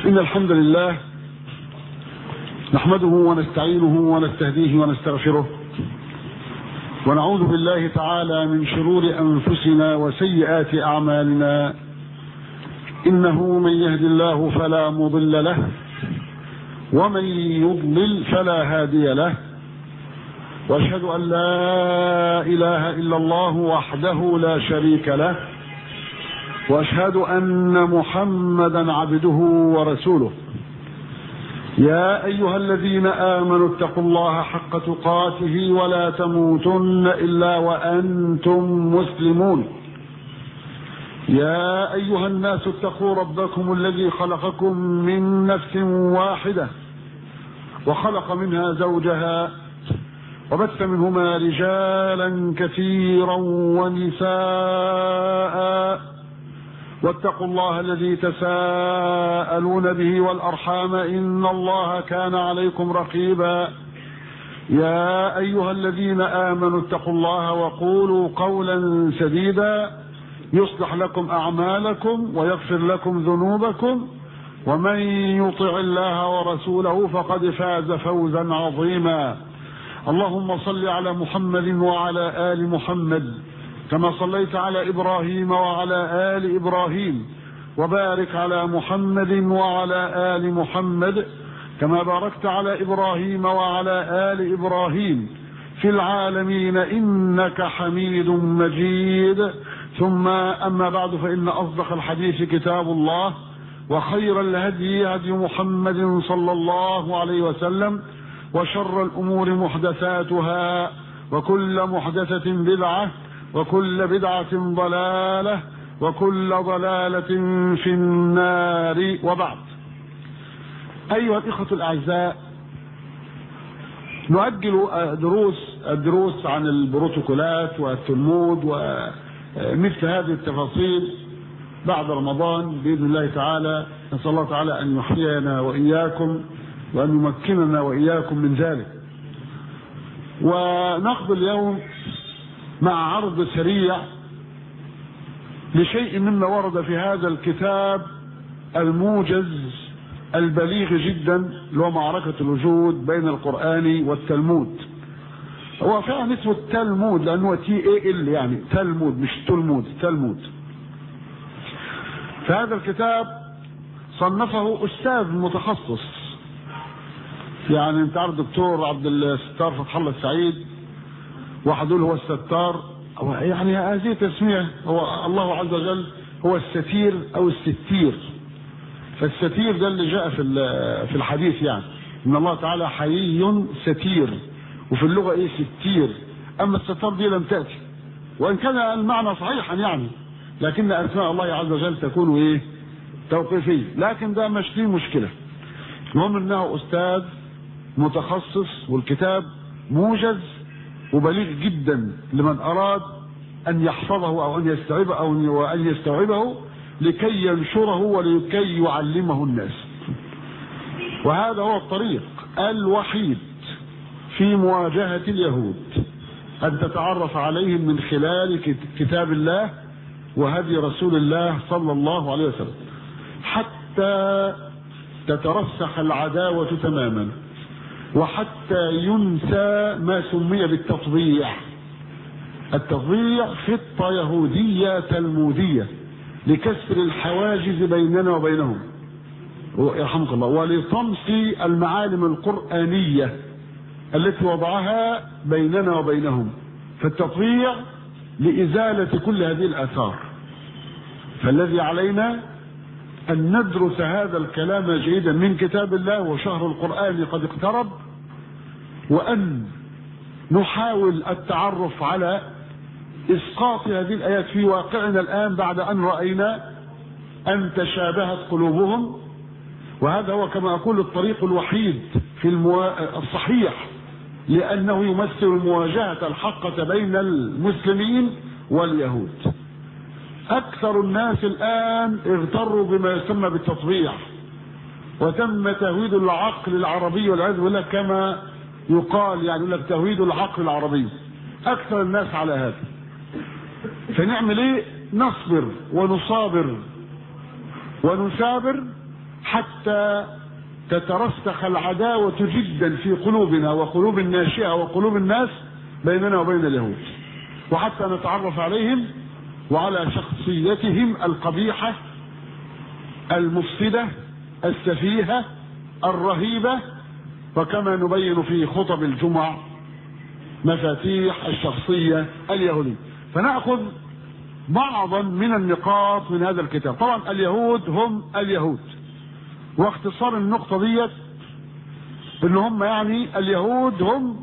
إن الحمد لله نحمده ونستعينه ونستهديه ونستغفره ونعوذ بالله تعالى من شرور أنفسنا وسيئات أعمالنا إنه من يهد الله فلا مضل له ومن يضلل فلا هادي له واشهد ان لا اله الا الله وحده لا شريك له واشهد ان محمدا عبده ورسوله يا ايها الذين امنوا اتقوا الله حق تقاته ولا تموتن الا وانتم مسلمون يا ايها الناس اتقوا ربكم الذي خلقكم من نفس واحده وخلق منها زوجها وبث منهما رجالا كثيرا ونساء واتقوا الله الذي تساءلون به والارحام ان الله كان عليكم رقيبا يا ايها الذين امنوا اتقوا الله وقولوا قولا سديدا يصلح لكم اعمالكم ويغفر لكم ذنوبكم ومن يطع الله ورسوله فقد فاز فوزا عظيما اللهم صل على محمد وعلى ال محمد كما صليت على ابراهيم وعلى ال ابراهيم وبارك على محمد وعلى ال محمد كما باركت على ابراهيم وعلى ال ابراهيم في العالمين انك حميد مجيد ثم اما بعد فان اصدق الحديث كتاب الله وخير الهدي هدي محمد صلى الله عليه وسلم وشر الامور محدثاتها وكل محدثه بدعه وكل بدعه ضلاله وكل ضلاله في النار وبعد ايها الاخوه الاعزاء نؤجل دروس الدروس عن البروتوكولات والتلمود ومثل هذه التفاصيل بعد رمضان باذن الله تعالى نسال الله تعالى ان يحيينا واياكم وأن يمكننا وإياكم من ذلك ونقضي اليوم مع عرض سريع لشيء مما ورد في هذا الكتاب الموجز البليغ جدا اللي هو معركة الوجود بين القرآن والتلمود هو فعلا اسمه التلمود لأنه تي اي ال يعني تلمود مش تلمود تلمود فهذا الكتاب صنفه أستاذ متخصص يعني انت عارف دكتور عبد الستار فتح الله السعيد واحد يقول هو الستار هو يعني هذه تسميه هو الله عز وجل هو الستير او الستير فالستير ده اللي جاء في في الحديث يعني ان الله تعالى حيي ستير وفي اللغه ايه ستير اما الستار دي لم تاتي وان كان المعنى صحيحا يعني لكن اسماء الله عز وجل تكون ايه توقيفيه لكن ده مش فيه مشكله المهم انه استاذ متخصص والكتاب موجز وبليغ جدا لمن اراد ان يحفظه او ان يستوعبه او ان يستوعبه لكي ينشره ولكي يعلمه الناس. وهذا هو الطريق الوحيد في مواجهه اليهود ان تتعرف عليهم من خلال كتاب الله وهدي رسول الله صلى الله عليه وسلم حتى تترسخ يهودية تماما وحتى ينسى ما سمي بالتطبيع التطبيع خطة يهودية تلمودية لكسر الحواجز بيننا وبينهم يرحمك الله ولطمس المعالم القرآنية التي وضعها بيننا وبينهم فالتطبيع لإزالة كل هذه الآثار فالذي علينا أن ندرس هذا الكلام جيدا من كتاب الله وشهر القرآن قد اقترب وأن نحاول التعرف على إسقاط هذه الآيات في واقعنا الآن بعد أن رأينا أن تشابهت قلوبهم وهذا هو كما أقول الطريق الوحيد في الموا... الصحيح لأنه يمثل المواجهة الحقة بين المسلمين واليهود أكثر الناس الآن اغتروا بما يسمى بالتطبيع وتم تهويد العقل العربي والعياذ بالله كما يقال يعني يقول لك تهويد العقل العربي أكثر الناس على هذا فنعمل إيه؟ نصبر ونصابر ونثابر حتى تترسخ العداوة جدا في قلوبنا وقلوب الناشئة وقلوب الناس بيننا وبين اليهود وحتى نتعرف عليهم وعلى شخصيتهم القبيحة المفسدة السفيهة الرهيبة وكما نبين في خطب الجمع مفاتيح الشخصية اليهودية فنأخذ بعضا من النقاط من هذا الكتاب طبعا اليهود هم اليهود واختصار النقطة ديت ان هم يعني اليهود هم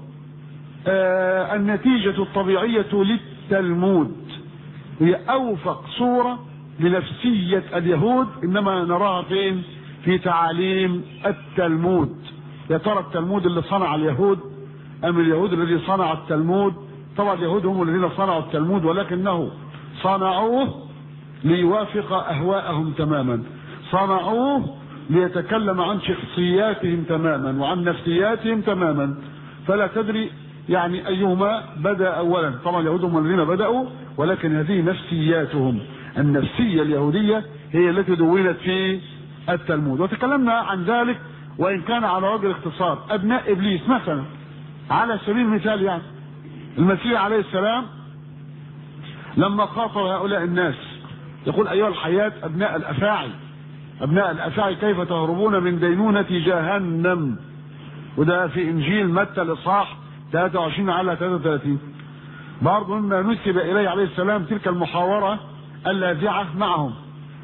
آه النتيجة الطبيعية للتلمود هي اوفق صورة لنفسية اليهود انما نراها فين في تعاليم التلمود يا ترى التلمود اللي صنع اليهود ام اليهود الذي صنع التلمود طبعا اليهود هم الذين صنعوا التلمود ولكنه صنعوه ليوافق اهواءهم تماما صنعوه ليتكلم عن شخصياتهم تماما وعن نفسياتهم تماما فلا تدري يعني ايهما بدا اولا طبعا اليهود هم الذين بداوا ولكن هذه نفسياتهم النفسيه اليهوديه هي التي دونت في التلمود وتكلمنا عن ذلك وان كان على وجه الاختصار ابناء ابليس مثلا على سبيل المثال يعني المسيح عليه السلام لما خاطب هؤلاء الناس يقول ايها الحياه ابناء الافاعي ابناء الافاعي كيف تهربون من دينونه جهنم وده في انجيل متى الاصحاح 23 على 33 برضه مما نسب اليه عليه السلام تلك المحاوره اللاذعه معهم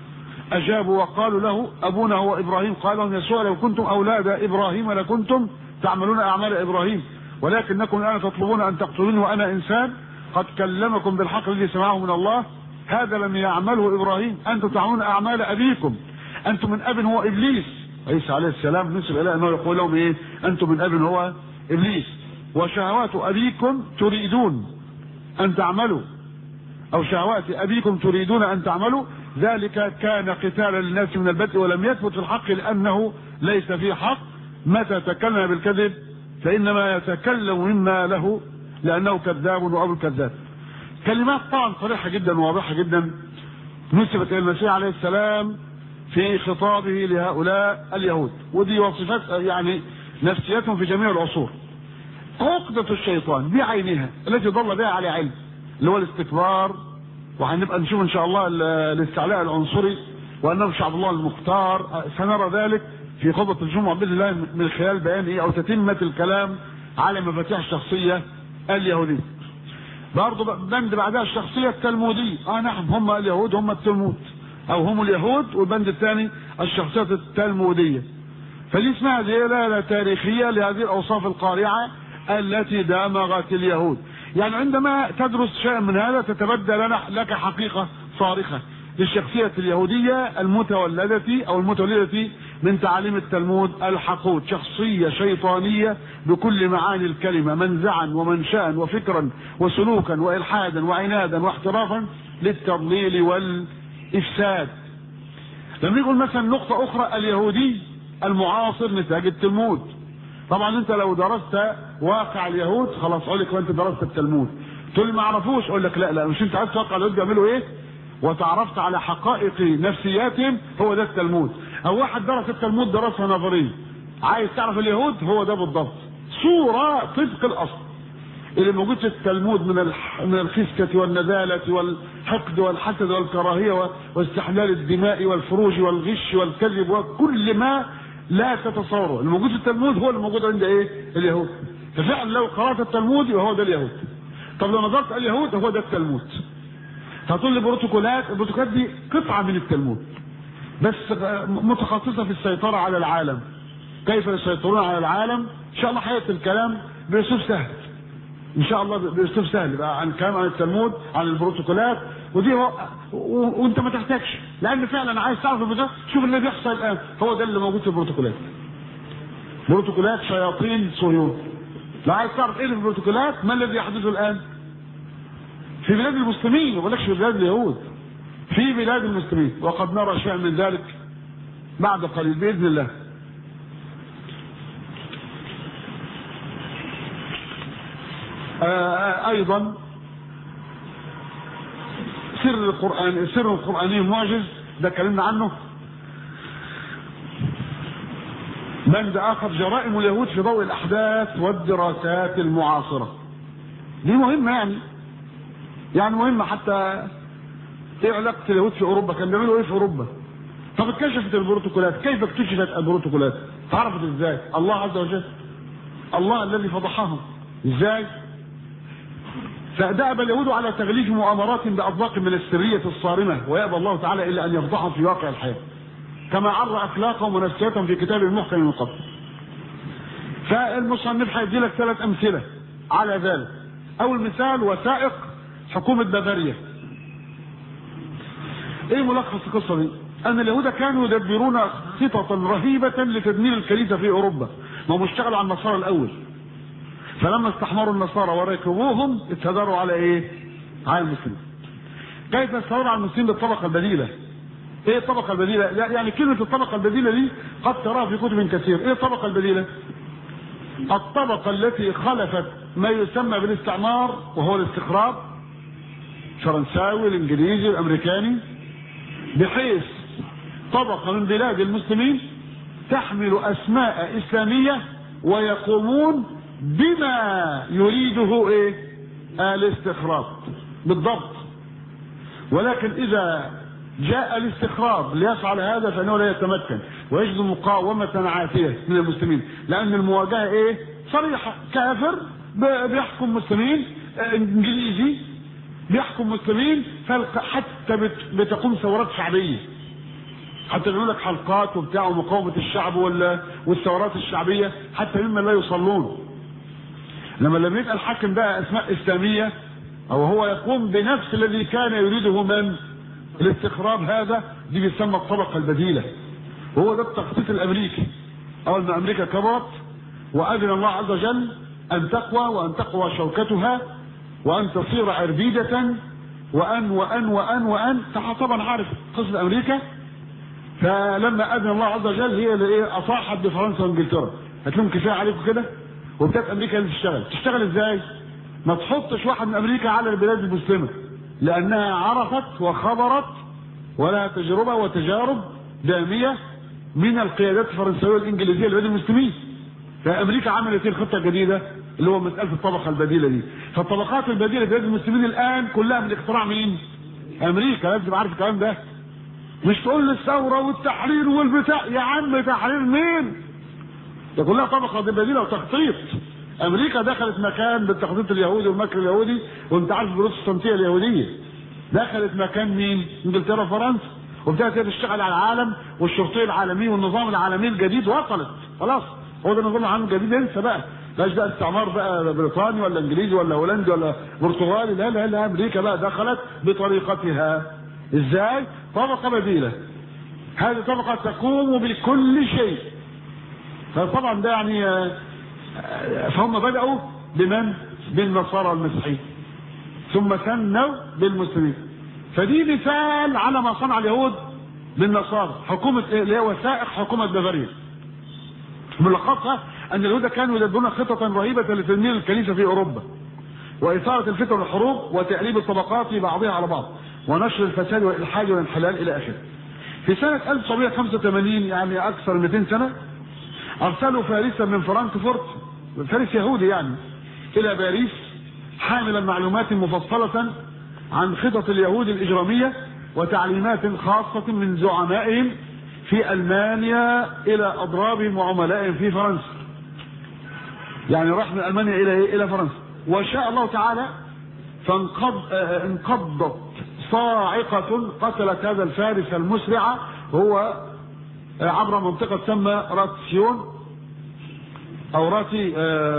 اجابوا وقالوا له ابونا هو ابراهيم قال لهم يسوع لو كنتم اولاد ابراهيم لكنتم تعملون اعمال ابراهيم ولكنكم الان تطلبون ان تقتلوني وانا انسان قد كلمكم بالحق الذي سمعه من الله هذا لم يعمله ابراهيم انتم تعملون اعمال ابيكم انتم من اب هو ابليس عيسى عليه السلام نسب الى انه يقول لهم ايه انتم من اب هو ابليس وشهوات ابيكم تريدون ان تعملوا او شهوات ابيكم تريدون ان تعملوا ذلك كان قتالا للناس من البدء ولم يثبت في الحق لانه ليس فيه حق متى تكلم بالكذب فانما يتكلم مما له لانه كذاب وابو الكذاب كلمات طبعا صريحه جدا وواضحه جدا نسبت الى المسيح عليه السلام في خطابه لهؤلاء اليهود ودي وصفات يعني نفسيتهم في جميع العصور عقدة الشيطان بعينها التي ضل بها على علم اللي هو الاستكبار وهنبقى نشوف ان شاء الله الاستعلاء العنصري وانه شعب الله المختار سنرى ذلك في خطبة الجمعة بإذن الله من خلال بيان ايه او تتمة الكلام على مفاتيح الشخصية اليهودية برضه بند بعدها الشخصية التلمودية اه نعم هم اليهود هم التلمود او هم اليهود والبند الثاني الشخصيات التلمودية فدي اسمها دلالة تاريخية لهذه الاوصاف القارعة التي دامغت اليهود يعني عندما تدرس شيئا من هذا تتبدى لنا لك حقيقة صارخة للشخصية اليهودية المتولدة او المتولدة من تعاليم التلمود الحقود شخصية شيطانية بكل معاني الكلمة منزعا ومنشأ وفكرا وسلوكا وإلحادا وعنادا واحترافا للتضليل والإفساد لما يقول مثلا نقطة أخرى اليهودي المعاصر نتاج التلمود طبعا انت لو درست واقع اليهود خلاص اقول لك وانت درست التلمود تقول ما اعرفوش اقول لك لا لا مش انت عايز توقع اليهود بيعملوا ايه وتعرفت على حقائق نفسياتهم هو ده التلمود او واحد درس التلمود دراسه نظريه عايز تعرف اليهود هو ده بالضبط صوره طبق الاصل اللي موجود في التلمود من من الخسكة والنذالة والحقد والحسد والكراهية واستحلال الدماء والفروج والغش والكذب وكل ما لا تتصوره الموجود في التلمود هو اللي موجود عند ايه اليهود ففعلا لو قرأت التلمود يبقى هو ده اليهود طب لو نظرت اليهود هو ده التلمود هتقول لي بروتوكولات البروتوكولات دي قطعة من التلمود بس متخصصة في السيطرة على العالم كيف يسيطرون على العالم ان شاء الله هيأتي الكلام باسلوب سهل ان شاء الله باسلوب سهل بقى عن كلام عن التلمود عن البروتوكولات ودي هو و... وانت ما تحتاجش لان فعلا عايز تعرف البروتوكولات شوف اللي بيحصل الان هو ده اللي موجود في البروتوكولات بروتوكولات شياطين صهيون لو عايز تعرف ايه البروتوكولات ما الذي يحدثه الان في بلاد المسلمين ما بقولكش في بلاد اليهود في بلاد المسلمين وقد نرى شيئا من ذلك بعد قليل باذن الله آه ايضا سر القران السر القراني المعجز ده اتكلمنا عنه بند اخر جرائم اليهود في ضوء الاحداث والدراسات المعاصره دي مهمه يعني يعني مهمه حتى ايه علاقه اليهود في اوروبا كان بيعملوا ايه في اوروبا طب اتكشفت البروتوكولات كيف اكتشفت البروتوكولات تعرفت ازاي الله عز وجل الله الذي فضحهم ازاي فدأب اليهود على تغليف مؤامرات بأطباق من السرية الصارمة ويأبى الله تعالى إلا أن يفضحهم في واقع الحياة كما عرى أخلاقهم ونفسيتهم في كتاب المحكم من قبل فالمصنف هيدي لك ثلاث أمثلة على ذلك أول مثال وثائق حكومة بافاريا ايه ملخص القصه دي؟ ان اليهود كانوا يدبرون خططا رهيبه لتدمير الكنيسه في اوروبا، ما هم اشتغلوا على النصارى الاول. فلما استحمروا النصارى وركبوهم اتهدروا على ايه؟ على المسلمين. كيف استمروا على المسلمين بالطبقه البديله؟ ايه الطبقه البديله؟ يعني كلمه الطبقه البديله دي قد تراها في كتب كثير، ايه الطبقه البديله؟ الطبقه التي خلفت ما يسمى بالاستعمار وهو الاستخراج الفرنساوي الانجليزي الامريكاني بحيث طبقة من بلاد المسلمين تحمل أسماء إسلامية ويقومون بما يريده إيه؟ الاستخراج بالضبط ولكن إذا جاء الاستخراج ليفعل هذا فإنه لا يتمكن ويجد مقاومة عافية من المسلمين لأن المواجهة إيه؟ صريحة كافر بيحكم مسلمين إنجليزي بيحكم مسلمين حتى بتقوم ثورات شعبيه حتى يقول لك حلقات وبتاع ومقاومه الشعب ولا والثورات الشعبيه حتى ممن لا يصلون لما لما يبقى الحاكم بقى اسماء اسلاميه او هو يقوم بنفس الذي كان يريده من الاستخراب هذا دي بيسمى الطبقه البديله وهو ده التخطيط الامريكي اول ما امريكا كبرت واذن الله عز وجل ان تقوى وان تقوى شوكتها وان تصير عربيدة وان وان وان وان طبعا عارف قصة امريكا فلما اذن الله عز وجل هي اللي ايه اصاحت بفرنسا وانجلترا قالت لهم كفايه عليكم كده وابتدت امريكا اللي تشتغل تشتغل ازاي؟ ما تحطش واحد من امريكا على البلاد المسلمه لانها عرفت وخبرت ولها تجربه وتجارب داميه من القيادات الفرنسويه والانجليزيه لبلاد المسلمين فامريكا عملت ايه الخطه الجديده اللي هو مساله الطبقه البديله دي فالطبقات البديله في بلاد المسلمين الان كلها من اختراع مين امريكا لازم تبقى عارف الكلام ده مش تقول لي الثوره والتحرير والبتاع يا عم تحرير مين ده كلها طبقه بديله وتخطيط امريكا دخلت مكان بالتخطيط اليهودي والمكر اليهودي وانت عارف البروتستانتيه اليهوديه دخلت مكان مين انجلترا وفرنسا وابتدت تشتغل على العالم والشرطيه العالميه والنظام العالمي الجديد وصلت خلاص هو ده النظام العالمي الجديد انسى بقى مش بقى استعمار بقى بريطاني ولا انجليزي ولا هولندي ولا برتغالي لا لا لا امريكا بقى دخلت بطريقتها ازاي؟ طبقه بديله هذه طبقه تقوم بكل شيء فطبعا ده يعني فهم بداوا بمن؟ بالنصارى والمسيحيين ثم ثنوا بالمسلمين فدي مثال على ما صنع اليهود بالنصارى حكومه اللي هي وثائق حكومه بافاريا ملخصها ان اليهود كانوا يدبرون خططا رهيبه لتدمير الكنيسه في اوروبا واثاره الفتن والحروب وتأليب الطبقات في بعضها على بعض ونشر الفساد والالحاد والانحلال الى اخره. في سنه 1985 يعني اكثر من 200 سنه ارسلوا فارسا من فرانكفورت فارس يهودي يعني الى باريس حاملا معلومات مفصله عن خطط اليهود الاجراميه وتعليمات خاصه من زعمائهم في المانيا الى اضرابهم وعملائهم في فرنسا. يعني راح من المانيا الى ايه؟ الى فرنسا. وشاء الله تعالى فانقض انقضت صاعقة قتلت هذا الفارس المسرع هو عبر منطقة تسمى راتسيون أو راتي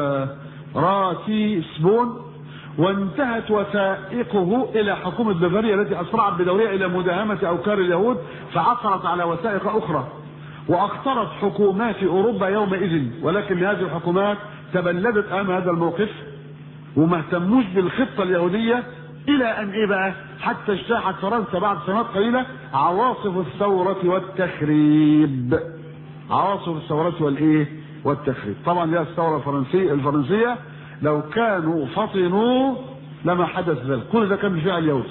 راتي سبون وانتهت وثائقه إلى حكومة بافاريا التي أسرعت بدورها إلى مداهمة أوكار اليهود فعثرت على وثائق أخرى وأخطرت حكومات أوروبا يومئذ ولكن هذه الحكومات تبلدت أمام هذا الموقف وما اهتموش بالخطة اليهودية إلى أن إيه بقى حتى اجتاحت فرنسا بعد سنوات قليلة عواصف الثورة والتخريب عواصف الثورة والإيه والتخريب طبعا دي الثورة الفرنسية الفرنسية لو كانوا فطنوا لما حدث ذلك كل ده كان بفعل اليهود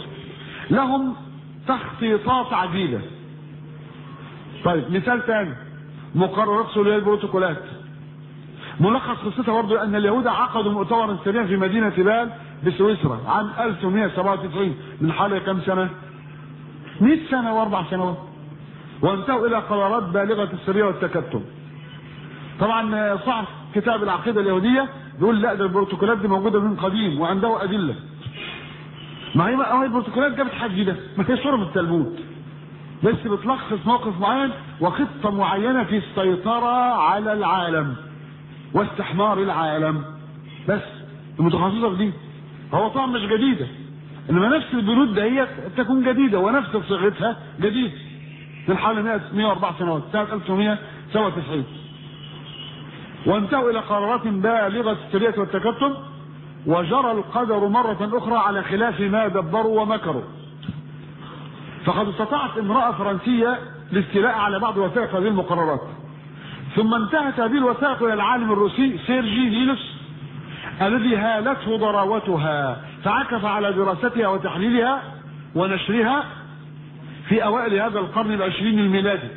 لهم تخطيطات عديدة طيب مثال ثاني مقررات سوريا البروتوكولات ملخص قصتها برضه ان اليهود عقدوا مؤتمرا سريعا في مدينه بال بسويسرا عام 1897 من حوالي كم سنه؟ 100 سنه واربع سنوات وانتهوا الى قرارات بالغه السريه والتكتم. طبعا صاحب كتاب العقيده اليهوديه بيقول لا ده البروتوكولات دي موجوده من قديم وعنده ادله. ما هي ما هي البروتوكولات جابت حاجه جديده ما هي صوره في التلمود. بس بتلخص موقف معين وخطه معينه في السيطره على العالم. واستحمار العالم بس المتخصصه في دي هو طبعا مش جديده انما نفس البنود دهيت تكون جديده ونفس صيغتها جديده من حوالي 100 104 سنوات سنه 1997 وانتهوا الى قرارات بالغه السريه والتكتم وجرى القدر مرة أخرى على خلاف ما دبروا ومكروا فقد استطاعت امرأة فرنسية الاستيلاء على بعض وثائق هذه المقررات ثم انتهت هذه الوثائق الى العالم الروسي سيرجي نيلوس الذي هالته ضراوتها فعكف على دراستها وتحليلها ونشرها في اوائل هذا القرن العشرين الميلادي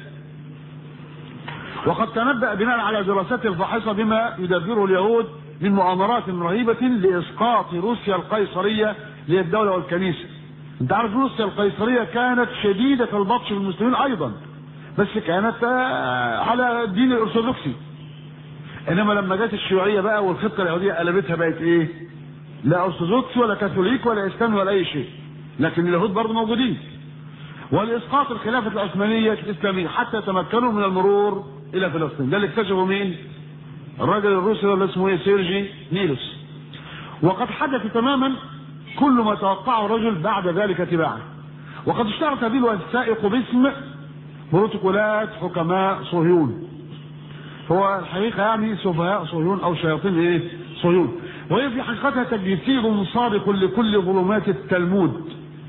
وقد تنبأ بناء على دراسته الفاحصة بما يدبره اليهود من مؤامرات رهيبة لإسقاط روسيا القيصرية للدولة والكنيسة. أنت عارف روسيا القيصرية كانت شديدة البطش بالمسلمين أيضا. بس كانت على الدين الارثوذكسي انما لما جت الشيوعيه بقى والخطه اليهوديه قلبتها بقت ايه؟ لا ارثوذكسي ولا كاثوليك ولا اسلامي ولا اي شيء لكن اليهود برضه موجودين ولاسقاط الخلافه العثمانيه الاسلاميه حتى تمكنوا من المرور الى فلسطين ده اللي اكتشفه مين؟ الراجل الروسي اللي اسمه ايه؟ سيرجي نيلوس وقد حدث تماما كل ما توقعه الرجل بعد ذلك تباعا وقد اشتهرت هذه الوثائق باسم بروتوكولات حكماء صهيون هو الحقيقة يعني سفهاء صهيون أو شياطين إيه صهيون وهي في حقيقتها تجسيد صادق لكل ظلمات التلمود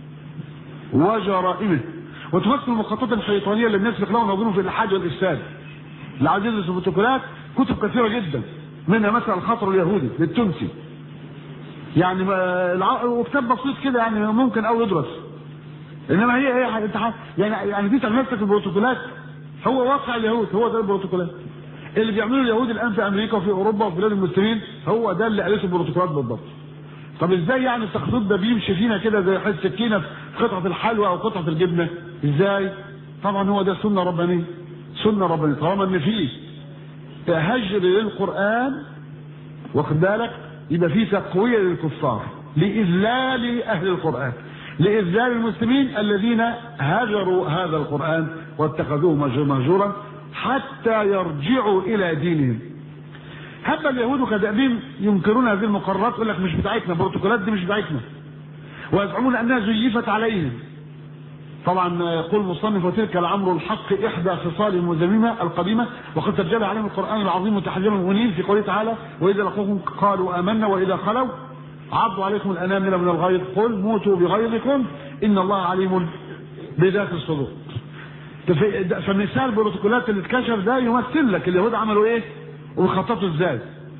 وجرائمه وتمثل المخططات الشيطانية اللي الناس يخلقون نظرهم في الإلحاد والإفساد اللي عايز يدرس البروتوكولات كتب كثيرة جدا منها مثلا الخطر اليهودي للتونسي يعني وكتاب بسيط كده يعني ممكن أو يدرس انما هي هي يعني يعني دي تغيرت البروتوكولات هو واقع اليهود هو ده البروتوكولات اللي بيعملوا اليهود الان في امريكا وفي اوروبا وفي بلاد المسلمين هو ده اللي قالته البروتوكولات بالضبط طب ازاي يعني التخطيط ده بيمشي فينا كده زي حس سكينه في قطعه الحلوى او قطعه الجبنه ازاي طبعا هو ده سنه ربانيه سنه ربانيه طالما ان فيه هجر للقران واخد بالك يبقى فيه تقويه للكفار لاذلال اهل القران لإذلال المسلمين الذين هجروا هذا القرآن واتخذوه مهجورا حتى يرجعوا إلى دينهم. هب اليهود كدأبهم ينكرون هذه المقررات يقول لك مش بتاعتنا البروتوكولات دي مش بتاعتنا. ويزعمون أنها زيفت عليهم. طبعا يقول المصنف وتلك الامر الحق احدى خصال المذممه القديمه وقد تجلى عليهم القران العظيم متحذرا المنير في قوله تعالى واذا لقوكم قالوا امنا واذا خلوا عضوا عليكم الانامل من الغيظ قل موتوا بغيظكم ان الله عليم بذات الصدور فمثال البروتوكولات اللي اتكشف ده يمثل لك اليهود عملوا ايه وخططوا ازاي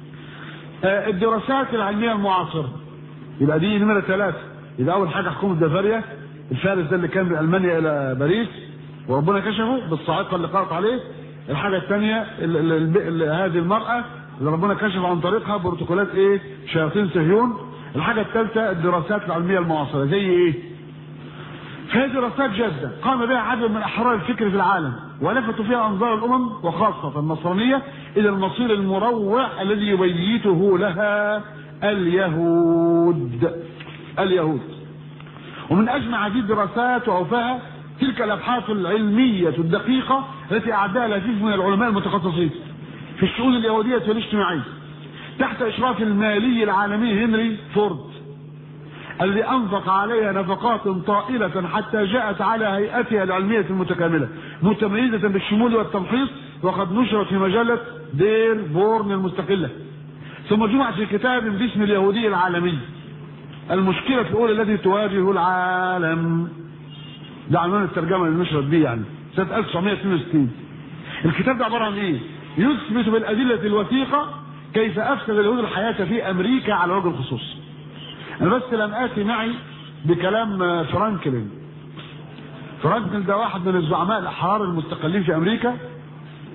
آه الدراسات العلميه المعاصره يبقى دي نمره ثلاثه يبقى اول حاجه حكومه بافاريا الفارس ده اللي كان من المانيا الى باريس وربنا كشفه بالصاعقه اللي قرأت عليه الحاجه الثانيه هذه المراه اللي ربنا كشف عن طريقها بروتوكولات ايه شياطين صهيون الحاجة الثالثة الدراسات العلمية المعاصرة زي ايه؟ هذه دراسات جادة قام بها عدد من أحرار الفكر في العالم ولفتوا فيها أنظار الأمم وخاصة النصرانية إلى المصير المروع الذي يبيته لها اليهود اليهود ومن أجمع هذه الدراسات وأوفاها تلك الأبحاث العلمية الدقيقة التي أعدها العديد من العلماء المتخصصين في الشؤون اليهودية والاجتماعية تحت اشراف المالي العالمي هنري فورد الذي انفق عليها نفقات طائلة حتى جاءت على هيئتها العلمية المتكاملة متميزة بالشمول والتمحيص وقد نشرت في مجلة دير بورن المستقلة ثم جمعت في كتاب باسم اليهودي العالمي المشكلة الأولى التي تواجه العالم ده عنوان الترجمة اللي نشرت بيه يعني سنة 1962 الكتاب ده عبارة عن ايه؟ يثبت بالأدلة الوثيقة كيف افسد اليهود الحياه في امريكا على وجه الخصوص. انا بس لم اتي معي بكلام فرانكلين. فرانكلين ده واحد من الزعماء الاحرار المستقلين في امريكا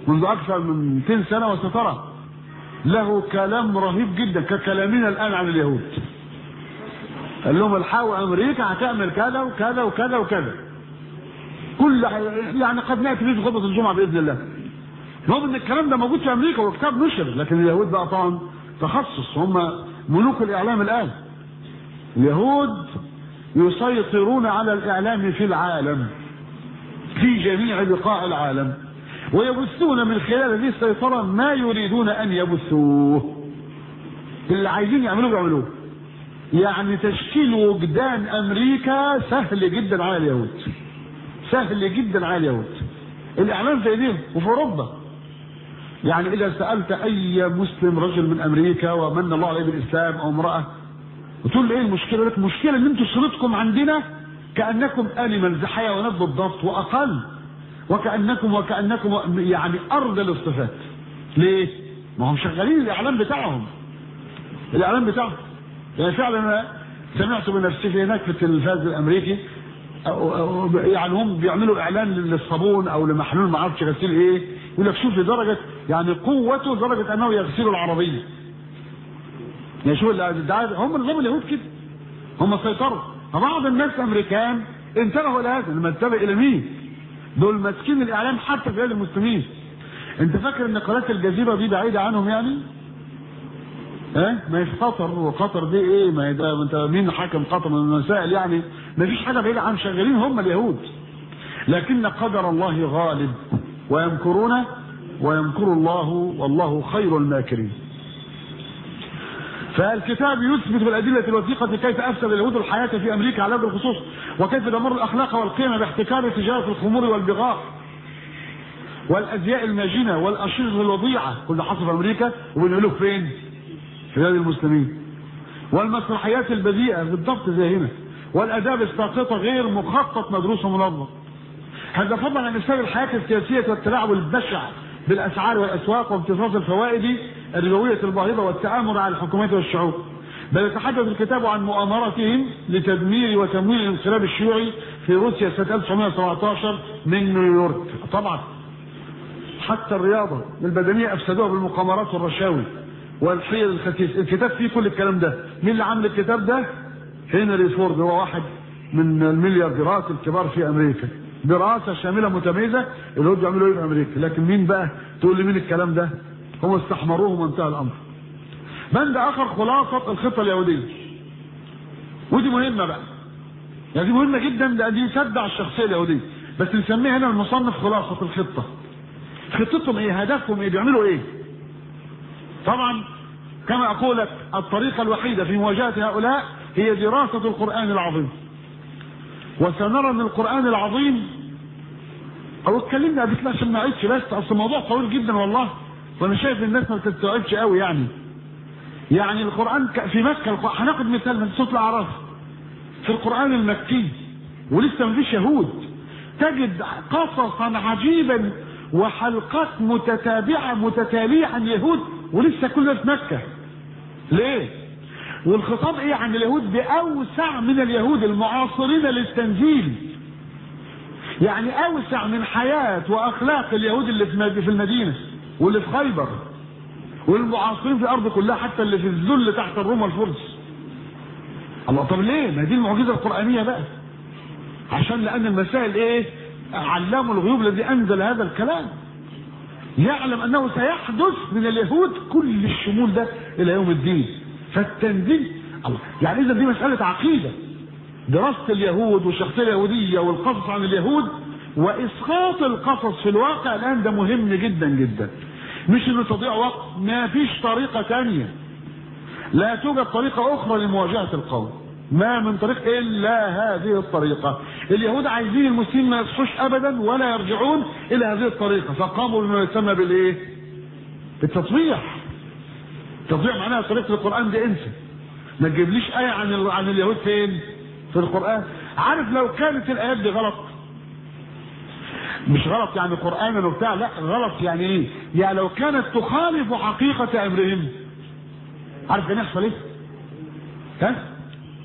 منذ اكثر من 200 سنه وسترى له كلام رهيب جدا ككلامنا الان عن اليهود قال لهم الحقوا امريكا هتعمل كذا وكذا وكذا وكذا كل يعني قد ناتي به في خطبه الجمعه باذن الله رغم ان الكلام ده موجود في امريكا وكتاب نشر لكن اليهود بقى طبعا تخصص هم ملوك الاعلام الان اليهود يسيطرون على الاعلام في العالم في جميع بقاع العالم ويبثون من خلال هذه السيطرة ما يريدون أن يبثوه اللي عايزين يعملوه بيعملوه يعني تشكيل وجدان أمريكا سهل جدا على اليهود سهل جدا على اليهود الإعلام زي دي وفي أوروبا يعني إذا سألت أي مسلم رجل من أمريكا ومن الله عليه بالإسلام أو امرأة وتقول له إيه المشكلة؟ لك المشكلة إن أنتوا صلتكم عندنا كأنكم أنيمالز حيوانات بالضبط وأقل وكأنكم وكأنكم يعني أرذل الصفات ليه؟ ما هم شغالين الإعلام بتاعهم الإعلام بتاعهم يعني فعلا أنا سمعت بنفسي هناك في التلفاز الأمريكي أو أو يعني هم بيعملوا إعلان للصابون أو لمحلول ما اعرفش غسيل إيه يقول لك شوف لدرجة يعني قوته لدرجة أنه يغسل العربية يعني شوف ده هم نظام اليهود كده هم سيطروا فبعض الناس الامريكان انتبهوا الى هذا لما انتبه الى مين؟ دول ماسكين الاعلام حتى في بلاد المسلمين انت فاكر ان قناه الجزيره دي بعيده عنهم يعني؟ ها؟ ما هي في قطر وقطر دي ايه؟ ما هي ده انت مين حاكم قطر من المسائل يعني؟ ما فيش حاجه بعيده عن شغالين هم اليهود. لكن قدر الله غالب ويمكرون ويمكر الله والله خير الماكرين. فالكتاب يثبت بالأدلة الوثيقة كيف أفسد اليهود الحياة في أمريكا على وجه الخصوص وكيف دمر الأخلاق والقيم باحتكار تجارة الخمور والبغاء والأزياء الماجنة والأشرطة الوضيعة كل ده حصل في أمريكا وبنقوله فين؟ في بلاد المسلمين والمسرحيات البذيئة بالضبط زي هنا والآداب الساقطة غير مخطط مدروس ومنظم هذا فضلا عن إفساد الحياة السياسية والتلاعب البشع بالاسعار والاسواق وامتصاص الفوائد الربويه الباهظه والتامر على الحكومات والشعوب بل يتحدث الكتاب عن مؤامرتهم لتدمير وتمويل الانقلاب الشيوعي في روسيا سنه 1917 من نيويورك طبعا حتى الرياضه البدنيه افسدوها بالمقامرات والرشاوي والحيل الخسيس الكتاب فيه كل الكلام ده مين اللي عامل الكتاب ده هنري فورد هو واحد من المليارديرات الكبار في امريكا دراسه شامله متميزه اللي هو بيعملوا ايه في امريكا لكن مين بقى تقول لي مين الكلام ده هم استحمروه وانتهى الامر بند اخر خلاصه الخطه اليهوديه ودي مهمه بقى يعني دي مهمه جدا ده دي سد على الشخصيه اليهوديه بس نسميها هنا المصنف خلاصه الخطه خطتهم ايه هدفهم ايه بيعملوا ايه طبعا كما اقول لك الطريقه الوحيده في مواجهه هؤلاء هي دراسه القران العظيم وسنرى ان القران العظيم او اتكلمنا قبل كده عشان ما اعيدش بس اصل الموضوع طويل جدا والله وانا شايف الناس ما بتستوعبش قوي يعني يعني القران في مكه هناخد مثال من صوت الاعراف في القران المكي ولسه ما فيش يهود تجد قصصا عجيبا وحلقات متتابعه متتاليه عن يهود ولسه كل ده في مكه ليه؟ والخطاب ايه عن اليهود باوسع من اليهود المعاصرين للتنزيل يعني اوسع من حياة واخلاق اليهود اللي في المدينة واللي في خيبر والمعاصرين في الارض كلها حتى اللي في الذل تحت الروم والفرس الله طب ليه ما دي المعجزة القرآنية بقى عشان لان المسائل ايه علام الغيوب الذي انزل هذا الكلام يعلم انه سيحدث من اليهود كل الشمول ده الى يوم الدين فالتنزيل الله يعني اذا دي مساله عقيده دراسه اليهود والشخصيه اليهوديه والقصص عن اليهود واسقاط القصص في الواقع الان ده مهم جدا جدا مش انه تضيع وقت ما فيش طريقه ثانيه لا توجد طريقه اخرى لمواجهه القوم ما من طريق الا هذه الطريقه اليهود عايزين المسلمين ما يصحوش ابدا ولا يرجعون الى هذه الطريقه فقاموا بما يسمى بالايه بالتطبيع تضيع معناها طريقه القران دي انسى ما تجيبليش ايه عن ال... عن اليهود فين في القران عارف لو كانت الايات دي غلط مش غلط يعني قرانا وبتاع لا غلط يعني ايه يعني لو كانت تخالف حقيقه امرهم عارف كان يحصل ايه ها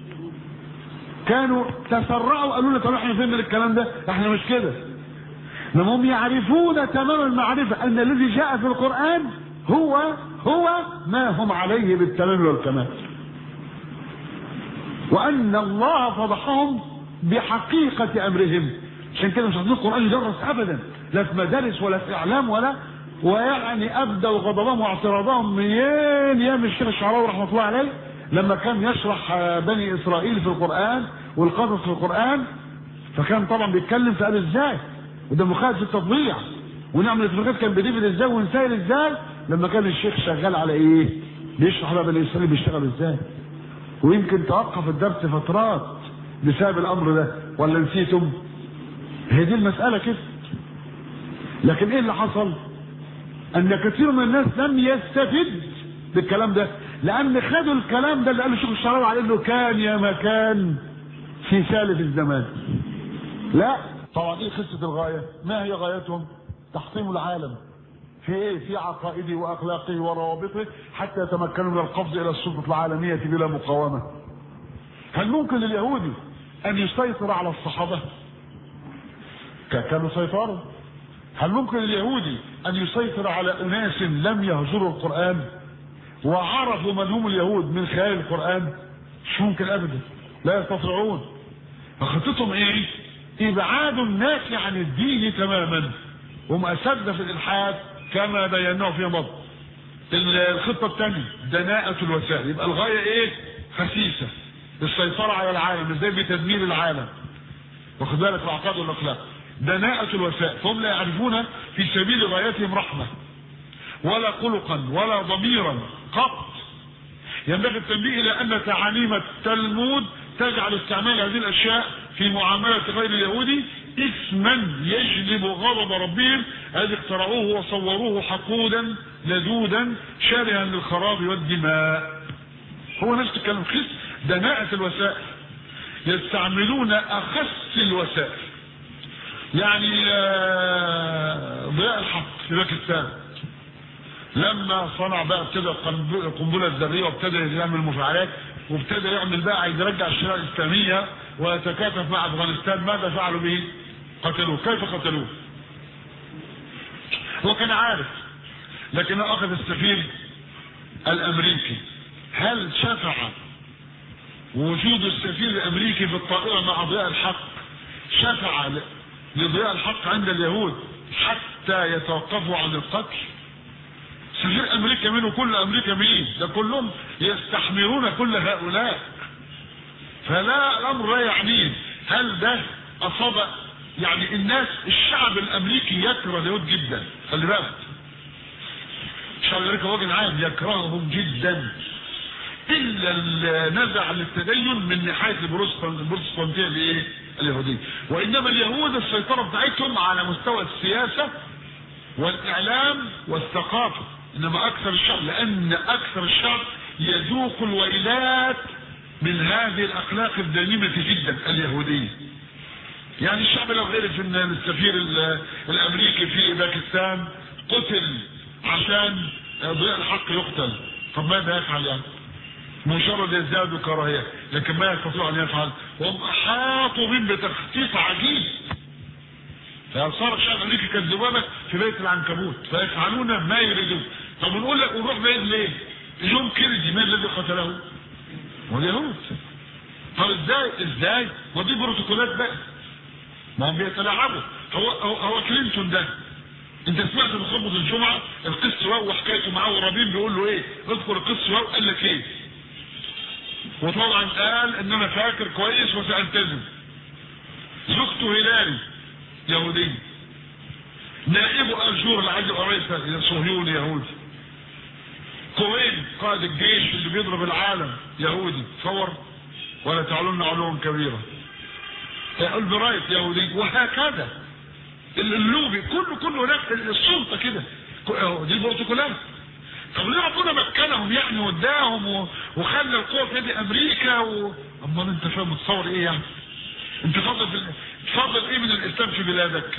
كانوا تسرعوا قالوا لنا طب احنا فين من الكلام ده احنا مش كده هم يعرفون تمام المعرفة أن الذي جاء في القرآن هو هو ما هم عليه بالتمام والكمال وأن الله فضحهم بحقيقة أمرهم عشان كده مش عايزين القرآن يدرس أبدا لا في مدارس ولا في إعلام ولا ويعني أبدوا غضبهم واعتراضهم من أيام الشيخ الشعراوي رحمة الله عليه لما كان يشرح بني إسرائيل في القرآن والقصص في القرآن فكان طبعا بيتكلم فقال ازاي وده مخالف في التطبيع ونعمل الاتفاقات كان بيديفد ازاي ونسائل ازاي لما كان الشيخ شغال على ايه بيشرح بقى بني اسرائيل بيشتغل ازاي ويمكن توقف الدرس فترات بسبب الامر ده ولا نسيتم هي دي المساله كده لكن ايه اللي حصل ان كثير من الناس لم يستفد بالكلام ده لان خدوا الكلام ده اللي قاله الشيخ الشعراوي عليه انه كان يا مكان في سالف الزمان لا طبعا ايه قصه الغايه ما هي غايتهم تحطيم العالم في ايه في عقائده واخلاقه وروابطه حتى يتمكنوا من القفز الى السلطه العالميه بلا مقاومه هل ممكن لليهودي ان يسيطر على الصحابه كانوا سيطروا هل ممكن لليهودي ان يسيطر على اناس لم يهجروا القران وعرفوا من هم اليهود من خلال القران مش ممكن ابدا لا يستطيعون فخطتهم ايه ابعاد الناس عن الدين تماما هم اساتذه في الالحاد كما بيناه في مضى الخطه الثانيه دناءه الوسائل يبقى الغايه ايه خسيسه السيطره على العالم ازاي بتدمير العالم واخد بالك العقاد والاخلاق دناءة الوسائل فهم لا يعرفون في سبيل غايتهم رحمة ولا خلقا ولا ضميرا قط ينبغي التنبيه الى ان تعاليم التلمود تجعل استعمال هذه الاشياء في معاملة غير اليهودي اسما يجلب غضب ربهم الذي اخترعوه وصوروه حقودا لدودا شارها للخراب والدماء هو نفس الكلام خس دناءة الوسائل يستعملون اخس الوسائل يعني ضياء الحق في باكستان لما صنع بقى ابتدى القنبله الذريه وابتدى يعمل مفاعلات وابتدى يعمل بقى عايز يرجع الشريعه الاسلاميه ويتكاتف مع افغانستان ماذا فعلوا به؟ قتلوه كيف قتلوه؟ هو كان عارف لكن اخذ السفير الامريكي هل شفع وجود السفير الامريكي في الطائره مع ضياء الحق شفع لضياء الحق عند اليهود حتى يتوقفوا عن القتل سفير امريكا منه كل امريكا مين ده كلهم يستحملون كل هؤلاء فلا الامر لا يعنيه هل ده اصاب يعني الناس الشعب الامريكي يكره اليهود جدا خلي بالك الشعب الامريكي وجه عام يكرههم جدا الا اللي نزع للتدين من ناحيه البروتستانتيه الايه؟ اليهوديه وانما اليهود السيطره بتاعتهم على مستوى السياسه والاعلام والثقافه انما اكثر الشعب لان اكثر الشعب يذوق الويلات من هذه الاخلاق الدميمه جدا اليهوديه يعني الشعب لو عرف ان السفير الامريكي في باكستان قتل عشان ضياء الحق يقتل طب ماذا يفعل يعني؟ مجرد يزداد كراهيه لكن ما يستطيع ان يفعل وهم احاطوا بهم بتخطيط عجيب فصار الشعب الامريكي كالذبابه في بيت العنكبوت فيفعلون ما يريدون طب نقول لك ونروح بعيد ليه؟ جون كينيدي من الذي قتله؟ واليهود طب ازاي ازاي؟ ودي بروتوكولات بقى ما هم بيتلاعبوا هو هو, هو كلينتون ده انت سمعت في خطبه الجمعه القس واو وحكايته معاه ورابين بيقول له ايه؟ اذكر القس واو قال لك ايه؟ وطبعا قال ان انا فاكر كويس وسالتزم زوجته هلالي يهودي نائبه ارجور العجل قريصة صهيوني يهودي كوين قائد الجيش اللي بيضرب العالم يهودي تصور ولا تعلن علوم كبيرة البرايت يهودي وهكذا اللوبي كله كله هناك السلطة كده دي البروتوكولات طب ليه ربنا مكنهم يعني واداهم وخلى القوة في يد امريكا و... امال انت فاهم متصور ايه يعني؟ انت فاضل في فاضل ايه من الاسلام في بلادك؟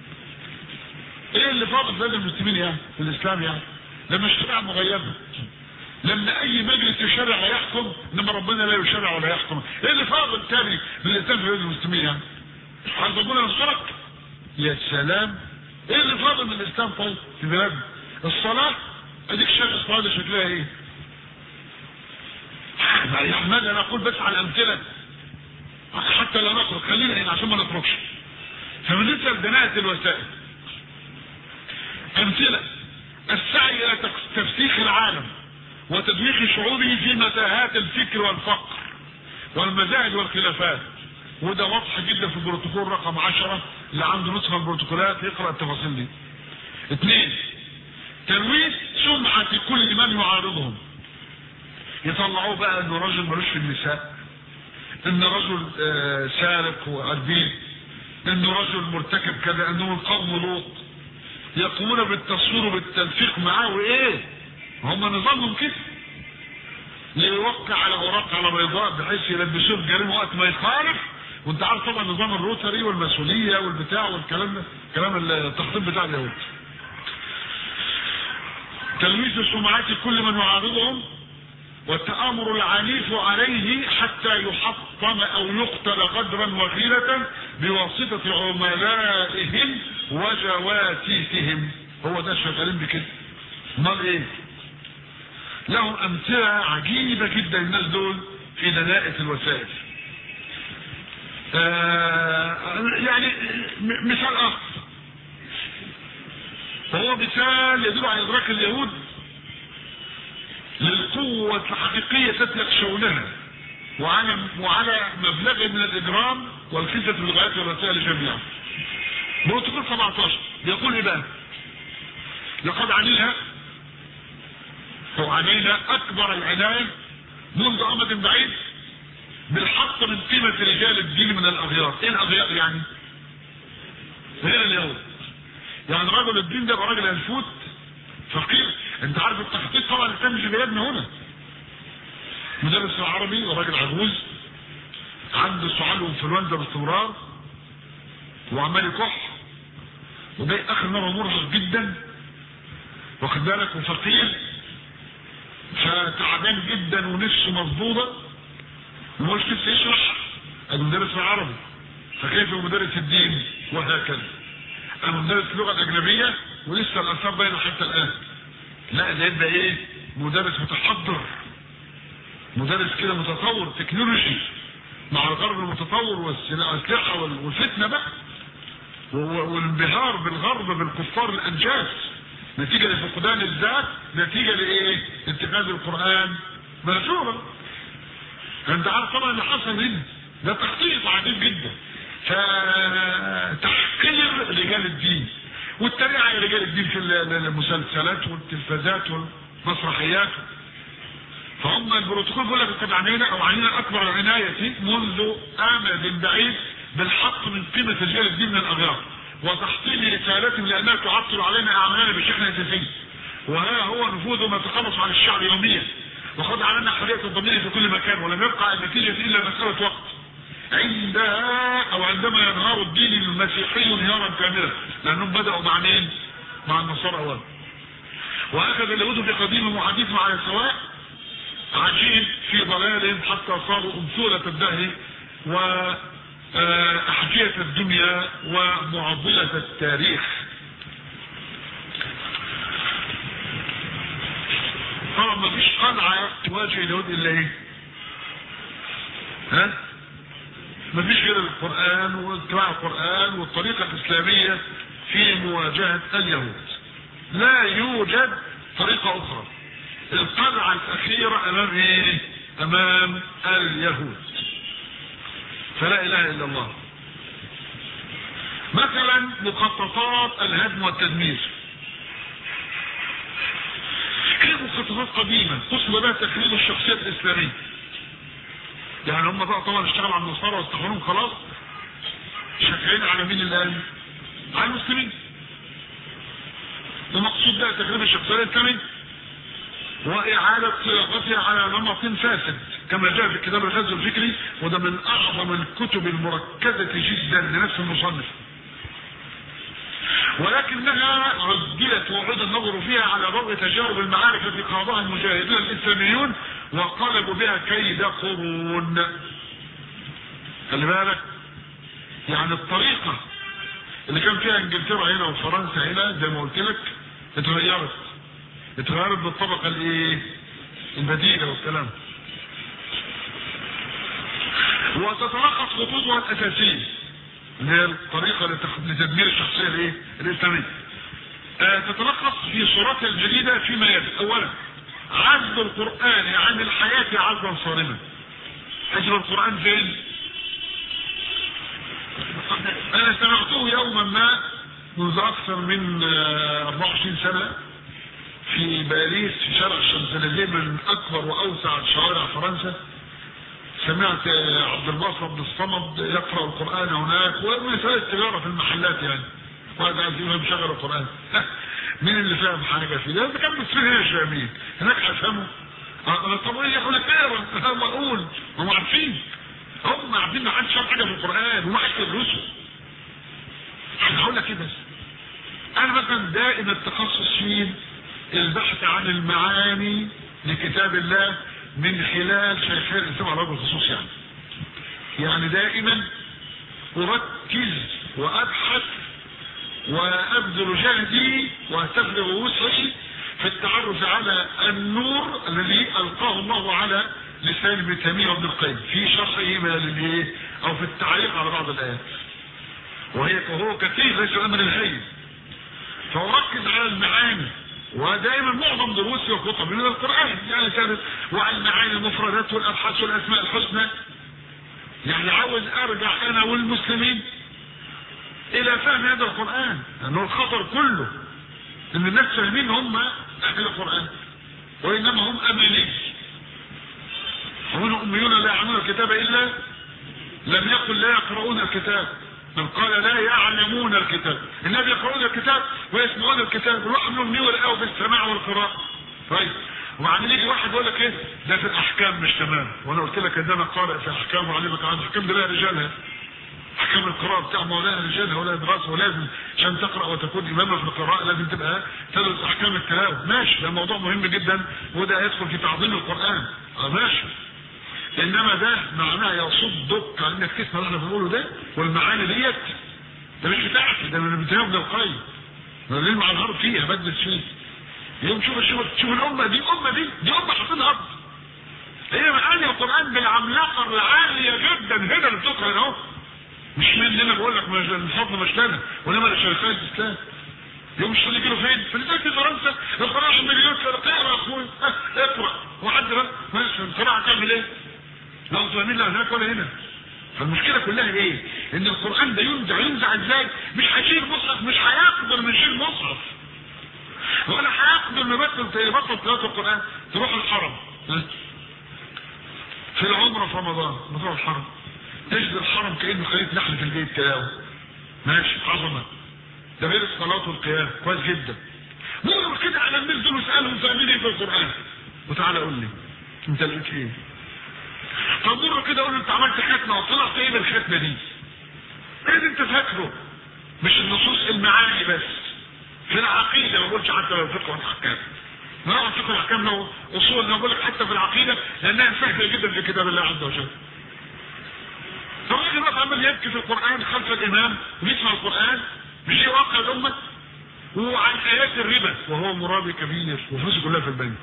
ايه اللي فاضل في بلاد المسلمين يعني؟ في الاسلام يعني؟ لما الشريعة مغيبة لما اي مجلس يشرع ويحكم انما ربنا لا يشرع ولا يحكم ايه اللي فاضل تاني من الاسلام في بلاد المسلمين يعني؟ عايز ربنا ينصرك؟ يا سلام ايه اللي فاضل من الاسلام طيب في بلادنا الصلاه اديك شايف الصلاه دي شكلها ايه يا احمد انا اقول بس على الامثله حتى لا نخرج خلينا هنا عشان ما نخرجش فبالنسبه لبناءة الوسائل امثله السعي الى تفسيخ العالم وتدويخ شعوبه في متاهات الفكر والفقر والمذاهب والخلافات وده واضح جدا في البروتوكول رقم 10 اللي عنده نسخه من البروتوكولات يقرا التفاصيل دي. اثنين ترويج سمعه كل من يعارضهم. يطلعوه بقى انه رجل ملوش في النساء. ان رجل آه سارق وعديد. انه رجل مرتكب كذا انه القوم لوط. يقومون بالتصوير وبالتلفيق معاه وايه؟ هم نظامهم كده. ليوقع على اوراق على بيضاء بحيث يلبسوه الجريمه وقت ما يخالف وانت عارف طبعا نظام الروتري والمسؤوليه والبتاع والكلام ده كلام التخطيط بتاع اليهود. تلميذ سمعات كل من يعارضهم والتآمر العنيف عليه حتى يحطم او يقتل غدرا وغيرة بواسطة عملائهم وجواسيسهم هو ده شغالين بكده امال ايه لهم امثلة عجيبة جدا الناس دول في دناءة الوسائل آه يعني مثال اخر وهو مثال يدل على ادراك اليهود للقوة الحقيقية التي يخشونها وعلى وعلى مبلغ من الاجرام والخزة في اللغات والرسائل جميعا. بروتوكول 17 بيقول ايه بقى؟ لقد عنينا وعنينا اكبر العناية منذ امد بعيد بالحق من قيمة رجال الدين من الاغيار، ايه الاغيار يعني؟ غير اليهود. يعني رجل الدين ده راجل هنفوت فقير انت عارف التخطيط طبعا الاسلام في بلادنا هنا مدرس العربي وراجل عجوز عنده سعال وانفلونزا باستمرار وعمال يكح وده اخر مره مرهق جدا واخد بالك وفقير فتعبان جدا ونفسه مصدوده ومش نفسه يشرح المدرس العربي فكيف مدرس الدين وهكذا انا مدرس اللغه الاجنبيه ولسه الاثار باينه حتى الان لا ده يبقى ايه مدرس متحضر مدرس كده متطور تكنولوجي مع الغرب المتطور والاسلحه والفتنه بقى والانبهار بالغرب بالكفار الانجاز نتيجه لفقدان الذات نتيجه لايه؟ اتخاذ القران مهجورا انت عارف طبعا اللي حصل هنا ده تخطيط عجيب جدا فتحقير رجال الدين والتريقه على رجال الدين في المسلسلات والتلفازات والمسرحيات فهم البروتوكول بيقول لك قد عنينا او عنينا اكبر العنايه منذ امد بعيد بالحق من قيمه رجال الدين من الاغيار وتحطيم رسالتهم لانها تعطل علينا اعمالنا بشكل اساسي وها هو نفوذ ما يتخلص عن الشعب يوميا وقد علينا حريه الضمير في كل مكان ولم يبقى النتيجه الا مساله وقت عندها او عندما ينهار الدين المسيحي انهيارا كاملا لانهم بداوا مع مين؟ مع النصارى اولا واخذ اليهود في قديم وحديث على سواء عجيب في ضلالهم حتى صاروا امثله الدهر واحجيه الدنيا ومعضله التاريخ طبعا ما فيش قلعه تواجه اليهود الا ايه؟ ها؟ مفيش غير القرآن واتباع القرآن والطريقة الإسلامية في مواجهة اليهود لا يوجد طريقة أخرى القلعة الأخيرة أمام إيه؟ أمام اليهود فلا إله إلا الله مثلا مخططات الهدم والتدمير كانت مخططات قديمة قصد بها تخريب الشخصيات الإسلامية يعني هم بقى طبعا اشتغلوا على النصارى واستخدموهم خلاص شغالين على مين الان؟ على المسلمين المقصود ده تخريب الشخصيه الاسلاميه واعاده صياغتها على نمط فاسد كما جاء في كتاب الغزو الفكري وده من اعظم الكتب المركزه جدا لنفس المصنف ولكنها عدلت وعود النظر فيها على ضوء تجارب المعارك التي خاضها المجاهدون الاسلاميون وقلبوا بها كيد قرون خلي بالك يعني الطريقه اللي كان فيها انجلترا هنا وفرنسا هنا زي ما قلت لك اتغيرت اتغيرت بالطبقه الايه البديله والكلام وتتلخص خطوطها الاساسيه اللي هي الطريقه لتدمير الشخصيه الايه الاسلاميه آه تتلخص في صورتها الجديده فيما يلي اولا عزل القران عن الحياه عزلا صارما عزل القران فين انا سمعته يوما ما منذ اكثر من 24 سنه في باريس في شارع الشانزليزيه من اكبر واوسع شوارع فرنسا سمعت عبد الباسط عبد الصمد يقرا القران هناك ومساله تجاره في المحلات يعني واحد عايز يفهم شغل القران مين اللي فاهم حاجه فيه ده كان مسلمين هنا مش فاهمين هناك هيفهموا طب ايه يقول لك اقرا معقول هم عارفين هم عارفين ما حدش فاهم حاجه في القران وما حدش يدرسه انا هقول لك ايه بس انا مثلا دائما التخصص في البحث عن المعاني لكتاب الله من خلال شيخي الاسلام على وجه الخصوص يعني يعني دائما اركز وابحث وابذل جهدي واستبلغ وسعي في التعرف على النور الذي القاه الله على لسان ابن تيميه وابن القيم في شرحه للايه او في التعليق على بعض الايات وهي وهو كثير ليس الامر الهين فاركز على المعاني ودائما معظم دروسي وخطبي من القران يعني كانت وعلى المعاني المفردات والابحاث والاسماء الحسنى يعني عاوز ارجع انا والمسلمين الى فهم هذا القران لانه الخطر كله ان الناس فاهمين هم اهل القران وانما هم اماني هم اميون لا يعلمون الكتاب الا لم يقل لا يقرؤون الكتاب من قال لا يعلمون الكتاب النبي يقرؤون الكتاب ويسمعون الكتاب الواحد منهم نور قوي في السماع والقراءة طيب وبعدين يجي واحد يقول لك ايه ده في الاحكام مش تمام وانا قلت لك ان انا قارئ في احكام وعلمك عن احكام دي لها رجالها احكام القراءة بتاع مولانا رجالها ولا دراسة ولازم عشان تقرا وتكون اماما في القراءة لازم تبقى تدرس احكام التلاوة ماشي ده موضوع مهم جدا وده يدخل في تعظيم القرآن اه ماشي انما ده معناه يصدك عن انك تسمع اللي احنا بنقوله ده والمعاني ديت ده مش بتاعك ده من ابن ابن القيم انا ليه مع الهرب فيها بدرس فيه يوم شوف شوف شوف الامه دي امه دي دي امه حاطينها ارض هي معاني القران بالعملاقه العاليه جدا هنا اللي بتقرا اهو مش من اللي انا بقول لك مش الفضل مش لنا وانما لشيخي الاسلام يوم مش هنيجي له فين؟ فلذلك في فرنسا القراءة مليون اقرا يا اخوي اقرا وحد ماشي القراءة تعمل ايه؟ لا فاهمين لا هناك ولا هنا فالمشكله كلها ايه ان القران ده ينزع ينزع ازاي مش هيشيل مصحف مش هيقدر من يشيل مصحف ولا هيقدر انه يبطل يبطل تلاوه القران تروح الحرم في العمره في رمضان تروح الحرم تجد الحرم كانه خليط نحل في البيت كده ماشي عظمه ده غير الصلاه والقيام كويس جدا مر كده على الناس دول واسالهم فاهمين ايه في القران وتعالى قول لي انت لقيت ايه فمر كده اقول له انت عملت ختمه وطلعت ايه من الختمه دي؟ ايه اللي انت فاكره؟ مش النصوص المعاني بس في العقيده ما بقولش حتى لو فقه والاحكام ما هو فقه والاحكام له اصول انا بقول لك حتى في العقيده لانها سهله جدا في كتاب الله عز وجل فالراجل بقى عمال يبكي في القران خلف الامام ويسمع القران مش دي واقع الامه وعن ايات الربا وهو مرابي كبير وفلوسه كلها في البنك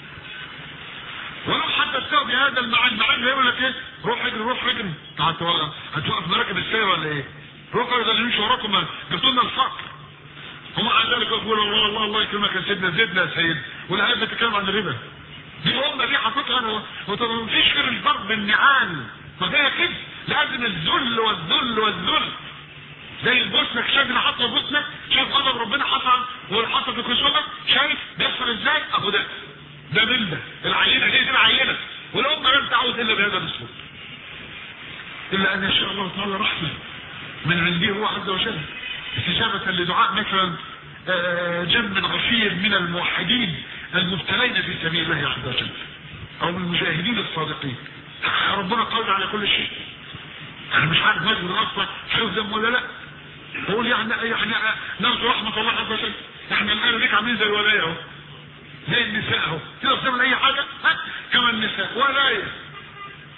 ولو حدثته بهذا المعنى المعنى يقول لك ايه روح اجري روح اجري هتوقف هتوقف مراكب السير ولا ايه روحوا اذا اللي يمشوا وراكم جبتوا لنا الفقر هم عن ذلك يقولوا الله الله الله يكرمك يا سيدنا زدنا يا سيد والايات بتتكلم عن الربا دي الامه دي حاططها انا وطبعا مفيش غير الضرب بالنعال فده كده لازم الذل والذل والذل زي البوسنة شايف اللي حصل في بوسنة شايف غضب ربنا حصل واللي حصل في كوسوفا شايف بيحصل ازاي اهو ده ده من ده العينه دي دي العينه والامه لم تعود الا بهذا الاسلوب الا ان يشاء الله تعالى رحمه من عنده هو عز وجل استجابه لدعاء مثلا جم غفير من الموحدين المبتلين في سبيل الله عز وجل او من المجاهدين الصادقين ربنا قادر على كل شيء انا مش عارف مجد اصلا حفظا ولا لا بقول يعني يعني نرجو رحمه الله عز وجل احنا الان ليك عاملين زي الولايه اهو زي النساء اهو تقدر تعمل اي حاجه ها كما النساء ولايه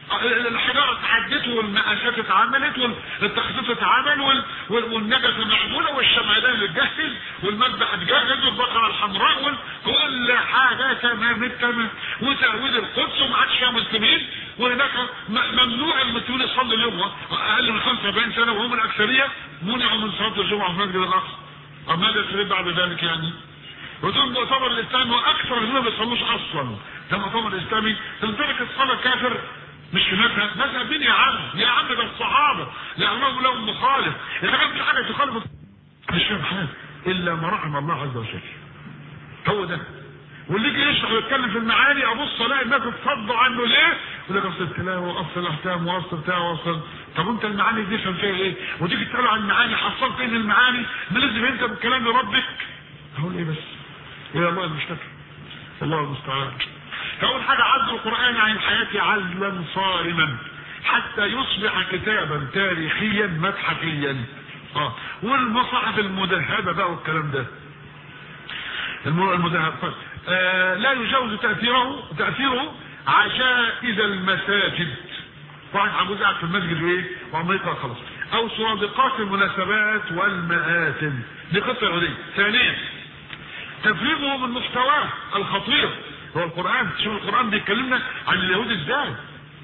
الحجارة اتعدت والمقاسات اتعملت والتخطيط اتعمل وال- وال- والنجفة معمولة والشمعدان اتجهز والمذبح اتجهز والبقرة الحمراء وال- كل حاجة تمام التمام وتهويد القدس وما عادش فيها مسلمين وهناك م- ممنوع المسلمين يصلوا اليوم اقل من 45 سنة وهم الاكثرية منعوا من صلاة الجمعة في مسجد الاقصى اما ماذا يصير بعد ذلك يعني؟ وده المؤتمر الاسلامي واكثر الذين ما بيصلوش اصلا ده مؤتمر اسلامي لذلك الصلاه كافر مش في مذهب مذهب مين يا عم يا عم ده الصحابه لانهم لهم مخالف اذا كان في حاجه تخالف مش فاهم حاجه الا ما رحم الله عز وجل هو ده واللي يجي يشرح ويتكلم في المعاني ابص الاقي الناس تصدوا عنه ليه؟ يقول لك اصل التلاوه واصل الاحكام واصل بتاع واصل طب انت المعاني دي فاهم فيها ايه؟ وتيجي تساله عن المعاني حصلت ايه من المعاني؟ ملزم انت بالكلام لربك؟ هقول ايه بس؟ يا الله المشتكى الله المستعان فأول حاجة عزل القرآن عن الحياة عزلا صارما حتى يصبح كتابا تاريخيا متحفيا اه والمصاحف المدهبة بقى والكلام ده الم- المدهب طيب. آه لا يجوز تأثيره تأثيره عشائز المساجد واحد عجوز قاعد في المسجد وايه وعم يقرا خلاص او سرادقات المناسبات والمآتم دي قصه يهوديه ثانيا تفريغه من محتواه الخطير هو القرآن شوف القرآن بيتكلمنا عن اليهود ازاي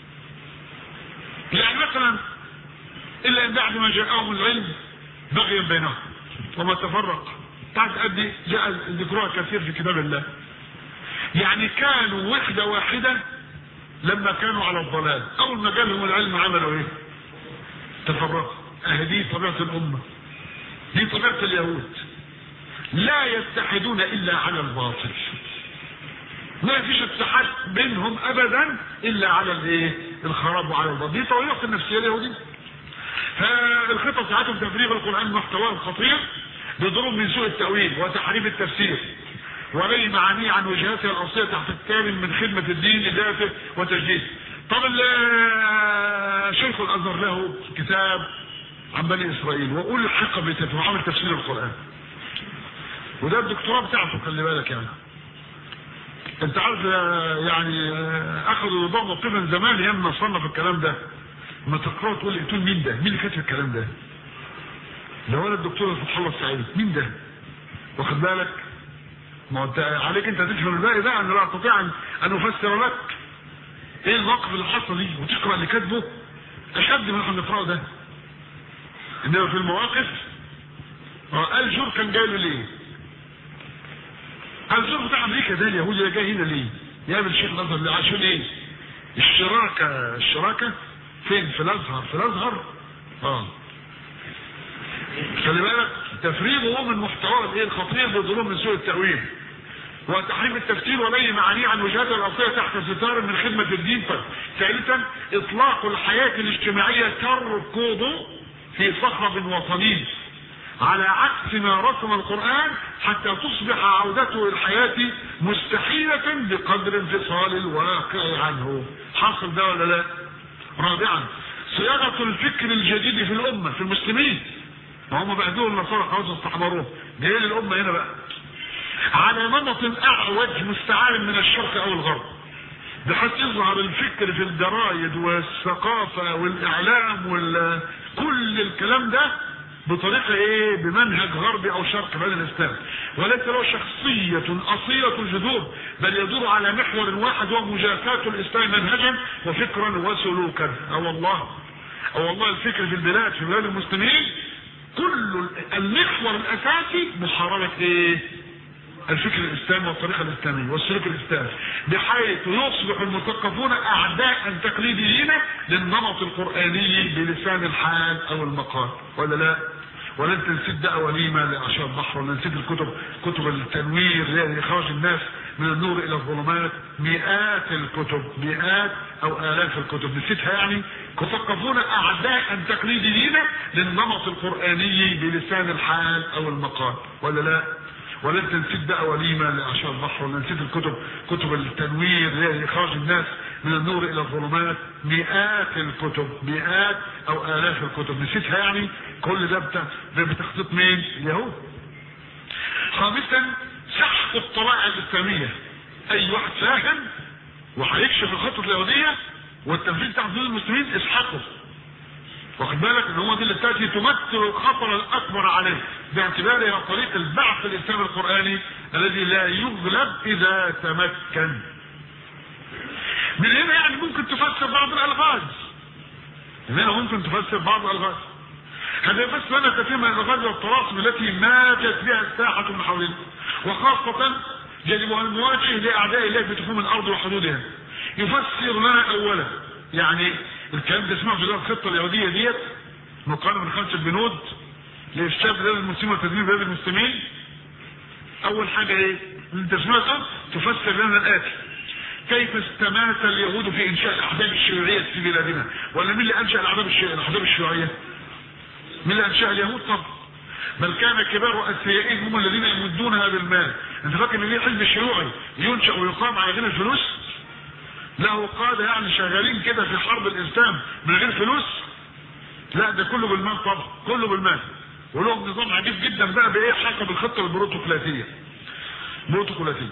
يعني مثلا إلا إن بعد ما جاءهم العلم بغيا بينهم وما تفرق تعرف قد جاء ذكرها كثير في كتاب الله يعني كانوا وحدة واحدة لما كانوا على الضلال أول ما جالهم العلم عملوا إيه؟ تفرقوا أهي دي طبيعة الأمة دي طبيعة اليهود لا يتحدون الا على الباطل ما فيش اتحاد بينهم ابدا الا على الايه الخراب وعلى الباطل دي طريقه النفسيه اليهوديه فالخطه بتاعتهم تفريغ القران محتواه الخطير بضروب من سوء التاويل وتحريف التفسير ولي معانيه عن وجهاتها الاصليه تحت الكامل من خدمه الدين لذاته وتجديده طب ال- شيخ الازهر له كتاب عن بني اسرائيل واقول الحق بتفهم تفسير القران وده الدكتوراه بتاعته خلي بالك يعني انت عارف آه، يعني آه، اخذوا نظام موقفا زمان ايام ما صنف الكلام ده ما تقرأ تقول لي تقول مين ده؟ مين اللي كاتب الكلام ده؟ ده ولا الدكتور فتح الله السعيد مين ده؟ واخد بالك؟ ما هو انت عليك انت تفهم الباقي ده انا لا استطيع ان ان افسر لك ايه الموقف اللي حصل ليه وتقرا اللي كاتبه اشد من اللي احنا بنقراه ده انما في المواقف اه الجور كان جاي له ليه؟ الزور بتاع امريكا ده اليهودي ده جاي هنا ليه؟ يعمل شيخ الازهر ليه؟ عشان ايه؟ الشراكه الشراكه فين؟ في الازهر في الازهر اه خلي بالك تفريغه من محتواه الايه الخطير بظلوم من سوء التاويل وتحريم التفسير ولي معانيه عن وجهات الاصليه تحت ستار من خدمه الدين ف- ثالثا اطلاق الحياه الاجتماعيه تركض في صخب وطني على عكس ما رسم القرآن حتى تصبح عودته للحياة مستحيلة بقدر انفصال الواقع عنه حاصل ده ولا لا رابعا صياغة الفكر الجديد في الأمة في المسلمين ما هم بعدوه النصارى خلاص استحضروه جاي للأمة هنا بقى على نمط أعوج مستعار من الشرق أو الغرب بحيث يظهر الفكر في الجرايد والثقافة والإعلام وكل الكلام ده بطريقة ايه بمنهج غربي او شرقي بدل الاسلام وليس له شخصية اصيلة الجذور بل يدور على محور واحد وهو مجاساة الاسلام منهجا وفكرا وسلوكا او والله او والله الفكر في البلاد في بلاد المسلمين كل المحور الاساسي محاربة ايه الفكر الاسلامي والطريقه الاسلاميه والسلوك الاسلامي بحيث يصبح المثقفون اعداء تقليديين للنمط القراني بلسان الحال او المقال ولا لا؟ ولا انت نسيت بقى وليمه لعشاء البحر ولا نسيت الكتب كتب التنوير لاخراج الناس من النور الى الظلمات مئات الكتب مئات او الاف الكتب نسيتها يعني مثقفون اعداء تقليديين للنمط القراني بلسان الحال او المقال ولا لا؟ ولا انت نسيت بقى وليمه لعشاء البحر ولا نسيت الكتب كتب التنوير لاخراج الناس من النور الى الظلمات مئات الكتب مئات او الاف الكتب نسيتها يعني كل ده بتا- ده بتخطيط مين؟ اليهود. خامسا سحق الطلائع الاسلاميه اي واحد فاهم وهيكشف الخطه اليهوديه والتنفيذ بتاع حدود المسلمين اسحقه واخد بالك ان هو دي اللي تاتي تمثل الخطر الاكبر عليه باعتبارها طريق البعث الاسلامي القراني الذي لا يغلب اذا تمكن. من هنا يعني ممكن تفسر بعض الالغاز. من هنا ممكن تفسر بعض الالغاز. هذا يفسر لنا كثير من الالغاز والطلاسم التي ماتت بها الساحه من حولنا وخاصه يجب ان نواجه لاعداء الله في تخوم الارض وحدودها. يفسر لنا اولا يعني الكلام ده اسمه في الخطه اليهوديه ديت مقارنه من خمسه بنود لافساد بلاد المسلمين وتدمير بلاد المسلمين اول حاجه ايه؟ انت سمعت تفسر لنا الاتي كيف استمات اليهود في انشاء الاحزاب الشيوعيه في بلادنا ولا مين اللي انشا الاحزاب الاحزاب الشيوعيه؟ مين اللي انشا اليهود طبعا بل كان كبار اثريائهم هم الذين يمدونها بالمال انت فاكر ان ليه حزب شيوعي ينشا ويقام على غير الفلوس؟ له قاده يعني شغالين كده في حرب الاسلام من غير فلوس لا ده كله بالمال طبعا كله بالمال ولهم نظام عجيب جدا بقى بايه حاجه بالخطه البروتوكولاتيه بروتوكولاتيه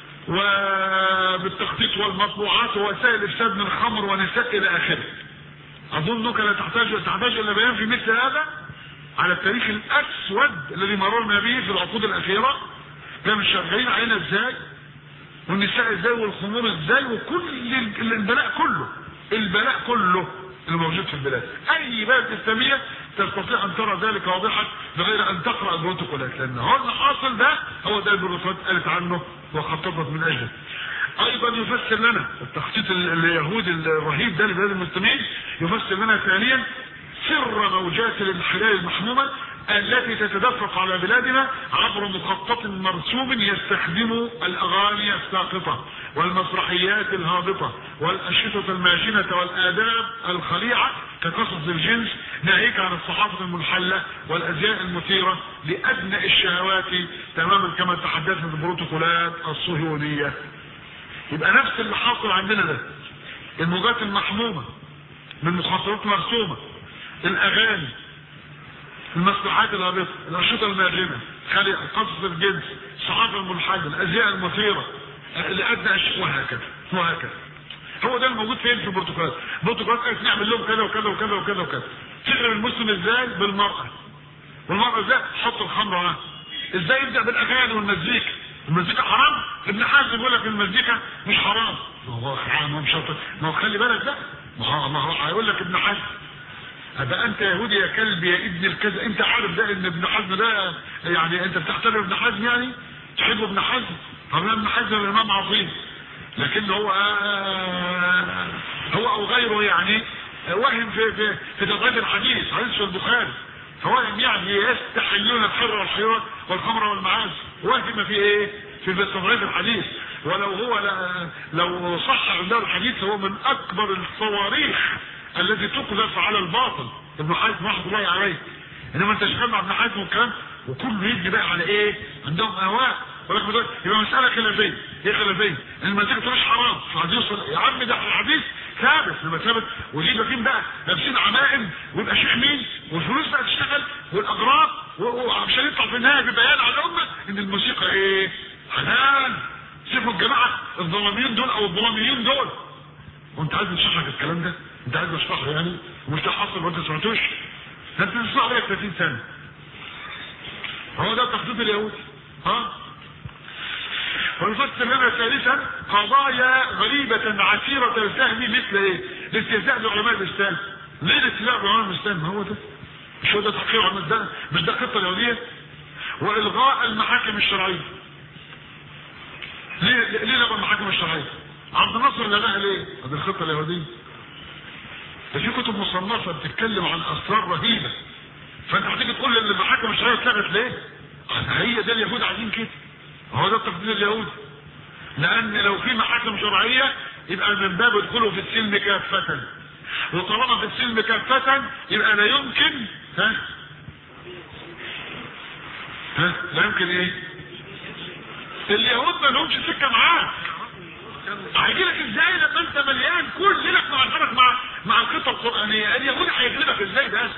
وبالتخطيط والمطبوعات ووسائل افساد من خمر ونساء الى اخره اظنك لا تحتاج تحتاج الى بيان في مثل هذا على التاريخ الاسود الذي مررنا به في العقود الاخيره كانوا شغالين علينا ازاي والنساء ازاي والخمور ازاي وكل البلاء كله البلاء كله اللي موجود في البلاد اي بلد اسلاميه تستطيع ان ترى ذلك واضحا بغير ان تقرا البروتوكولات لان هو اللي حاصل ده هو ده البروتوكولات قالت عنه وخططت من اجله ايضا يفسر لنا التخطيط اليهودي الرهيب ده لبلاد المسلمين يفسر لنا ثانيا سر موجات الانحلال المحمومه التي تتدفق على بلادنا عبر مخطط مرسوم يستخدم الاغاني الساقطه والمسرحيات الهابطه والاشرطه الماشنه والاداب الخليعه كقصص الجنس ناهيك عن الصحافه المنحله والازياء المثيره لادنى الشهوات تماما كما تحدثت البروتوكولات الصهيونيه. يبقى نفس اللي حاصل عندنا ده الموجات المحمومه من مخططات مرسومه الاغاني المسرحيات الهابطه الانشطه الماجنه خلي قصص الجنس الصحافه المنحله الازياء المثيره لادنى اشياء وهكذا وهكذا هو ده الموجود فين في البروتوكولات البروتوكولات قالت نعمل لهم كذا وكذا وكذا وكذا وكذا تغرب المسلم ازاي بالمراه والمراه ازاي حط الخمر معاها ازاي يبدا بالاغاني والمزيكا المزيكا حرام ابن حزم بيقول لك المزيكا مش حرام ما هو حرام مش ما هو خلي بالك ده ما هو هيقول لك ابن حزم هذا انت يهودي يا كلب يا ابن الكذا انت عارف ده ان ابن حزم ده يعني انت بتحترم ابن حزم يعني تحب ابن حزم طب ابن حزم الامام عظيم لكن هو آه هو او غيره يعني وهم في في في تضعيف الحديث حديث في البخاري فوهم يعني يستحلون الحر والحيوان والخمر والمعاز وهم في ايه؟ في تضعيف الحديث ولو هو لو صح عنده الحديث هو من اكبر الصواريخ التي تقذف على الباطل ابن حزم رحمه الله عليه انما انت شغال مع ابن حزم والكلام وكله يجي بقى على ايه؟ عندهم اهواء ولكن يبقى مساله خلافيه ايه خلافيه؟ ان المزيكا مش حرام فحديث يا عم ده الحديث ثابت لما ثابت ودي باقيين بقى لابسين عمائم ويبقى شيخ مين والفلوس بقى تشتغل والاغراض وعشان يطلع في النهايه ببيان على الامه ان الموسيقى ايه؟ حلال شوفوا الجماعه الظلاميين دول او الظلاميين دول وانت عايز نشرح لك الكلام ده؟ انت عايز اشرحه يعني ومش ده حصل وانت سمعتوش ده انت تسمع بقى 30 سنه هو ده التخطيط اليهودي ها ونفسر لنا ثالثا قضايا غريبة عسيرة الفهم مثل ايه؟ الاستهزاء بعلماء الاسلام. ليه الاستهزاء بعلماء الاسلام؟ ما هو ده. مش هو ده تحقيق علماء ده مش ده الخطة اليهودية؟ والغاء المحاكم الشرعية. ليه ليه لغى المحاكم الشرعية؟ عبد الناصر لغاها ليه؟ هذه الخطة اليهودية. ده في كتب مصنفة بتتكلم عن اسرار رهيبة. فانت هتيجي تقول ان المحاكم الشرعية اتلغت ليه؟ هي ده اليهود عايزين كده. هو ده التقدير اليهودي لان لو في محاكم شرعيه يبقى من باب ادخلوا في السلم كافه وطالما في السلم كافه يبقى لا يمكن ها ها لا يمكن ايه اليهود ما لهمش سكه معاك هيجي لك ازاي لما انت مليان كل ليلك مع الحرك مع مع الخطه القرانيه اليهود هيغلبك ازاي ده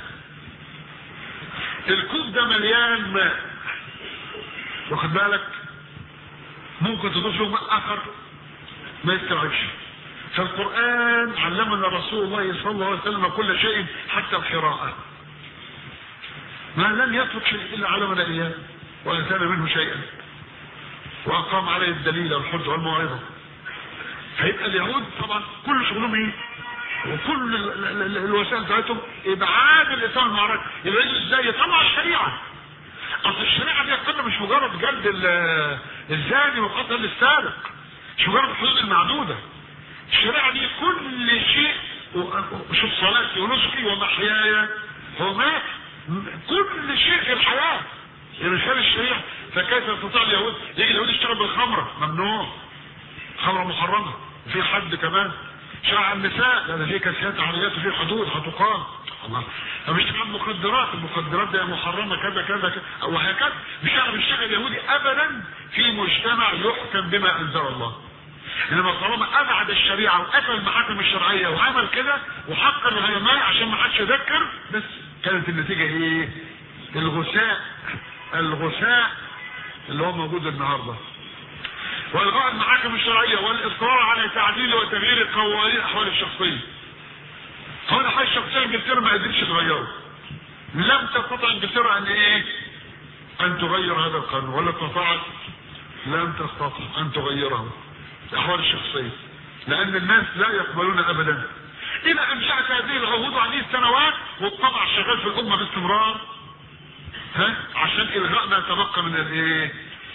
الكوب ده مليان ماء واخد بالك ممكن تضيف له ماء اخر ما يستوعبش فالقرآن علمنا رسول الله صلى الله عليه وسلم كل شيء حتى القراءة ما لم يترك شيء إلا علمنا إياه وأنسانا منه شيئا وأقام عليه الدليل والحج والموعظة فيبقى اليهود طبعا كل شغلهم ايه؟ وكل ال- ال- ال- الوسائل بتاعتهم ابعاد الاسلام من المعركه يبقى يجي ازاي يطلع الشريعه اصل الشريعه دي اقل مش مجرد جلد ال- الزاني وقتل السارق مش مجرد الحدود المعدوده الشريعه دي كل شيء و- شوف صلاتي ونسكي ومحياي ومات كل شيء في الحياه يرسال الشريعه فكيف يستطيع اليهود يجي اليهود يشتغل بالخمره ممنوع خمره محرمه في حد كمان شرع النساء لا ده في كاسيات عربيات وفي حدود هتقام الله طب مش كمان مخدرات المخدرات دي محرمه كذا كذا كذا وهكذا مش هيعرف يشتغل اليهودي ابدا في مجتمع يحكم بما انزل الله انما طالما ابعد الشريعه وقفل المحاكم الشرعيه وعمل كده وحق الغرماء عشان ما حدش يذكر بس كانت النتيجه ايه؟ الغثاء الغثاء اللي هو موجود النهارده والغاء المحاكم الشرعيه والاصرار على تعديل وتغيير قوانين الاحوال الشخصيه. قوانين الاحوال الشخصيه انجلترا ما قدرتش تغيره. لم تستطع انجلترا ان ايه؟ ان تغير هذا القانون ولا استطاعت لم تستطع ان تغيره. الاحوال الشخصيه. لان الناس لا يقبلون ابدا. الى ان جاءت هذه العهود هذه السنوات والطبع شغال في الامه باستمرار. ها؟ عشان الغاء ما تبقى من الايه؟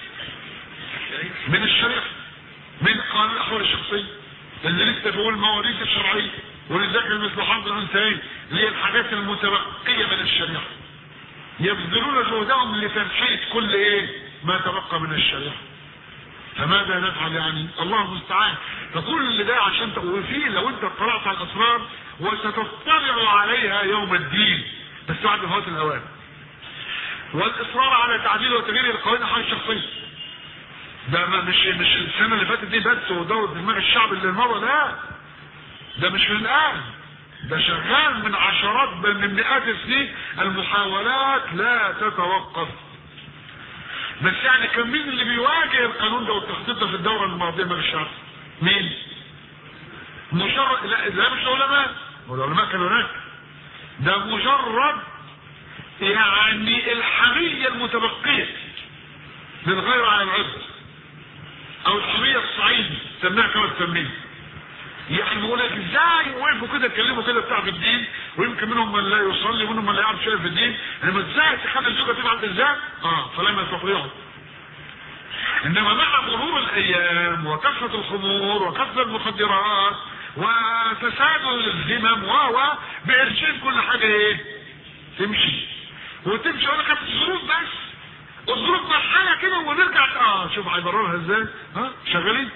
من الشريعة من قانون الأحوال الشخصية اللي لسه بيقول المواريث الشرعية ولذلك مثل حظ الأنثيين اللي هي الحاجات المتبقية من الشريعة يبذلون جهدهم لتنحية كل إيه ما تبقى من الشريعة فماذا نفعل يعني الله المستعان فكل ده عشان ت- وفي لو انت اطلعت على الاسرار وستطلع عليها يوم الدين بس بعد فوات الاوان والاصرار على تعديل وتغيير القوانين الحياه الشخصيه ده ما مش مش السنه اللي فاتت دي بس ودور دماغ الشعب اللي مضى لا ده مش من الان ده شغال من عشرات بل من مئات السنين المحاولات لا تتوقف بس يعني كان مين اللي بيواجه القانون ده والتخطيط ده في الدوره الماضيه من الشعب؟ مين؟ مجرد لا لا مش العلماء والعلماء كانوا هناك ده مجرد يعني الحمية المتبقية للغير على العبد او الحمية الصعيدي سميها كما تسميه يعني بيقول لك ازاي وقفوا كده اتكلموا كده بتاع في الدين ويمكن منهم من لا يصلي ومنهم من لا يعرف شيء في الدين انما ازاي تخلي الزوجه تفعل ازاي؟ اه فلم يستطيعوا انما مع مرور الايام وكثره الخمور وكثره المخدرات وتسادل الذمم و و بقرشين كل حاجه ايه؟ تمشي وتمشي ولا كانت الظروف بس الظروف مرحله كده ونرجع اه شوف هيبررها ازاي؟ ها شغالين؟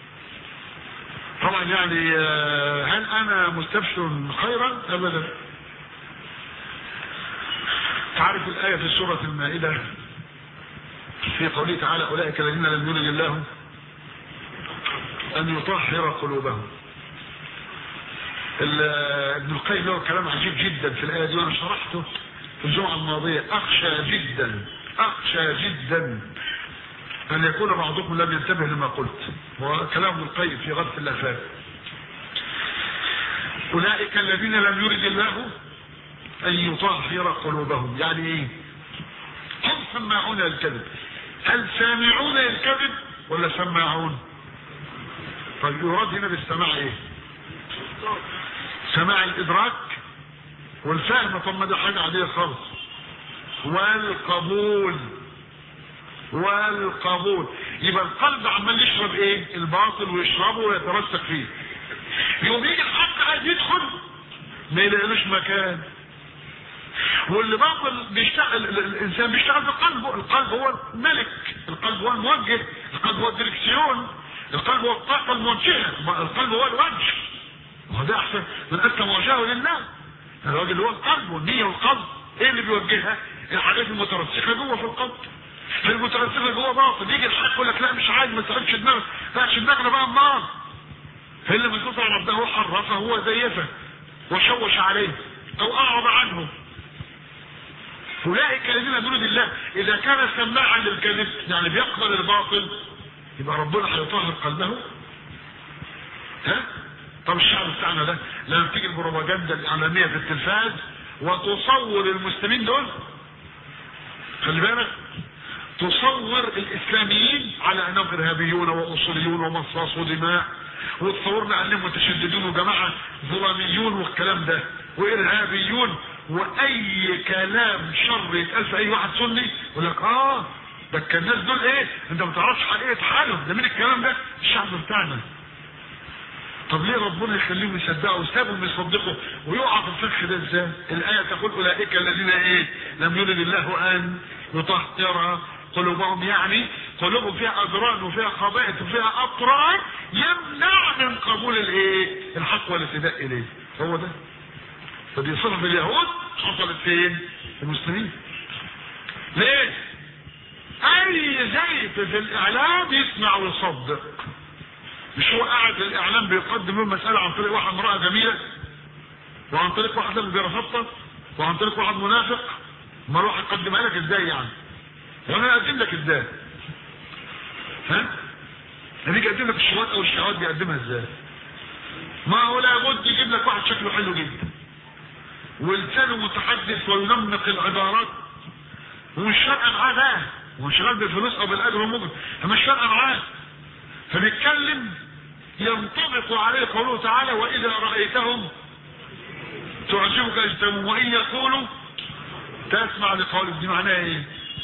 طبعا يعني آه، هل انا مستبشر خيرا؟ ابدا. تعرف الايه في سوره المائده في قوله تعالى اولئك الذين لم يولد الله ان يطهر قلوبهم. ال- ابن القيم له كلام عجيب جدا في الايه دي وانا شرحته في الجمعه الماضيه اخشى جدا اخشى جدا ان يكون بعضكم لم ينتبه لما قلت وكلام ابن القيم في غرف الافاق اولئك الذين لم يرد الله ان يطهر قلوبهم يعني ايه هم سماعون للكذب هل سامعون للكذب ولا سماعون طيب يراد هنا بالسماع ايه سماع الادراك والفهم طب ما ده حاجه عاديه خالص والقبول والقبول يبقى القلب عمال يشرب ايه الباطل ويشربه ويترسخ فيه يوم يجي الحق عايز يدخل ما يلاقيلوش مكان واللي باطل بيشتغل ال- ال- الانسان بيشتغل في قلبه القلب هو الملك القلب هو الموجه القلب هو الدركسيون القلب هو الطاقه الموجهه القلب هو الوجه ما هو ده احسن من اسلم وجهه لله الراجل اللي هو القلب والنيه والقلب ايه اللي بيوجهها الحاجات المترسخه جوه في القلب المترسخه جوه باطل يجي الحق يقول لك لا مش عايز ما تسالش دماغك لا دماغنا بقى النار فاللي من كثر ربه حرفه هو زيفه وشوش عليه او اعرض عنه اولئك الذين يدعون الله اذا كان سماعا للكذب يعني بيقبل الباطل يبقى ربنا هيطهر قلبه ها طب الشعب بتاعنا ده لما تيجي البروباجندا الاعلاميه في التلفاز وتصور المسلمين دول خلي بالك تصور الاسلاميين على انهم ارهابيون واصوليون ومصاصو دماء وتصورنا انهم متشددون وجماعه ظلاميون والكلام ده وارهابيون واي كلام شر يتقال في اي واحد سني يقول لك اه ده كان الناس دول ايه انت ما تعرفش حقيقه حالهم ده مين الكلام ده الشعب بتاعنا طب ليه ربنا يخليهم يصدقوا وسابهم يصدقوا ويقع في الفخ ده ازاي؟ الآية تقول أولئك الذين إيه؟ لم يرد الله أن يطهر قلوبهم يعني قلوبهم فيها أدران وفيها خبائث وفيها أطران يمنع من قبول الإيه؟ الحق والاهتداء إليه هو ده فدي صفة في اليهود حصلت فين؟ في المسلمين ليه؟ أي زيت في الإعلام يسمع ويصدق مش هو قاعد في الاعلام بيقدم له المساله عن طريق واحد امراه جميله وعن طريق واحد اللي بيرفضها وعن طريق واحد منافق ما اروح اقدمها لك ازاي يعني وانا اقدم لك ازاي ها هنيجي اقدم لك الشهوات او الشهوات بيقدمها ازاي ما هو لابد يجيب لك واحد شكله حلو جدا ولسانه متحدث وينمق العبارات ومش فارقه معاه ده ومش شغال بالفلوس او بالاجر والمجر مش فارقه معاه فبيتكلم ينطبق عليه قوله تعالى واذا رايتهم تعجبك اجسامهم وان يقولوا تسمع لقولهم دي معناها ايه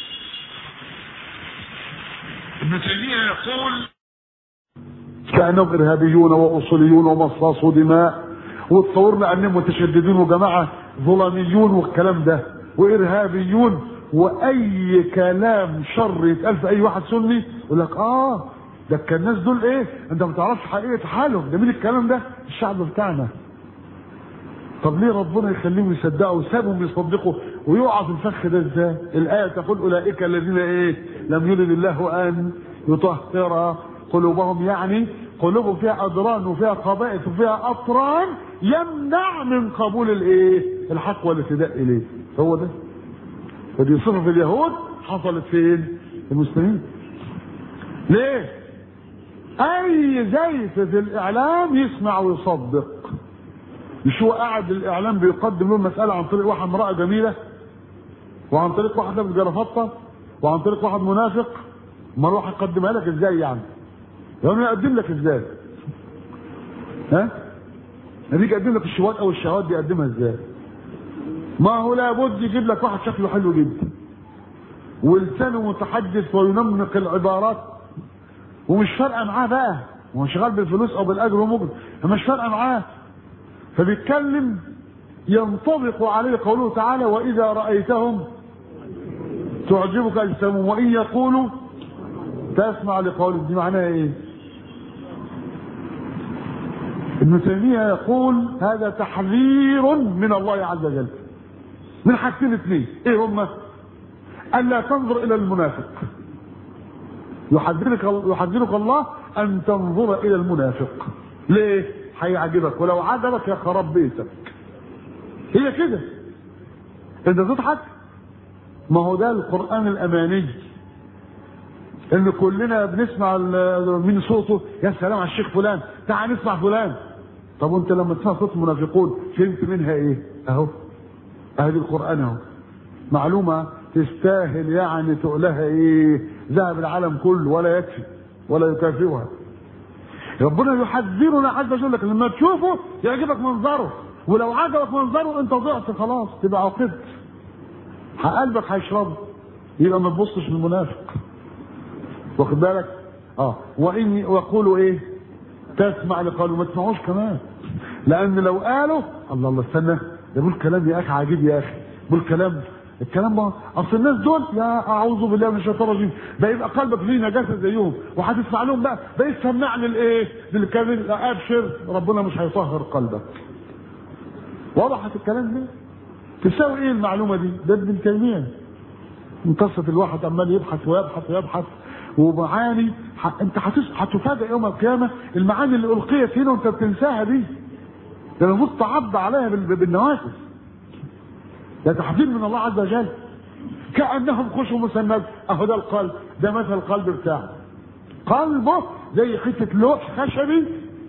ابن تيميه يقول كانهم ارهابيون واصوليون ومصاصو دماء وتصورنا انهم متشددين وجماعه ظلاميون والكلام ده وارهابيون واي كلام شر يتقال في اي واحد سني يقول لك اه ده كان الناس دول ايه انت ما تعرفش حقيقه حالهم ده مين الكلام ده الشعب بتاعنا طب ليه ربنا يخليهم يصدقوا وسابهم يصدقوا ويقعوا في الفخ ده ازاي الايه تقول اولئك الذين ايه لم يرد الله ان يطهر قلوبهم يعني قلوبهم فيها ادران وفيها خبائث وفيها اطران يمنع من قبول الايه الحق والاهتداء اليه هو ده فدي صفه في اليهود حصلت فين في المسلمين ليه اي زيت في الاعلام يسمع ويصدق مش هو قاعد الاعلام بيقدم له المساله عن طريق واحد امراه جميله وعن طريق واحد لابس جرافطه وعن طريق واحد منافق ما اروح اقدمها لك ازاي يعني يعني يقدم لك ازاي ها هديك يقدم لك الشهوات او الشهوات دي يقدمها ازاي ما هو لابد يجيب لك واحد شكله حلو جدا ولسانه متحدث وينمق العبارات ومش فارقه معاه بقى هو شغال بالفلوس او بالاجر ومجر مش فارقه معاه فبيتكلم ينطبق عليه قوله تعالى واذا رايتهم تعجبك اجسامهم وان يقولوا تسمع لقولهم دي معناها ايه ابن تيميه يقول هذا تحذير من الله عز وجل من حاجتين اثنين ايه هما الا تنظر الى المنافق يحذرك يحذرك الله ان تنظر الى المنافق ليه هيعجبك ولو عجبك يا خراب بيتك هي كده انت تضحك ما هو ده القران الاماني ان كلنا بنسمع من صوته يا سلام على الشيخ فلان تعال نسمع فلان طب وانت لما تسمع صوت المنافقون فهمت منها ايه اهو اهي القران اهو معلومه تستاهل يعني تقولها ايه ذهب العالم كله ولا يكفي ولا يكافئها ربنا يحذرنا عز وجل لك لما تشوفه يعجبك منظره ولو عجبك منظره انت ضعت خلاص تبقى عقدت قلبك هيشرب يبقى ما تبصش للمنافق واخد بالك اه وان ويقولوا ايه تسمع لقالوا ما تسمعوش كمان لان لو قالوا الله الله استنى ده بيقول كلام يا اخي عجيب يا اخي بيقول كلام الكلام ده اصل الناس دول يا اعوذ بالله من الشيطان الرجيم ده يبقى قلبك فيه نجاسه زيهم وهتسمع لهم بقى ده يسمع للايه؟ للكلام ابشر ربنا مش هيطهر قلبك. وضحت الكلام ده؟ تساوي ايه المعلومه دي؟ ده ابن تيميه. منتصف الواحد عمال يبحث ويبحث ويبحث ومعاني ح... انت هتفاجئ يوم القيامه المعاني اللي القيت هنا وانت بتنساها دي. ده المفروض تعض عليها بال... بالنوافذ. ده تحذير من الله عز وجل كانهم خشوا مسند اهو ده القلب ده مثل القلب بتاعه قلبه زي حته لوح خشبي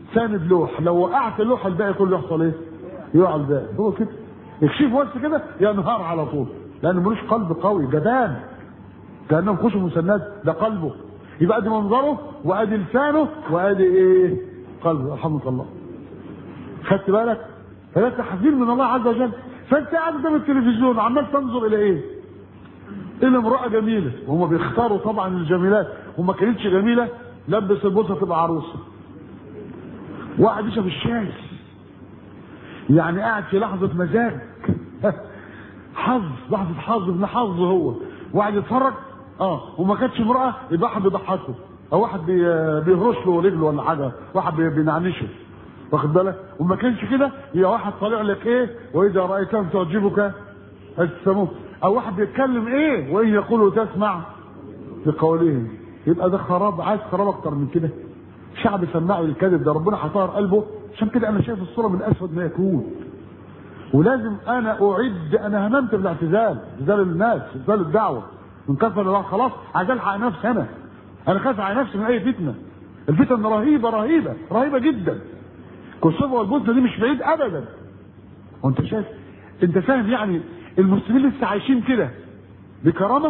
ساند لوح لو وقعت اللوح الباقي كله يحصل ايه؟ يقع الباقي هو كده يكشف بس كده ينهار على طول لان ملوش قلب قوي جبان كانهم خشب مسنات ده قلبه يبقى ادي منظره وادي لسانه وادي ايه؟ قلبه رحمك الله خدت بالك؟ فده تحذير من الله عز وجل فانت قاعد قدام التلفزيون عمال تنظر الى ايه؟ الى امراه جميله وهم بيختاروا طبعا الجميلات وما كانتش جميله لبس البوسه تبقى عروسه واحد يشرب الشاي يعني قاعد في لحظه مزاج حظ لحظه حظ ابن حظ هو واحد يتفرج اه وما كانتش امراه يبقى واحد بيضحكه او واحد بي- بيهرش له رجله ولا حاجه واحد بي- بينعنشه واخد بالك وما كانش كده يبقى واحد طالع لك ايه واذا رايتهم تعجبك اجسامهم او واحد بيتكلم ايه وان يقولوا تسمع لقولهم يبقى ده خراب عايز خراب اكتر من كده شعب سماعه للكذب ده ربنا حصار قلبه عشان كده انا شايف الصوره من اسود ما يكون ولازم انا اعد انا هممت بالاعتزال اعتزال الناس اعتزال الدعوه من كثر الله خلاص عايز الحق نفسي انا انا خايف على نفسي من اي فتنه الفتن رهيبه رهيبه رهيبه جدا كوسوفا والبوسنه دي مش بعيد ابدا وانت شايف انت فاهم يعني المسلمين لسه عايشين كده بكرامه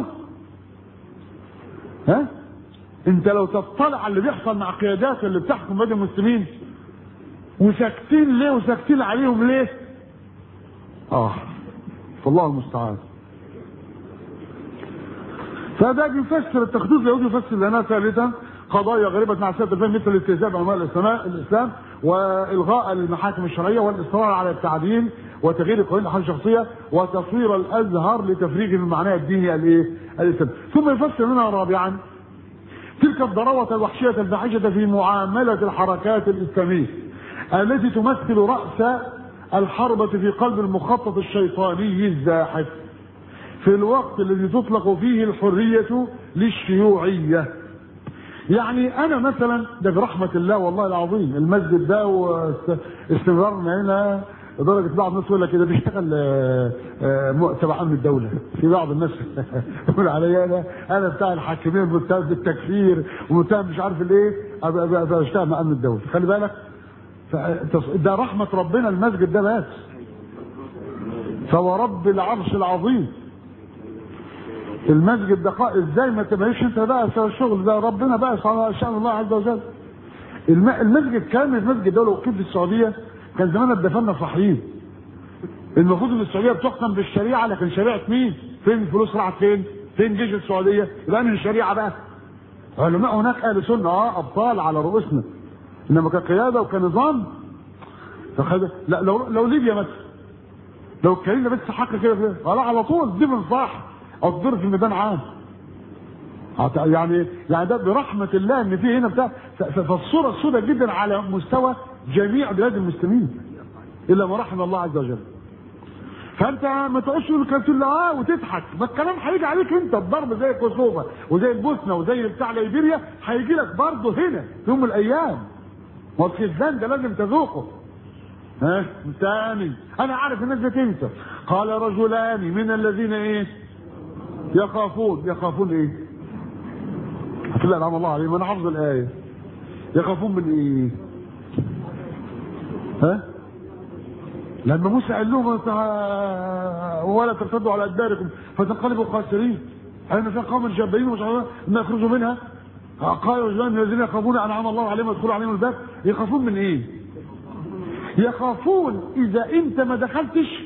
ها انت لو تطلع على اللي بيحصل مع قيادات اللي بتحكم بين المسلمين وساكتين ليه وساكتين عليهم ليه اه فالله المستعان فده بيفسر التخطيط اليهودي يفسر لنا ثالثا قضايا غريبة مع سيادة الفهم مثل الاستهزاء بعلماء الإسلام الإسلام والغاء المحاكم الشرعية والإصرار على التعديل وتغيير قوانين الحياة الشخصية وتصوير الأزهر لتفريغ من معناه الديني الإيه؟ الإسلام ثم يفسر لنا رابعا تلك الضراوة الوحشية الفاحشة في معاملة الحركات الإسلامية التي تمثل رأس الحربة في قلب المخطط الشيطاني الزاحف في الوقت الذي تطلق فيه الحرية للشيوعية يعني انا مثلا ده برحمة الله والله العظيم المسجد ده واستمرارنا هنا لدرجة بعض الناس يقول لك كده بيشتغل آه، آه، م- تبع امن الدولة في بعض الناس يقول عليا انا انا بتاع الحاكمين متهم بالتكفير ومتهم مش عارف الايه أبقى- أبقى- أبقى بشتغل مع امن الدولة خلي بالك ف- ده رحمة ربنا المسجد ده بس فورب العرش العظيم المسجد ده قا- ازاي ما تبقاش انت بقى في الشغل ده ربنا بقى على شان الله عز وجل الم- المسجد كان المسجد ده لو كان في السعوديه كان زمان اتدفنا صحيح المفروض ان السعوديه بتحكم بالشريعه لكن شريعه مين؟ فين الفلوس راحت فين؟ فين جيش السعوديه؟ يبقى من الشريعه بقى علماء هناك اهل سنه اه ابطال على رؤوسنا انما كقياده وكنظام فخد... لا لو لو ليبيا مثلا لو اتكلمنا بس حق كده كده لا على طول دي صح او تضرب في ميدان عام هت- يعني يعني ده برحمه الله ان في هنا بتاع ف- ف- فالصوره السوداء جدا على مستوى جميع بلاد المسلمين الا ما رحم الله عز وجل فانت ما تقولش تقول الكلام تقول له اه وتضحك ما الكلام هيجي عليك انت الضرب زي كوسوفا وزي البوسنه وزي بتاع ليبيريا هيجي لك برضه هنا في يوم من الايام ما الخزان ده لازم تذوقه ها تاني انا عارف الناس بتنسى قال رجلان من الذين ايه يخافون يخافون ايه لا نعم الله عليهم انا حافظ الايه يخافون من ايه ها لما موسى قال لهم "تا- ولا ترتدوا على ادباركم فتنقلبوا خاسرين اين في قوم جبارين ومش عارف ما يخرجوا منها قال رجلان من الذين يخافون انعم الله عليهم يدخلوا عليهم الباب يخافون من ايه يخافون اذا انت ما دخلتش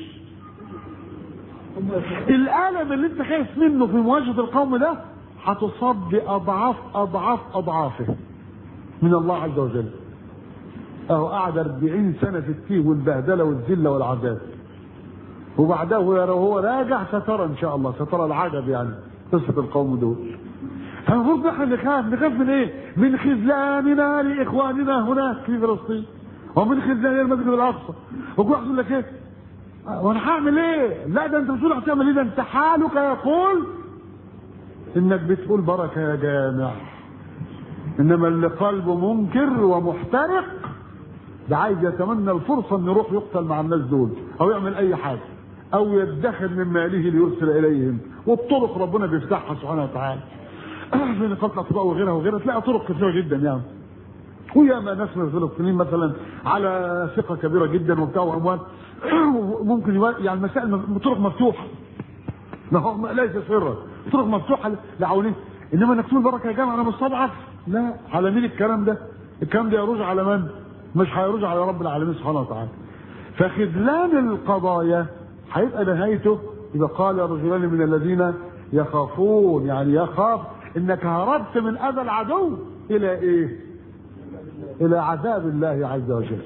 الالم اللي انت خايف منه في مواجهه القوم ده هتصاب باضعاف اضعاف اضعافه من الله عز وجل اهو قعد 40 سنه في التيه والبهدله والذله والعذاب وبعدها وهو راجع سترى ان شاء الله سترى العجب يعني قصه القوم دول فالمفروض احنا نخاف نخاف من ايه؟ من خذلاننا لاخواننا هناك في فلسطين ومن خذلان المسجد الاقصى وكل واحد يقول لك ايه؟ وانا هعمل ايه؟ لا ده انت بتقول هتعمل ايه؟ ده انت حالك يقول انك بتقول بركه يا جامع انما اللي قلبه منكر ومحترق ده عايز يتمنى الفرصه ان يروح يقتل مع الناس دول او يعمل اي حاجه او يدخر من ماله ليرسل اليهم والطرق ربنا بيفتحها سبحانه وتعالى في نقاط الاطباء وغيرها وغيرها تلاقي طرق كثيره جدا يعني وياما ناس من الفلسطينيين مثلا على ثقه كبيره جدا وبتاع واموال ممكن يوا- يعني المسائل طرق مفتوحه ما هو ما- ليس سرا طرق مفتوحه لعونين انما انك تقول بركه يا جماعه انا مستضعف لا على مين الكلام ده؟ الكلام ده يروج على من؟ مش هيروج على رب العالمين سبحانه وتعالى فخذلان القضايا هيبقى نهايته يبقى قال رجلان من الذين يخافون يعني يخاف انك هربت من اذى العدو الى ايه؟ الى عذاب الله عز وجل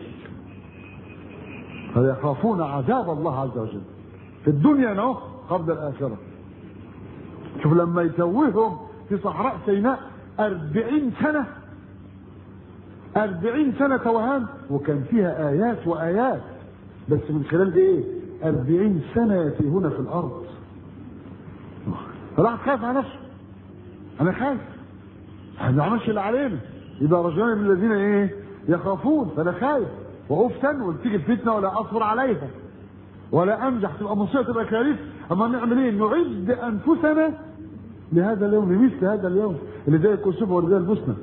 فيخافون عذاب الله عز وجل في الدنيا نو قبل الآخرة شوف لما يتوههم في صحراء سيناء أربعين سنة أربعين سنة توهان وكان فيها آيات وآيات بس من خلال إيه أربعين سنة يتيهون في الأرض فالواحد خايف على نفسه أنا خايف احنا ما عملش اللي علينا يبقى رجلان من الذين ايه يخافون فانا خايف وافتن وتيجي الفتنه ولا اصبر عليها ولا انجح تبقى مصيبه تبقى كارثه اما نعمل ايه نعد انفسنا لهذا اليوم لمثل هذا اليوم اللي زي الكسوف وزي البوسنه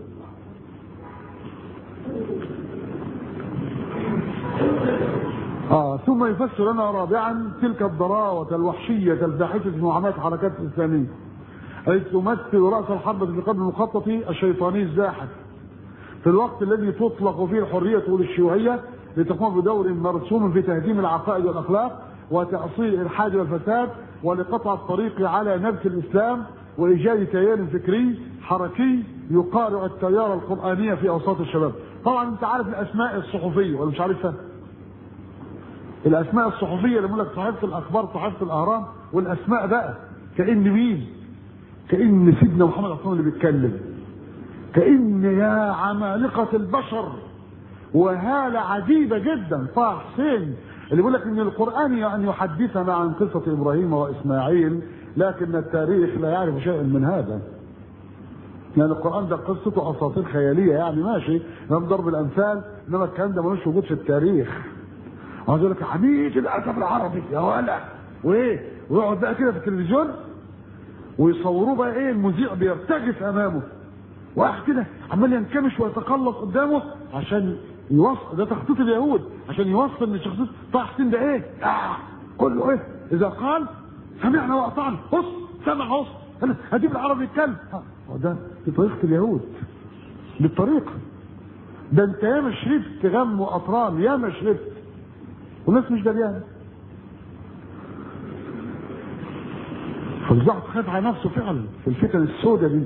آه ثم يفسر لنا رابعا تلك الضراوة الوحشية الفاحشة في معاملة حركات الإسلامية أي تمثل رأس الحربة في قلب المخطط الشيطاني الزاحف في الوقت الذي تطلق فيه الحرية للشيوعية لتقوم بدور مرسوم في تهديم العقائد والأخلاق وتأصيل الإلحاد والفساد ولقطع الطريق على نبت الإسلام وإيجاد تيار فكري حركي يقارع التيار القرآنية في أوساط الشباب طبعا أنت عارف الأسماء الصحفية ولا مش عارفها؟ الاسماء الصحفيه اللي بيقول لك صحيفه الاخبار صحيفه الاهرام والاسماء بقى كان مين؟ كان سيدنا محمد اصلا اللي بيتكلم كان يا عمالقه البشر وهاله عجيبه جدا طه حسين اللي بيقول لك ان القران ان يحدثنا عن قصه ابراهيم واسماعيل لكن التاريخ لا يعرف شيئا من هذا يعني القران ده قصته اساطير خياليه يعني ماشي من ضرب الامثال انما الكلام ده ملوش وجود في التاريخ عاوز اقول لك عميد الادب العربي يا ولا وايه ويقعد بقى كده في التلفزيون ويصوروه بقى ايه المذيع بيرتجف امامه واحد كده عمال ينكمش ويتقلص قدامه عشان يوصل ده تخطيط اليهود عشان يوصل ان شخصيه طه حسين ده ايه؟ آه كله ايه؟ اذا قال سمعنا واطعنا بص سمع بص انا هجيب العربي يتكلم آه، هو ده دي طريقه اليهود بالطريقه ده انت ياما شربت غم واطران ياما شربت والناس مش دريانه فالضغط خاف على نفسه فعلا في الفتن السوداء دي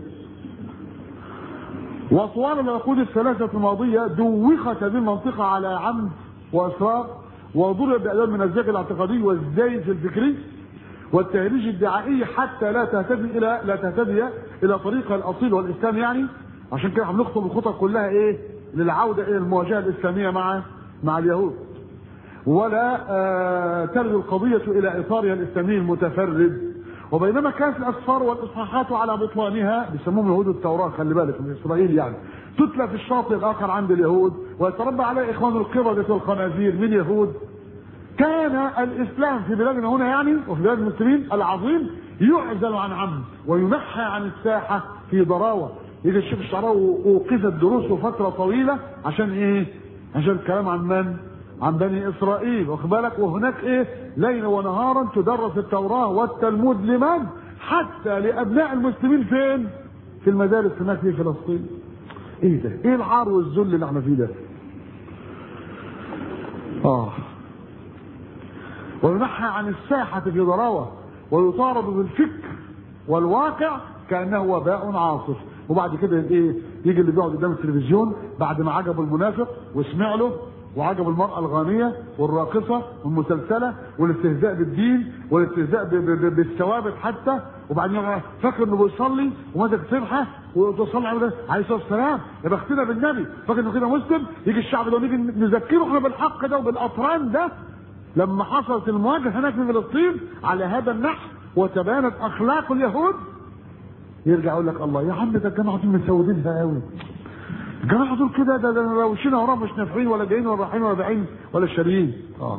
وطوال العقود الثلاثة الماضية دوخت هذه المنطقة على عمد وإسراء وضرب بأداب من الزيغ الاعتقادي والزايد الفكري والتهريج الدعائي حتى لا تهتدي إلى لا تهتدي إلى طريقها الأصيل والإسلام يعني عشان كده هنخطب الخطط كلها إيه للعودة إلى المواجهة الإسلامية مع مع اليهود ولا آه ترد القضية إلى إطارها الإسلامي المتفرد وبينما كانت الأسفار والإصحاحات على بطلانها بيسموهم يهود التوراة خلي بالك من إسرائيل يعني تتلى في الشاطئ الآخر عند اليهود ويتربى عليه إخوان القردة والخنازير من يهود كان الإسلام في بلادنا هنا يعني وفي بلاد المسلمين العظيم يعزل عن عمد وينحى عن الساحة في ضراوة يجي الشيخ الشعراوي وقفت دروسه فترة طويلة عشان إيه؟ عشان الكلام عن من؟ عن بني اسرائيل واخد بالك وهناك ايه ليلا ونهارا تدرس التوراه والتلمود لمن حتى لابناء المسلمين فين في المدارس هناك في فلسطين ايه ده ايه العار والذل اللي احنا فيه ده اه وينحى عن الساحة في ضراوة ويطارد بالفكر والواقع كأنه وباء عاصف وبعد كده ايه يجي اللي بيقعد قدام التلفزيون بعد ما عجبه المنافق وسمع له وعجب المرأة الغانية والراقصة والمسلسلة والاستهزاء بالدين والاستهزاء ب- ب- ب- بالثوابت حتى وبعدين يبقى فاكر انه بيصلي وماسك سبحة وتصلي عليه عليه الصلاة والسلام يا بختنا بالنبي فاكر انه كده مسلم يجي الشعب ده ونيجي نذكره احنا بالحق ده وبالاطران ده لما حصلت المواجهة هناك في فلسطين على هذا النحو وتبانت اخلاق اليهود يرجع يقول لك الله يا عم ده الجماعة دول مسودينها قوي الجماعة دول كده ده, ده روشين وراهم مش نافعين ولا جايين ولا رايحين ولا بايعين ولا شاريين اه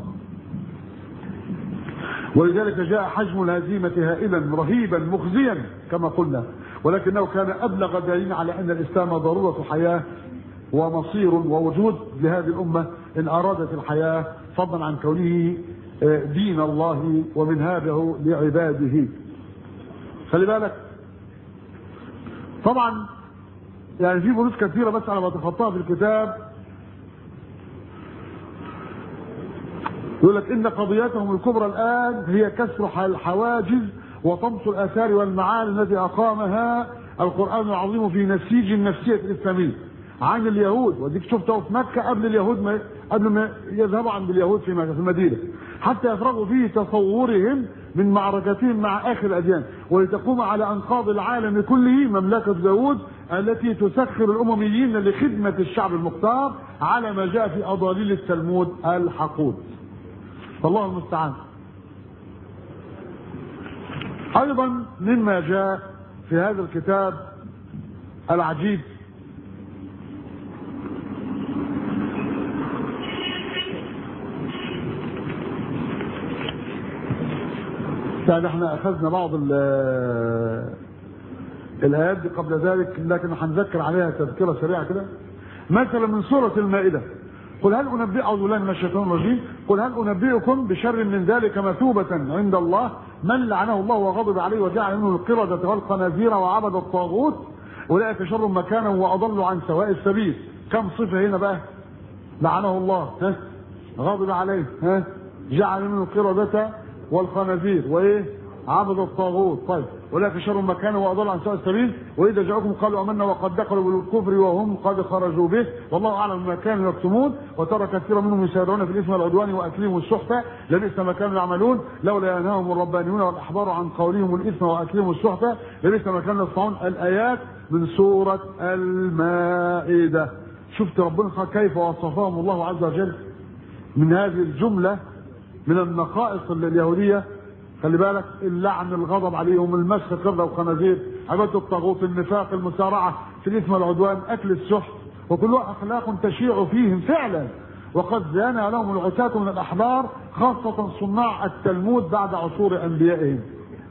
ولذلك جاء حجم الهزيمة هائلا رهيبا مخزيا كما قلنا ولكنه كان أبلغ دليل على أن الإسلام ضرورة حياة ومصير ووجود لهذه الأمة إن أرادت الحياة فضلا عن كونه آه، دين الله ومنهاجه لعباده خلي بالك طبعا يعني في بنود كثيرة بس على ما تخطاها في الكتاب يقول لك إن قضيتهم الكبرى الآن هي كسر الحواجز وطمس الآثار والمعاني التي أقامها القرآن العظيم في نسيج النفسية الإسلامية عن اليهود وديك شفته في مكة قبل اليهود ما قبل ما يذهبوا عند اليهود في مكة في المدينة حتى يفرغوا فيه تصورهم من معركتهم مع آخر الأديان ولتقوم على أنقاض العالم كله مملكة داود التي تسخر الأمميين لخدمة الشعب المختار على ما جاء في أضاليل التلمود الحقود فالله المستعان ايضا مما جاء في هذا الكتاب العجيب يعني احنا اخذنا بعض ال- الايات دي قبل ذلك لكن هنذكر عليها تذكره سريعه كده مثلا من سوره المائده قل هل انبئ اعوذ بالله من الشيطان الرجيم قل هل انبئكم بشر من ذلك مثوبه عند الله من لعنه الله وغضب عليه وجعل منه القرده والخنازير وعبد الطاغوت اولئك شر مكانا واضل عن سواء السبيل كم صفه هنا بقى لعنه الله ها غضب عليه ها جعل منه القرده والخنازير وايه عبد الطاغوت طيب اولئك شر مكانا واضل عن سواء السبيل واذا جاءكم قالوا امنا وقد دخلوا بالكفر وهم قد خرجوا به والله اعلم ما كانوا يكتمون وترى كثيرا منهم يسارعون في الاثم والعدوان واكلهم السحت لبئس ما كانوا يعملون لولا ينهاهم الربانيون والاحبار عن قولهم الاثم واكلهم السحت لبئس ما كانوا يصنعون الايات من سوره المائده شفت ربنا كيف وصفهم الله عز وجل من هذه الجمله من النقائص اليهوديه خلي بالك اللعن الغضب عليهم المسخ قرده وخنازير عباده الطاغوت النفاق المسارعه في الاثم والعدوان اكل السحت وكلها اخلاق تشيع فيهم فعلا وقد زان لهم العتاة من الاحبار خاصة صناع التلمود بعد عصور انبيائهم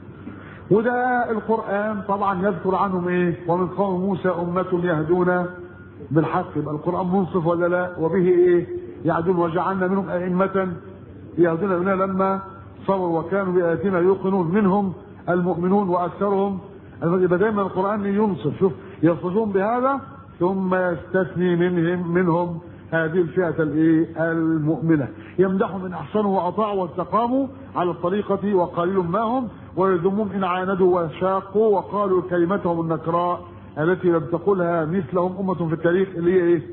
وده القرآن طبعا يذكر عنهم ايه ومن قوم موسى أمة يهدون بالحق يبقى القرآن منصف ولا لا وبه ايه يعدون وجعلنا منهم أئمة يهدون بنا لما صبروا وكانوا بآياتنا يوقنون منهم المؤمنون وأكثرهم يبقى دايما القرآن ينصف شوف يصفون بهذا ثم يستثني منهم منهم هذه الفئة الايه المؤمنة يمدحهم إن أحسنوا وأطاعوا واستقاموا على الطريقة وقليل ما هم ويذمهم إن عاندوا وشاقوا وقالوا كلمتهم النكراء التي لم تقلها مثلهم أمة في التاريخ اللي هي إيه؟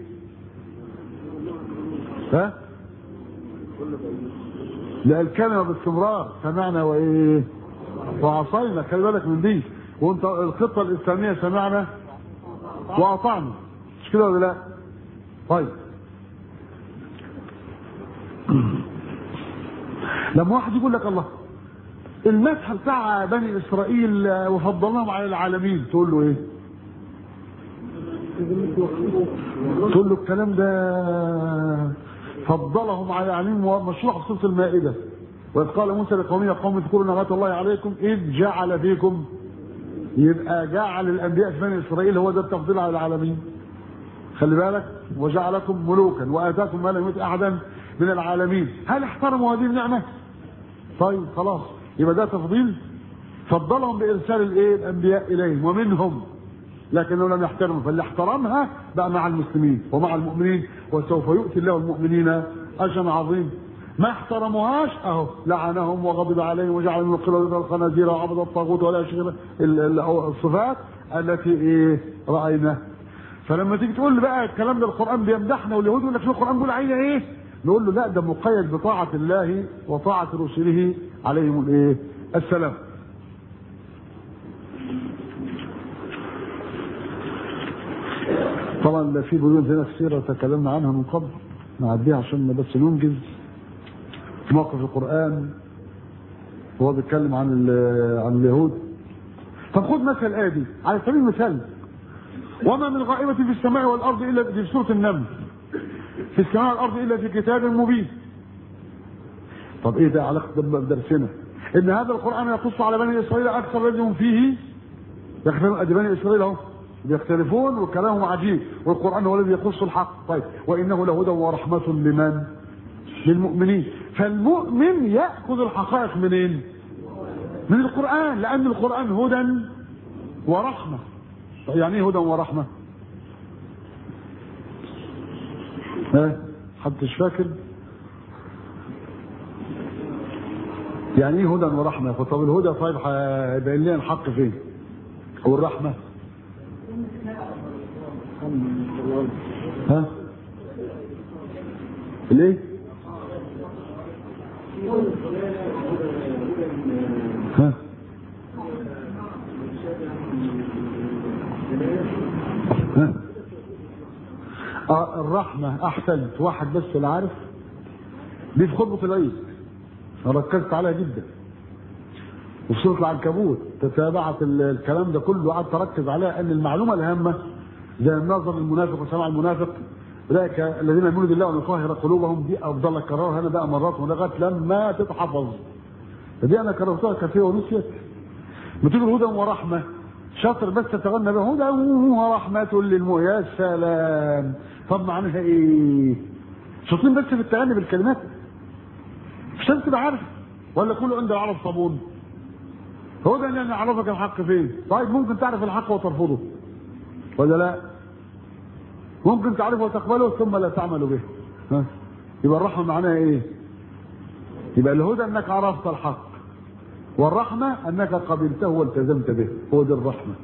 ها؟ لا الكلمة باستمرار سمعنا وإيه؟ وعصينا خلي بالك من دي وانت الخطة الإسلامية سمعنا وأطعنا مش كده ولا لا؟ طيب لما واحد يقول لك الله المسح بتاع بني اسرائيل وفضلناهم على العالمين تقول له ايه؟ تقول له الكلام ده فضلهم على العالمين ومشروع في سوره المائده واذ قال موسى لقومه يا قوم اذكروا نعمه الله عليكم اذ جعل فيكم يبقى جعل الانبياء في بني اسرائيل هو ده التفضيل على العالمين خلي بالك وجعلكم ملوكا واتاكم ما لم يؤت احدا من العالمين هل احترموا هذه النعمه طيب خلاص يبقى ده تفضيل فضلهم بارسال الايه الانبياء اليهم ومنهم لكنه لم يحترموا فاللي احترمها بقى مع المسلمين ومع المؤمنين وسوف يؤتي الله المؤمنين اجرا عظيما ما احترموهاش اهو لعنهم وغضب عليهم وجعل من القرده الخنازير وعبد الطاغوت ولا شيء الصفات التي ايه رايناها فلما تيجي تقول لي بقى الكلام ده القران بيمدحنا واليهود يقول لك شو القران بيقول علينا ايه؟ نقول له لا ده مقيد بطاعه الله وطاعه رسله عليهم الايه؟ السلام. طبعا في بيوت هنا كثيره تكلمنا عنها من قبل نعديها عشان بس ننجز موقف القران وهو بيتكلم عن عن اليهود طب خد مثل الايه دي على سبيل المثال وما من غائبة في السماء والأرض إلا في سورة النمل في السماء والأرض إلا في كتاب مبين طب إيه ده علاقة بدرسنا إن هذا القرآن يقص على بني إسرائيل أكثر الذي هم فيه يخبرون أدي بني إسرائيل أهو بيختلفون وكلامهم عجيب والقرآن هو الذي يقص الحق طيب وإنه لهدى ورحمة لمن؟ للمؤمنين فالمؤمن يأخذ الحقائق منين؟ من القرآن لأن القرآن هدى ورحمة طيب يعني ايه هدى ورحمة؟ ها؟ حدش فاكر؟ يعني ايه هدى ورحمة؟ طب الهدى طيب هيبين لنا الحق فين؟ أو الرحمة؟ ها؟ ليه؟ ها؟ ها؟ آه الرحمة أحسنت واحد بس اللي عارف دي في خطبة العيد أنا ركزت عليها جدا وفي سورة العنكبوت تتابعت ال- الكلام ده كله قعدت أركز عليها أن المعلومة الهامة زي النظر المنافق وسمع المنافق أولئك الذين يؤمنون بالله وأن يطهر قلوبهم دي أفضل أكررها أنا بقى مرات ولغاية لما تتحفظ فدي أنا كررتها كثيرا ونسيت بتقول هدى ورحمة شاطر بس تتغنى بها هدى ورحمة للمؤمنين يا سلام طب معناها ايه؟ شاطرين بس في التغني بالكلمات مش لازم تبقى عارف ولا كله عنده عرف صابون هدى ان انا اعرفك الحق فين طيب ممكن تعرف الحق وترفضه ولا لا ممكن تعرفه وتقبله ثم لا تعمل به ها يبقى الرحمه معناها ايه يبقى الهدى انك عرفت الحق والرحمه انك قبلته والتزمت به هو دي الرحمه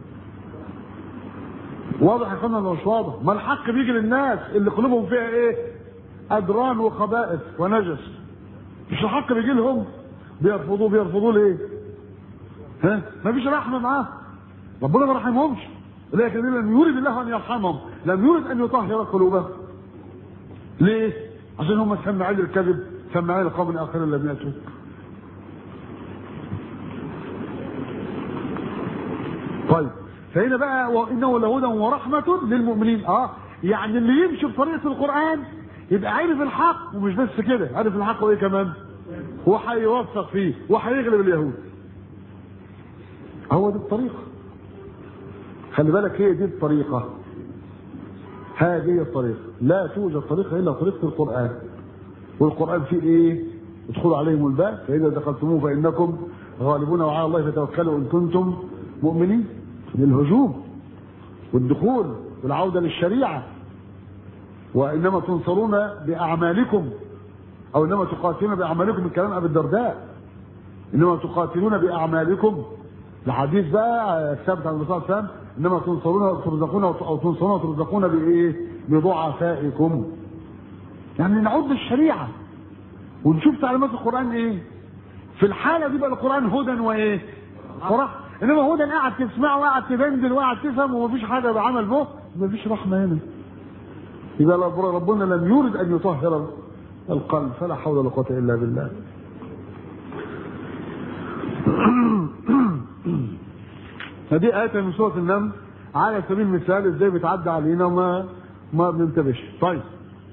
واضح يا اخوانا ولا مش واضح ما الحق بيجي للناس اللي قلوبهم فيها ايه ادران وخبائث ونجس مش الحق بيجي لهم بيرفضوه بيرفضوه ليه ها مفيش رحمه معاه ربنا ما رحمهمش لكن لم يريد الله ان يرحمهم لم يريد ان يطهر قلوبهم ليه عشان هم سماعين الكذب سماعين القوم الاخرين لم ياتوا طيب فهنا بقى وانه لهدى ورحمه للمؤمنين اه يعني اللي يمشي بطريقه القران يبقى عارف الحق ومش بس كده عارف الحق وايه كمان وهيوفق فيه وهيغلب اليهود هو دي الطريقه خلي بالك هي دي الطريقه هذه هي الطريقه لا توجد طريقه الا طريقه القران والقران فيه ايه ادخلوا عليهم الباب فاذا دخلتموه فانكم غالبون وعلى الله فتوكلوا ان كنتم مؤمنين للهجوم والدخول والعوده للشريعه وانما تنصرون باعمالكم او انما تقاتلون باعمالكم من كلام ابي الدرداء انما تقاتلون باعمالكم الحديث بقى الثابت عن الرسول صلى الله عليه وسلم انما تنصرون ترزقون او تنصرون وترزقون بايه؟ بضعفائكم. يعني نعود للشريعه ونشوف تعليمات القران ايه؟ في الحاله دي بقى القران هدى وايه؟ ورحمه انما هدى قاعد تسمعه وقاعد تبندل وقاعد تفهم ومفيش حاجه بعمل به مفيش رحمه هنا. يبقى ربنا لم يرد ان يطهر القلب فلا حول ولا قوه الا بالله. هذه آية من سورة النمل على سبيل المثال ازاي بتعدي علينا وما ما بننتبهش. طيب.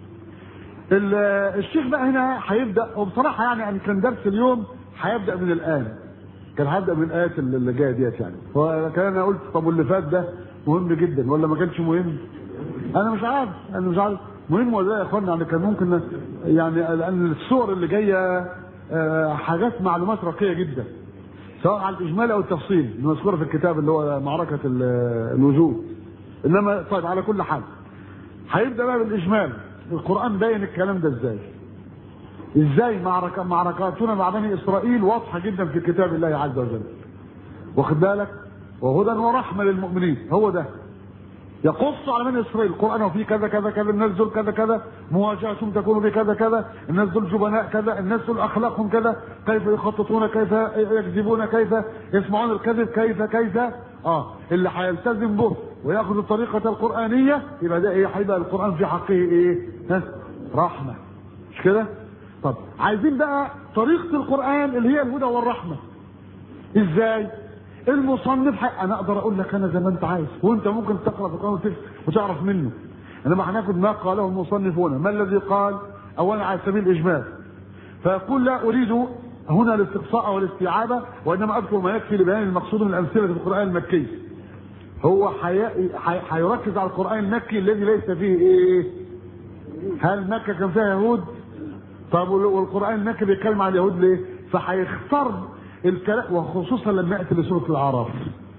الشيخ بقى هنا هيبدا وبصراحه يعني ان كان درس اليوم هيبدا من الان. كان هبدا من الايات اللي جايه ديت يعني. فكان انا قلت طب واللي فات ده مهم جدا ولا ما كانش مهم؟ انا مش عارف انا مش عارف مهم ولا لا يا اخوانا يعني كان ممكن يعني لان الصور اللي جايه حاجات معلومات راقيه جدا. سواء على الاجمال او التفصيل المذكوره في الكتاب اللي هو معركه الوجود انما طيب على كل حال هيبدا بقى بالاجمال القران باين الكلام ده ازاي ازاي معركه معركاتنا مع بني اسرائيل واضحه جدا في كتاب الله عز وجل واخد بالك وهدى ورحمه للمؤمنين هو ده يقص على بني اسرائيل القران وفيه كذا كذا كذا الناس دول كذا كذا مواجهتهم تكون بكذا كذا الناس دول جبناء كذا الناس دول اخلاقهم كذا كيف يخططون كيف يكذبون كيف يسمعون الكذب كيف كيف اه اللي هيلتزم به وياخذ الطريقه القرانيه يبقى ده ايه هيبقى القران في حقه ايه ها رحمه مش كده طب عايزين بقى طريقه القران اللي هي الهدى والرحمه ازاي المصنف حق انا اقدر اقول لك انا زي ما انت عايز وانت ممكن تقرا في القران وتعرف منه انما هناخد ما قاله المصنفون ما الذي قال اولا على سبيل الاجمال فيقول لا اريد هنا الاستقصاء والاستيعابه وانما اذكر ما يكفي لبيان المقصود من الامثله في القران المكي هو حي- حي- هيركز على القرآن المكي الذي ليس فيه ايه هل مكة كان فيها يهود طب وال- والقرآن المكي بيتكلم عن اليهود ليه فهيختار الكلام وخصوصا لما يأتي لسورة الأعراف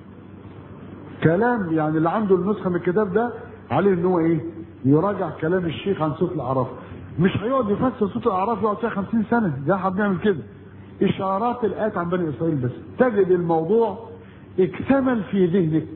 كلام يعني اللي عنده النسخة من الكتاب ده عليه ان هو ايه يراجع كلام الشيخ عن سورة الأعراف مش هيقعد يفسر سورة الأعراف يقعد فيها 50 سنة ده احنا بنعمل كده إشارات الآيات عن بني إسرائيل بس تجد الموضوع اكتمل في ذهنك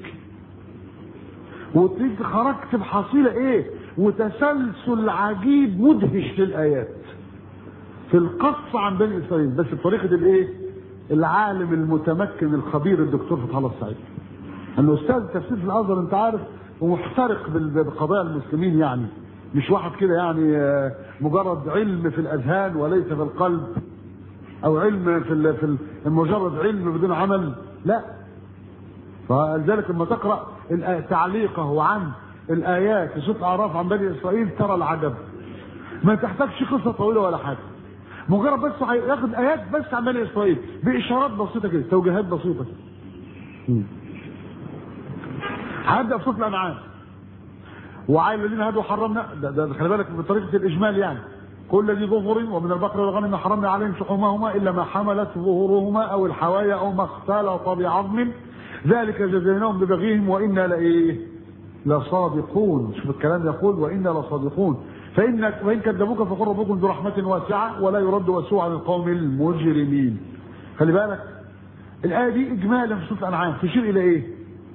وتيجي خرجت بحصيلة ايه وتسلسل عجيب مدهش للآيات في القص عن بني إسرائيل بس بطريقة الايه العالم المتمكن الخبير الدكتور فتح الله السعيد انه استاذ تفسير في الازهر انت عارف ومحترق بال- بقضايا المسلمين يعني مش واحد كده يعني آه، مجرد علم في الاذهان وليس في القلب او علم في ال- في ال- مجرد علم بدون عمل لا فلذلك لما تقرا الآ- تعليقه عن الايات في سوره الاعراف عن بني اسرائيل ترى العجب ما تحتاجش قصه طويله ولا حاجه مجرد بس هياخد ايات بس عن بني اسرائيل باشارات بسيطه كده توجيهات بسيطه مم. هبدا في سوره الانعام وعلى الذين هادوا حرمنا ده, ده خلي بالك بطريقه الاجمال يعني كل ذي ظفر ومن البقر والغنم حرمنا عليهم شحومهما الا ما حملت ظهورهما او الحوايا او ما اختلط بعظم ذلك جزيناهم ببغيهم وانا لايه؟ لصادقون شوف الكلام يقول وانا لصادقون فان وان كذبوك فقل ربكم ذو رحمه واسعه ولا يرد وسوء عن القوم المجرمين خلي بالك الايه دي اجمالا في سوره الانعام تشير الى ايه؟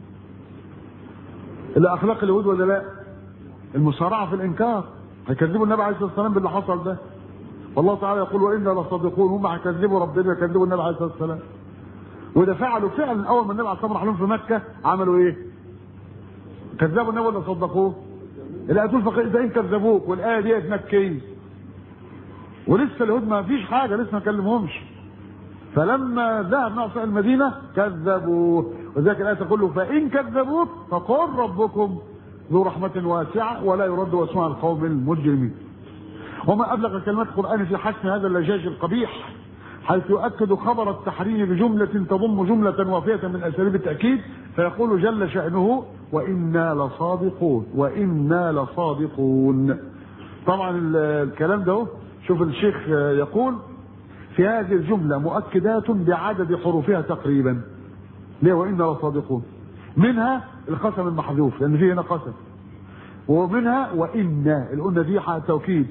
الى اخلاق اليهود ولا لا؟ المسارعه في الانكار هيكذبوا النبي عليه الصلاه والسلام باللي حصل ده والله تعالى يقول وانا لصادقون هم هيكذبوا ربنا يكذبوا النبي عليه الصلاه والسلام وده فعلوا فعلا اول ما النبي عليه الصلاه والسلام راح لهم في مكه عملوا ايه؟ كذبوا النبي ولا صدقوه؟ الايه تقول فإن كذبوك والايه ديت مكيه ولسه اليهود ما فيش حاجه لسه ما كلمهمش فلما ذهب ناصر المدينه كذبوا وذلك الايه تقول له فان كذبوك فقل ربكم ذو رحمه واسعه ولا يرد واسمع القوم المجرمين وما ابلغ كلمات القران في حسم هذا اللجاج القبيح حيث يؤكد خبر التحريم بجملة تضم جملة وافية من أساليب التأكيد فيقول جل شأنه وإنا لصادقون وإنا لصادقون طبعا ال- الكلام ده اهو، شوف الشيخ يقول في هذه الجملة مؤكدات بعدد حروفها تقريبا ليه وإنا لصادقون منها القسم المحذوف لأن فيه هنا قسم ومنها وإنا القلنا دي حق توكيد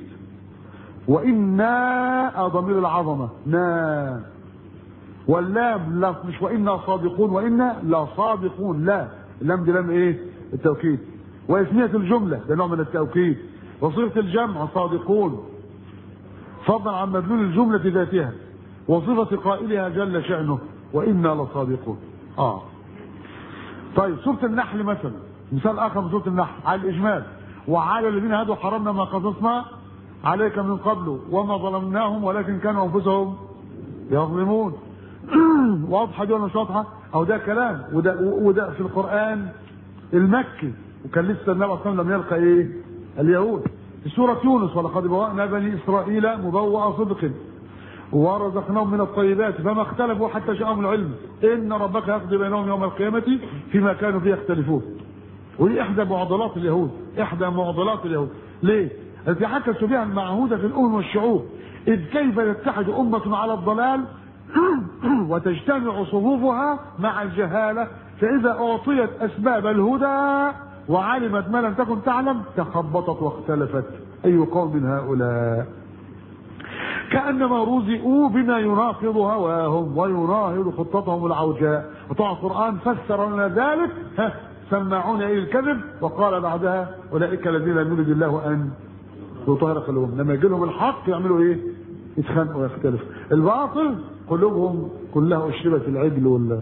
وإنا ضمير العظمة نا واللام لا مش وإنا صادقون وإنا لا صادقون لا اللام دي لام إيه التوكيد وإسمية الجملة ده نوع من التوكيد وصيغة الجمع صادقون فضلا عن مدلول الجملة ذاتها وصفة قائلها جل شأنه وإنا لصادقون آه طيب سورة النحل مثلا مثال آخر من سورة النحل على الإجمال وعلى الذين هادوا حرمنا ما قصصنا عليك من قبل وما ظلمناهم ولكن كانوا أنفسهم يظلمون واضحة دي ولا مش واضحة؟ أو ده كلام وده وده في القرآن المكي وكان لسه النبي صلى الله عليه وسلم لم يلقى إيه؟ اليهود في سورة يونس ولقد بوأنا بني إسرائيل مبوأ صدق ورزقناهم من الطيبات فما اختلفوا حتى جاءهم العلم ان ربك يقضي بينهم يوم القيامه فيما كانوا فيه يختلفون ودي احدى معضلات اليهود احدى معضلات اليهود ليه التي حكت بها المعهوده في الامم والشعوب اذ كيف يتحد امه على الضلال وتجتمع صفوفها مع الجهاله فاذا اعطيت اسباب الهدى وعلمت ما لم تكن تعلم تخبطت واختلفت اي قوم هؤلاء كانما رزقوا بما يناقض هواهم ويناهض خطتهم العوجاء وطبعا القران فسر لنا ذلك ها سماعون الى الكذب وقال بعدها اولئك الذين لم يرد الله ان يطهر قلوبهم لما يجي لهم الحق يعملوا ايه؟ يتخانقوا ويختلفوا الباطل قلوبهم كلها اشربت العجل وال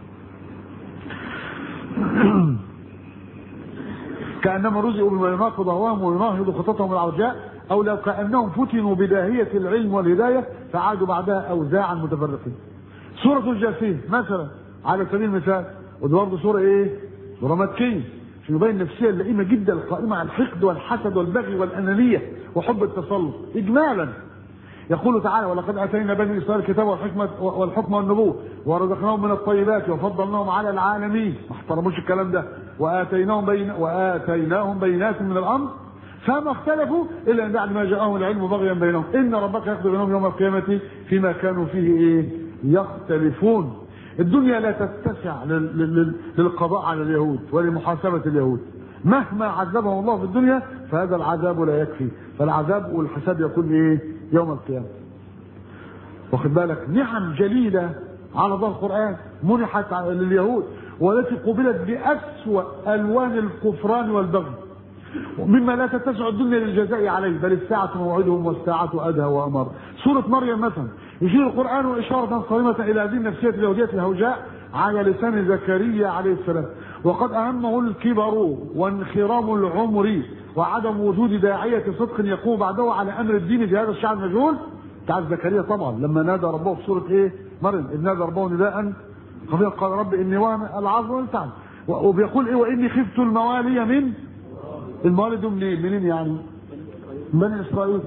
كانما رزقوا بما يناقض هواهم ويناهض خطتهم العوجاء او لو كانهم فتنوا بداهيه العلم والهدايه فعادوا بعدها اوزاعا متفرقين. سوره الجاثيه مثلا على سبيل المثال ودي برضه سوره ايه؟ سوره مكيه عشان يبين نفسيه اللئيمه جدا القائمه على الحقد والحسد والبغي والانانيه وحب التسلط اجمالا يقول تعالى ولقد اتينا بني اسرائيل الكتاب والحكمه والحكم والنبوه ورزقناهم من الطيبات وفضلناهم على العالمين ما احترموش الكلام ده واتيناهم بين واتيناهم بينات من الامر فما اختلفوا الا ان بعد ما جاءهم العلم بغيا بينهم ان ربك يقضي بينهم يوم القيامه فيما كانوا فيه ايه يختلفون الدنيا لا تتسع لل- لل- للقضاء على اليهود ولمحاسبه اليهود مهما عذبهم الله في الدنيا فهذا العذاب لا يكفي فالعذاب والحساب يكون ايه يوم القيامه واخد بالك نعم جليله على ظهر القران منحت لليهود والتي قبلت باسوا الوان الكفران والبغي مما لا تتسع الدنيا للجزاء عليه بل الساعة موعدهم والساعة أدهى وأمر سورة مريم مثلا يشير القرآن إشارة صارمة إلى هذه النفسية اليهودية الهوجاء على لسان زكريا عليه السلام وقد أهمه الكبر وانخرام العمر وعدم وجود داعية صدق يقوم بعده على أمر الدين في هذا الشعب المجهول بتاع زكريا طبعا لما نادى ربه في سورة إيه مريم إذ نادى ربه نداء خفيفا قال رب إني وهن العظم والتعب وبيقول إيه وإني خفت الموالي من الموالد دول منين منين يعني من بني اسرائيل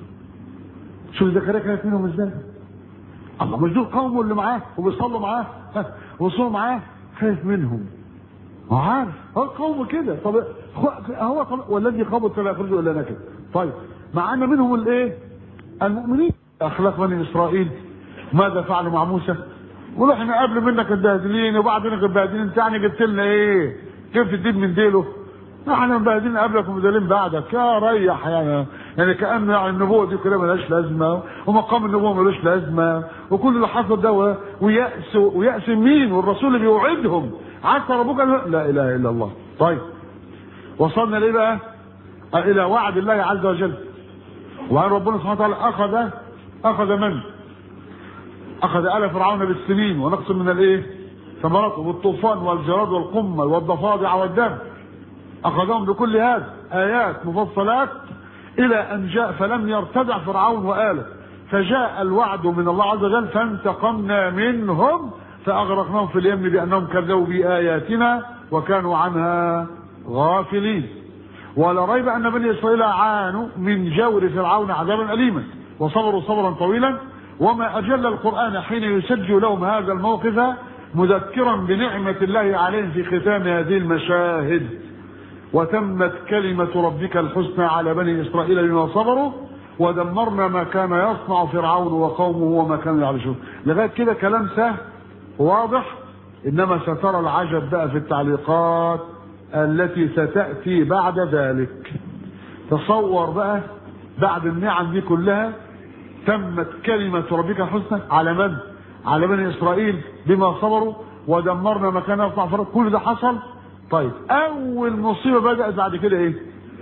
شوف زكريا كانت منهم ازاي الله مش دول قومه اللي معاه وبيصلوا معاه ها، وبيصلوا معاه خايف منهم هو عارف هو قوم كده طب خ- هو طب والذي خبط فلا يخرجوا الا نكد طيب مع ان منهم الايه المؤمنين اخلاق بني اسرائيل ماذا فعلوا مع موسى يقولوا احنا قبل منك الباهدلين وبعد منك الباهدلين انت يعني جبت لنا ايه كيف تدين من ديله احنا مبهدلين قبلك ومبهدلين بعدك يا ريح يعني يعني كأن يعني النبوة دي كلها ملهاش لازمة ومقام النبوة ملوش لازمة وكل اللي حصل ده و- ويأس ويأس مين والرسول اللي بيوعدهم عسى ربك أن- لا إله إلا الله طيب وصلنا ليه بقى؟ إلى وعد الله عز وجل وأن ربنا سبحانه وتعالى أخذ أخذ من؟ أخذ آل فرعون بالسنين ونقص من الإيه؟ ثمرات والطوفان والجراد والقمل والضفادع والدم أخذهم بكل هذا آيات مفصلات إلى أن جاء فلم يرتدع فرعون وآله فجاء الوعد من الله عز وجل فانتقمنا منهم فأغرقناهم في اليم بأنهم كذبوا بآياتنا وكانوا عنها غافلين ولا ريب أن بني إسرائيل عانوا من جور فرعون عذابا أليما وصبروا صبرا طويلا وما أجل القرآن حين يسجل لهم هذا الموقف مذكرا بنعمة الله عليهم في ختام هذه المشاهد وتمت كلمة ربك الحسنى على بني إسرائيل بما صبروا ودمرنا ما كان يصنع فرعون وقومه وما كانوا يعرشون لغاية كده كلام سهل واضح إنما سترى العجب بقى في التعليقات التي ستأتي بعد ذلك تصور بقى بعد النعم دي كلها تمت كلمة ربك الحسنى على من؟ على بني إسرائيل بما صبروا ودمرنا ما كان يصنع فرعون كل ده حصل طيب أول مصيبة بدأت بعد كده إيه؟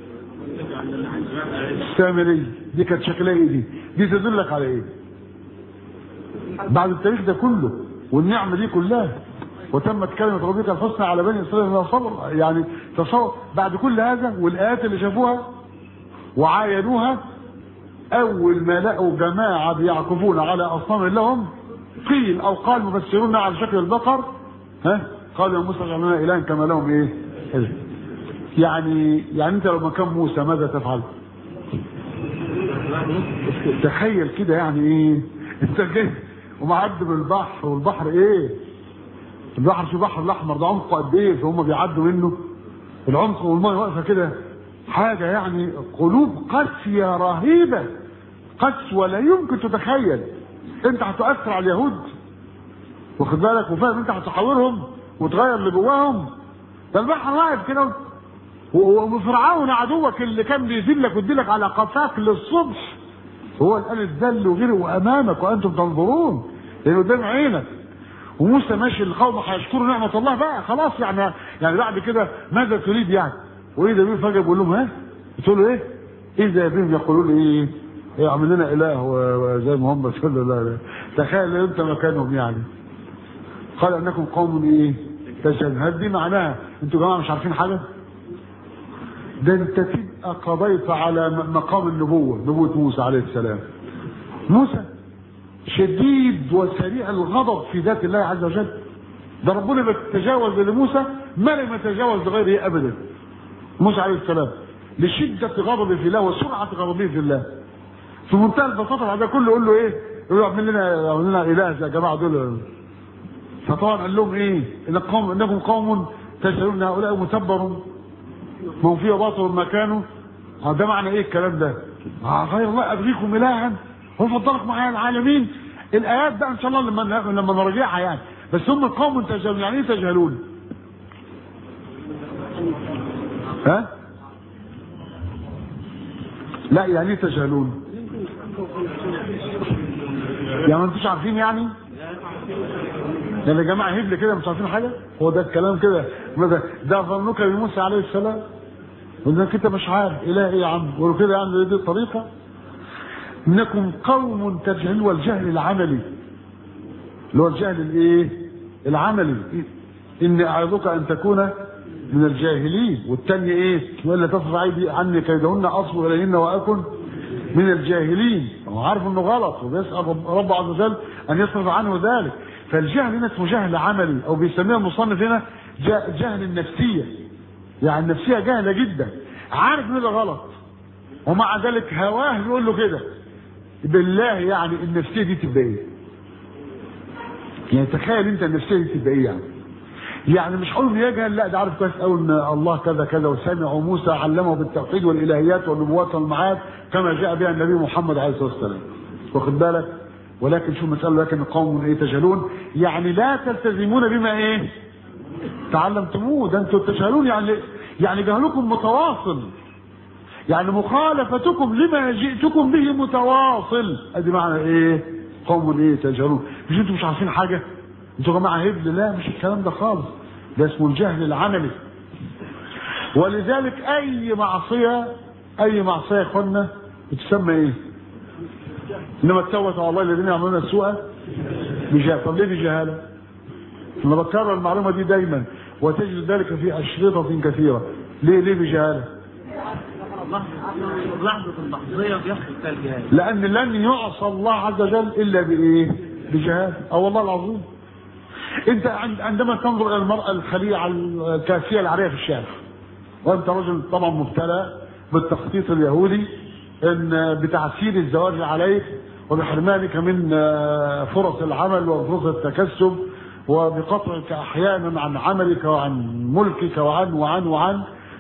السامرية دي كانت شكلها إيه دي؟ دي تدلك على إيه؟ بعد التاريخ ده كله والنعمة دي كلها وتمت كلمة ربك الحسنى على بني إسرائيل بما صبروا يعني تصور بعد كل هذا والآيات اللي شافوها وعاينوها اول ما لقوا جماعه بيعكفون على اصنام لهم قيل او قال مفسرون على شكل البقر ها قالوا يا موسى اجعل لنا الها كما لهم ايه إله. يعني يعني انت لو مكان موسى ماذا تفعل تخيل كده يعني ايه انت جاي ومعدي بالبحر والبحر ايه البحر في البحر الاحمر ده عمقه قد ايه فهم بيعدوا منه العمق والميه واقفه كده حاجه يعني قلوب قاسيه رهيبه قسوه لا يمكن تتخيل انت هتؤثر على اليهود واخد بالك وفاهم انت هتحاورهم وتغير اللي جواهم ده البحر واقف كده و- وفرعون عدوك اللي كان بيذلك ويديلك على قفاك للصبح هو اللي قال الذل وغيره امامك وانتم تنظرون لانه قدام عينك وموسى ماشي القوم هيشكروا نعمه الله بقى خلاص يعني يعني بعد كده ماذا تريد يعني؟ واذا بهم فجاه بيقول لهم ها؟ بتقول له ايه؟ اذا بهم يقولون ايه؟ إيه اعمل لنا اله و- وزي ما هم صلى الله عليه وسلم تخيل انت مكانهم يعني قال انكم قوم ايه؟ تجهلون هل دي معناها انتوا يا جماعه مش عارفين حاجه؟ ده انت تبقى قضيت على م- مقام النبوه نبوه موسى عليه السلام موسى شديد وسريع الغضب في ذات الله عز وجل ده ربنا بيتجاوز لموسى ما لم يتجاوز لغيره ابدا موسى عليه السلام لشدة غضبه في الله وسرعة غضبه في الله في منتهى البساطة بعد ده كله يقول له ايه؟ يقول له اعمل لنا اعمل لنا اله يا جماعة دول فطبعا قال لهم ايه؟ ان قوم انكم قوم تجهلون ان هؤلاء متبر من فيه باطل ما كانوا آه ده معنى ايه الكلام ده؟ آه غير الله ابغيكم الها هو فضلكم على العالمين الايات ده ان شاء الله لما لما نراجعها يعني بس هم قوم تجهلون يعني ايه تجهلون؟ ها؟ لا يعني ايه تجهلون؟ يعني ما انتوش عارفين يعني؟ يعني يا جماعه هبل كده مش عارفين حاجه؟ هو ده الكلام كده ماذا؟ ده ظنك بموسى عليه السلام وانك انت مش عارف اله ايه يا عم؟ ولو كده يعني دي الطريقه انكم قوم تجهلون والجهل العملي اللي هو الجهل الايه؟ العملي اني اعظك ان تكون من الجاهلين والتاني ايه؟ والا تصرف عيدي عني كيدهن اصب اليهن واكن من الجاهلين هو عارف انه غلط وبيسال رب عز وجل ان يصرف عنه ذلك فالجهل هنا اسمه جهل عملي او بيسميها المصنف هنا جهل النفسيه يعني النفسيه جهله جدا عارف ان ده غلط ومع ذلك هواه بيقول له كده بالله يعني النفسيه دي تبقى ايه؟ يعني تخيل انت النفسيه دي تبقى ايه يعني؟ يعني مش هقول يجهل لا ده عارف كويس قوي ان الله كذا كذا وسمع موسى علمه بالتوحيد والالهيات والنبوات والمعاد كما جاء بها النبي محمد عليه الصلاه والسلام واخد بالك ولكن شو مسألة لكن قوم ايه تجهلون يعني لا تلتزمون بما ايه تعلمتموه ده انتم تجهلون يعني يعني جهلكم متواصل يعني مخالفتكم لما جئتكم به متواصل ادي معنى ايه قوم ايه تجهلون مش انتم مش عارفين حاجه انتوا يا جماعه هبل لا مش الكلام ده خالص ده اسمه الجهل العملي ولذلك اي معصيه اي معصيه يا اخوانا بتسمى ايه انما التوبه على الله الذين يعملون السوء بجهاله طب ليه بجهاله؟ انا بكرر المعلومه دي دايما وتجد ذلك في اشرطه كثيره ليه ليه بجهاله؟ لحظة اللحظية بيحصل فيها الجهاد لان لن يعصى الله عز وجل الا بايه؟ بجهاله او والله العظيم انت عند- عندما تنظر الى المراه الخليعه الكاسيه العاريه في الشارع وانت رجل طبعا مبتلى بالتخطيط اليهودي ان بتعسير الزواج عليك وبحرمانك من آه، فرص العمل وفرص التكسب وبقطعك احيانا عن عملك وعن ملكك وعن وعن وعن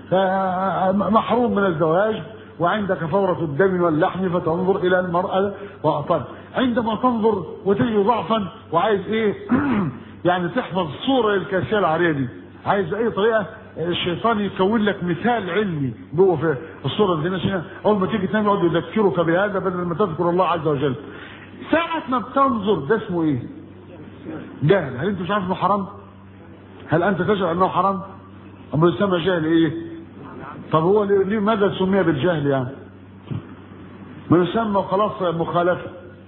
محروم من الزواج وعندك فورة الدم واللحم فتنظر إلى المرأة وأطل عندما تنظر وتجد ضعفا وعايز إيه يعني تحفظ صورة الكاسية العارية دي عايز أي طريقة الشيطان يكون لك مثال علمي جوه في الصورة دي عشان أول ما تيجي تنام يقعد يذكرك بهذا بدل ما تذكر الله عز وجل ساعة ما بتنظر ده اسمه إيه؟ جهل هل أنت مش عارف إنه حرام؟ هل أنت تجهل أنه حرام؟ أما يسمى جهل إيه؟ طب هو ليه ليه- ماذا سمي بالجهل يعني؟ ما يسمى خلاص مخالفة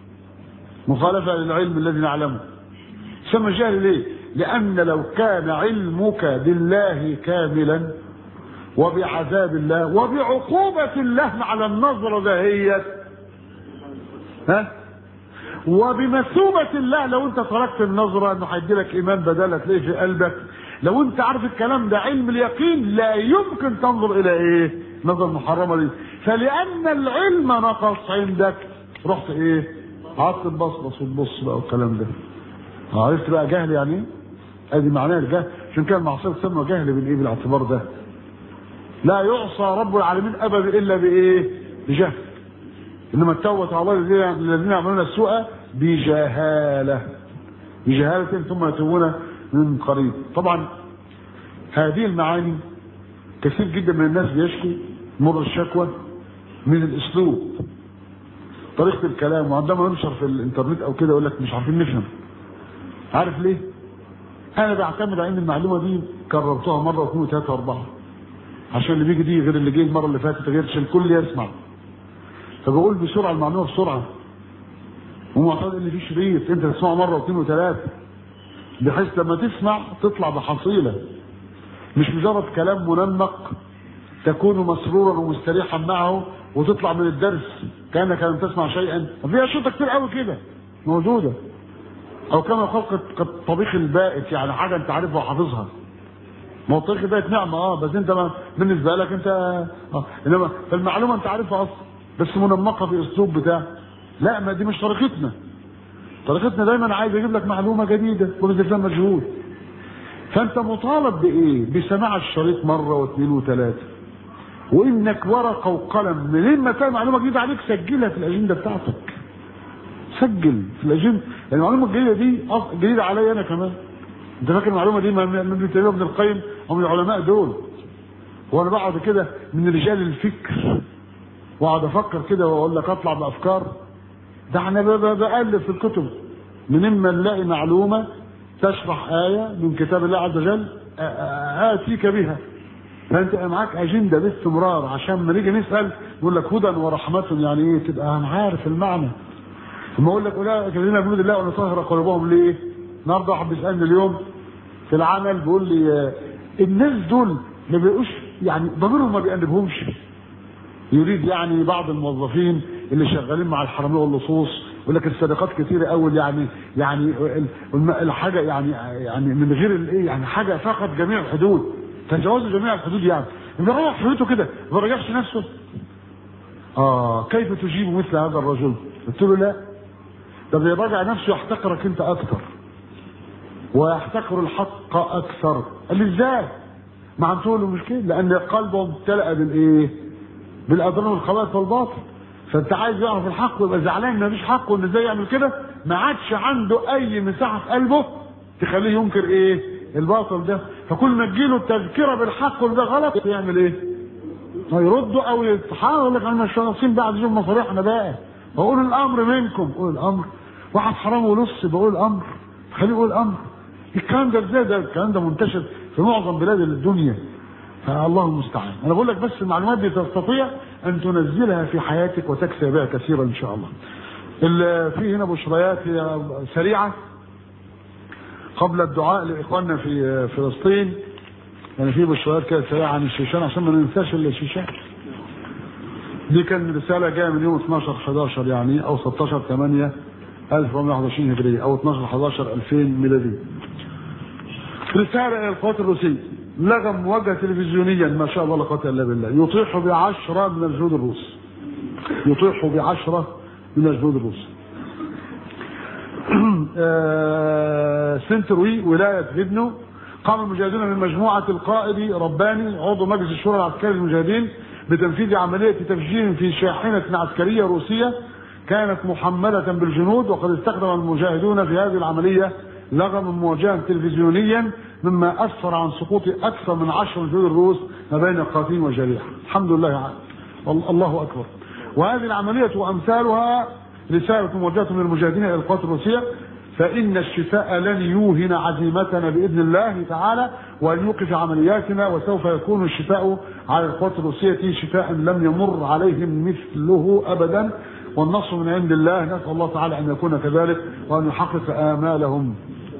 مخالفة للعلم الذي نعلمه يسمى جهل ليه؟ لأن لو كان علمك بالله كاملا وبعذاب الله وبعقوبة الله على النظرة دهيت ها وبمثوبة الله لو انت تركت النظرة انه هيدي لك ايمان بدل تلاقيه في قلبك لو انت عارف الكلام ده علم اليقين لا يمكن تنظر الى ايه نظر محرمة دي فلان العلم نقص عندك رحت ايه قعدت تبصبص وتبص بقى والكلام ده عرفت بقى جهل يعني ايه ادي معناه الجهل عشان كده المعصيه تسمى جهل بالايه بالاعتبار ده لا يعصى رب العالمين ابدا الا بايه بجهل انما التوبه على الله الذين الذين يعملون السوء بجهاله بجهاله ثم يتوبون من قريب طبعا هذه المعاني كثير جدا من الناس بيشكي مر الشكوى من الاسلوب طريقه الكلام وعندما ينشر في الانترنت او كده يقول لك مش عارفين نفهم عارف ليه؟ انا بعتمد على ان المعلومه دي كررتها مره واثنين وثلاثه واربعه عشان اللي بيجي دي غير اللي جه المره اللي فاتت غير عشان الكل يسمع فبقول بسرعه المعلومه بسرعه ومعتقد ان في شريط انت تسمعه مره واثنين وثلاثه بحيث لما تسمع تطلع بحصيله مش مجرد كلام منمق تكون مسرورا ومستريحا معه وتطلع من الدرس كانك لم تسمع شيئا في اشرطه كتير قوي كده موجوده او كما يقال قد- قد طبيخ البائت يعني حاجه انت عارفها وحافظها ما هو الطبيخ البائت نعمه اه بس انت ما بالنسبه لك انت اه انما فالمعلومه انت عارفها اصلا بس منمقه في اسلوب بتاع لا ما دي مش طريقتنا طريقتنا دايما عايز اجيب لك معلومه جديده وبذل مجهود فانت مطالب بايه بسماع الشريط مره واثنين وثلاثه وانك ورقه وقلم منين ما تلاقي معلومه جديده عليك سجلها في الاجنده بتاعتك سجل في الاجنده المعلومه الجديده دي أص- جديده عليا انا كمان انت فاكر المعلومه دي من من ابن تيميه وابن القيم او من العلماء دول وانا بقعد كده من رجال الفكر واقعد افكر كده واقول لك اطلع بافكار ده احنا ب- ب- بألف في الكتب من اما نلاقي معلومه تشرح ايه من كتاب الله عز وجل آ- آ- اتيك بها فانت يبقى معاك اجنده باستمرار عشان ما نيجي نسال نقول لك هدى ورحمه يعني ايه تبقى انا عارف المعنى ثم اقول لك اولئك الذين بجنود الله ونطهر قلوبهم ليه؟ النهارده واحد بيسالني اليوم في العمل بيقول لي آه، الناس دول ما بيبقوش يعني ضميرهم ما بيأنبهمش يريد يعني بعض الموظفين اللي شغالين مع الحراميه واللصوص يقول لك السرقات كتيره قوي يعني يعني ال- الم- الحاجه يعني يعني من غير الايه يعني حاجه فقط جميع الحدود تجاوزوا جميع الحدود يعني بيروح حدوده كده ما بيراجعش نفسه اه كيف تجيب مثل هذا الرجل؟ قلت له لا ده بيراجع نفسه يحتقرك انت اكثر ويحتقر الحق اكثر قال لي ازاي؟ ما عم تقول له مش كده لان قلبه امتلأ بالايه؟ بالاضرار والخبائث والباطل فانت عايز يعرف الحق ويبقى زعلان ان مفيش حق وان ازاي يعمل كده ما عادش عنده اي مساحه في قلبه تخليه ينكر ايه؟ الباطل ده فكل ما تجيله التذكره بالحق وده غلط يعمل ايه؟ هيردوا او يتحاول يقول لك انا مش شايفين بعد يوم مصالحنا بقى بقول الامر منكم قول الامر واحد حرام ونص بقول الامر خليه يقول الامر الكلام ده ازاي ده الكلام ده منتشر في معظم بلاد الدنيا فالله المستعان انا بقول لك بس المعلومات دي تستطيع ان تنزلها في حياتك وتكسب بها كثيرا ان شاء الله ال- في هنا بشريات هي سريعه قبل الدعاء لاخواننا في فلسطين يعني في بشريات كده سريعه عن الشيشان عشان ما ننساش الشيشان دي كان رساله جايه من يوم 12 11 يعني او 16 8 1421 هجريه او 12 11 2000 ميلادي رساله الى القوات الروسيه لغى مواجهه تلفزيونيا ما شاء الله لا قوه الا بالله يطيح بعشره من الجنود الروس يطيح بعشره من الجنود الروس آه، سنتروي ولايه فيدنو قام المجاهدون من مجموعه القائد رباني عضو مجلس الشورى العسكري للمجاهدين بتنفيذ عمليه تفجير في شاحنه عسكريه روسيه كانت محمله بالجنود وقد استخدم المجاهدون في هذه العمليه لغما موجها تلفزيونيا مما اسفر عن سقوط اكثر من عشر من جنود الروس ما بين قاتل وجريح الحمد لله عالم. الله اكبر وهذه العمليه وامثالها رساله موجهه من المجاهدين الى القوات الروسيه فإن الشفاء لن يوهن عزيمتنا بإذن الله تعالى وأن يوقف عملياتنا وسوف يكون الشفاء على القوات الروسية شفاء لم يمر عليهم مثله أبدا والنصر من عند الله نسأل الله تعالى أن يكون كذلك وأن يحقق آمالهم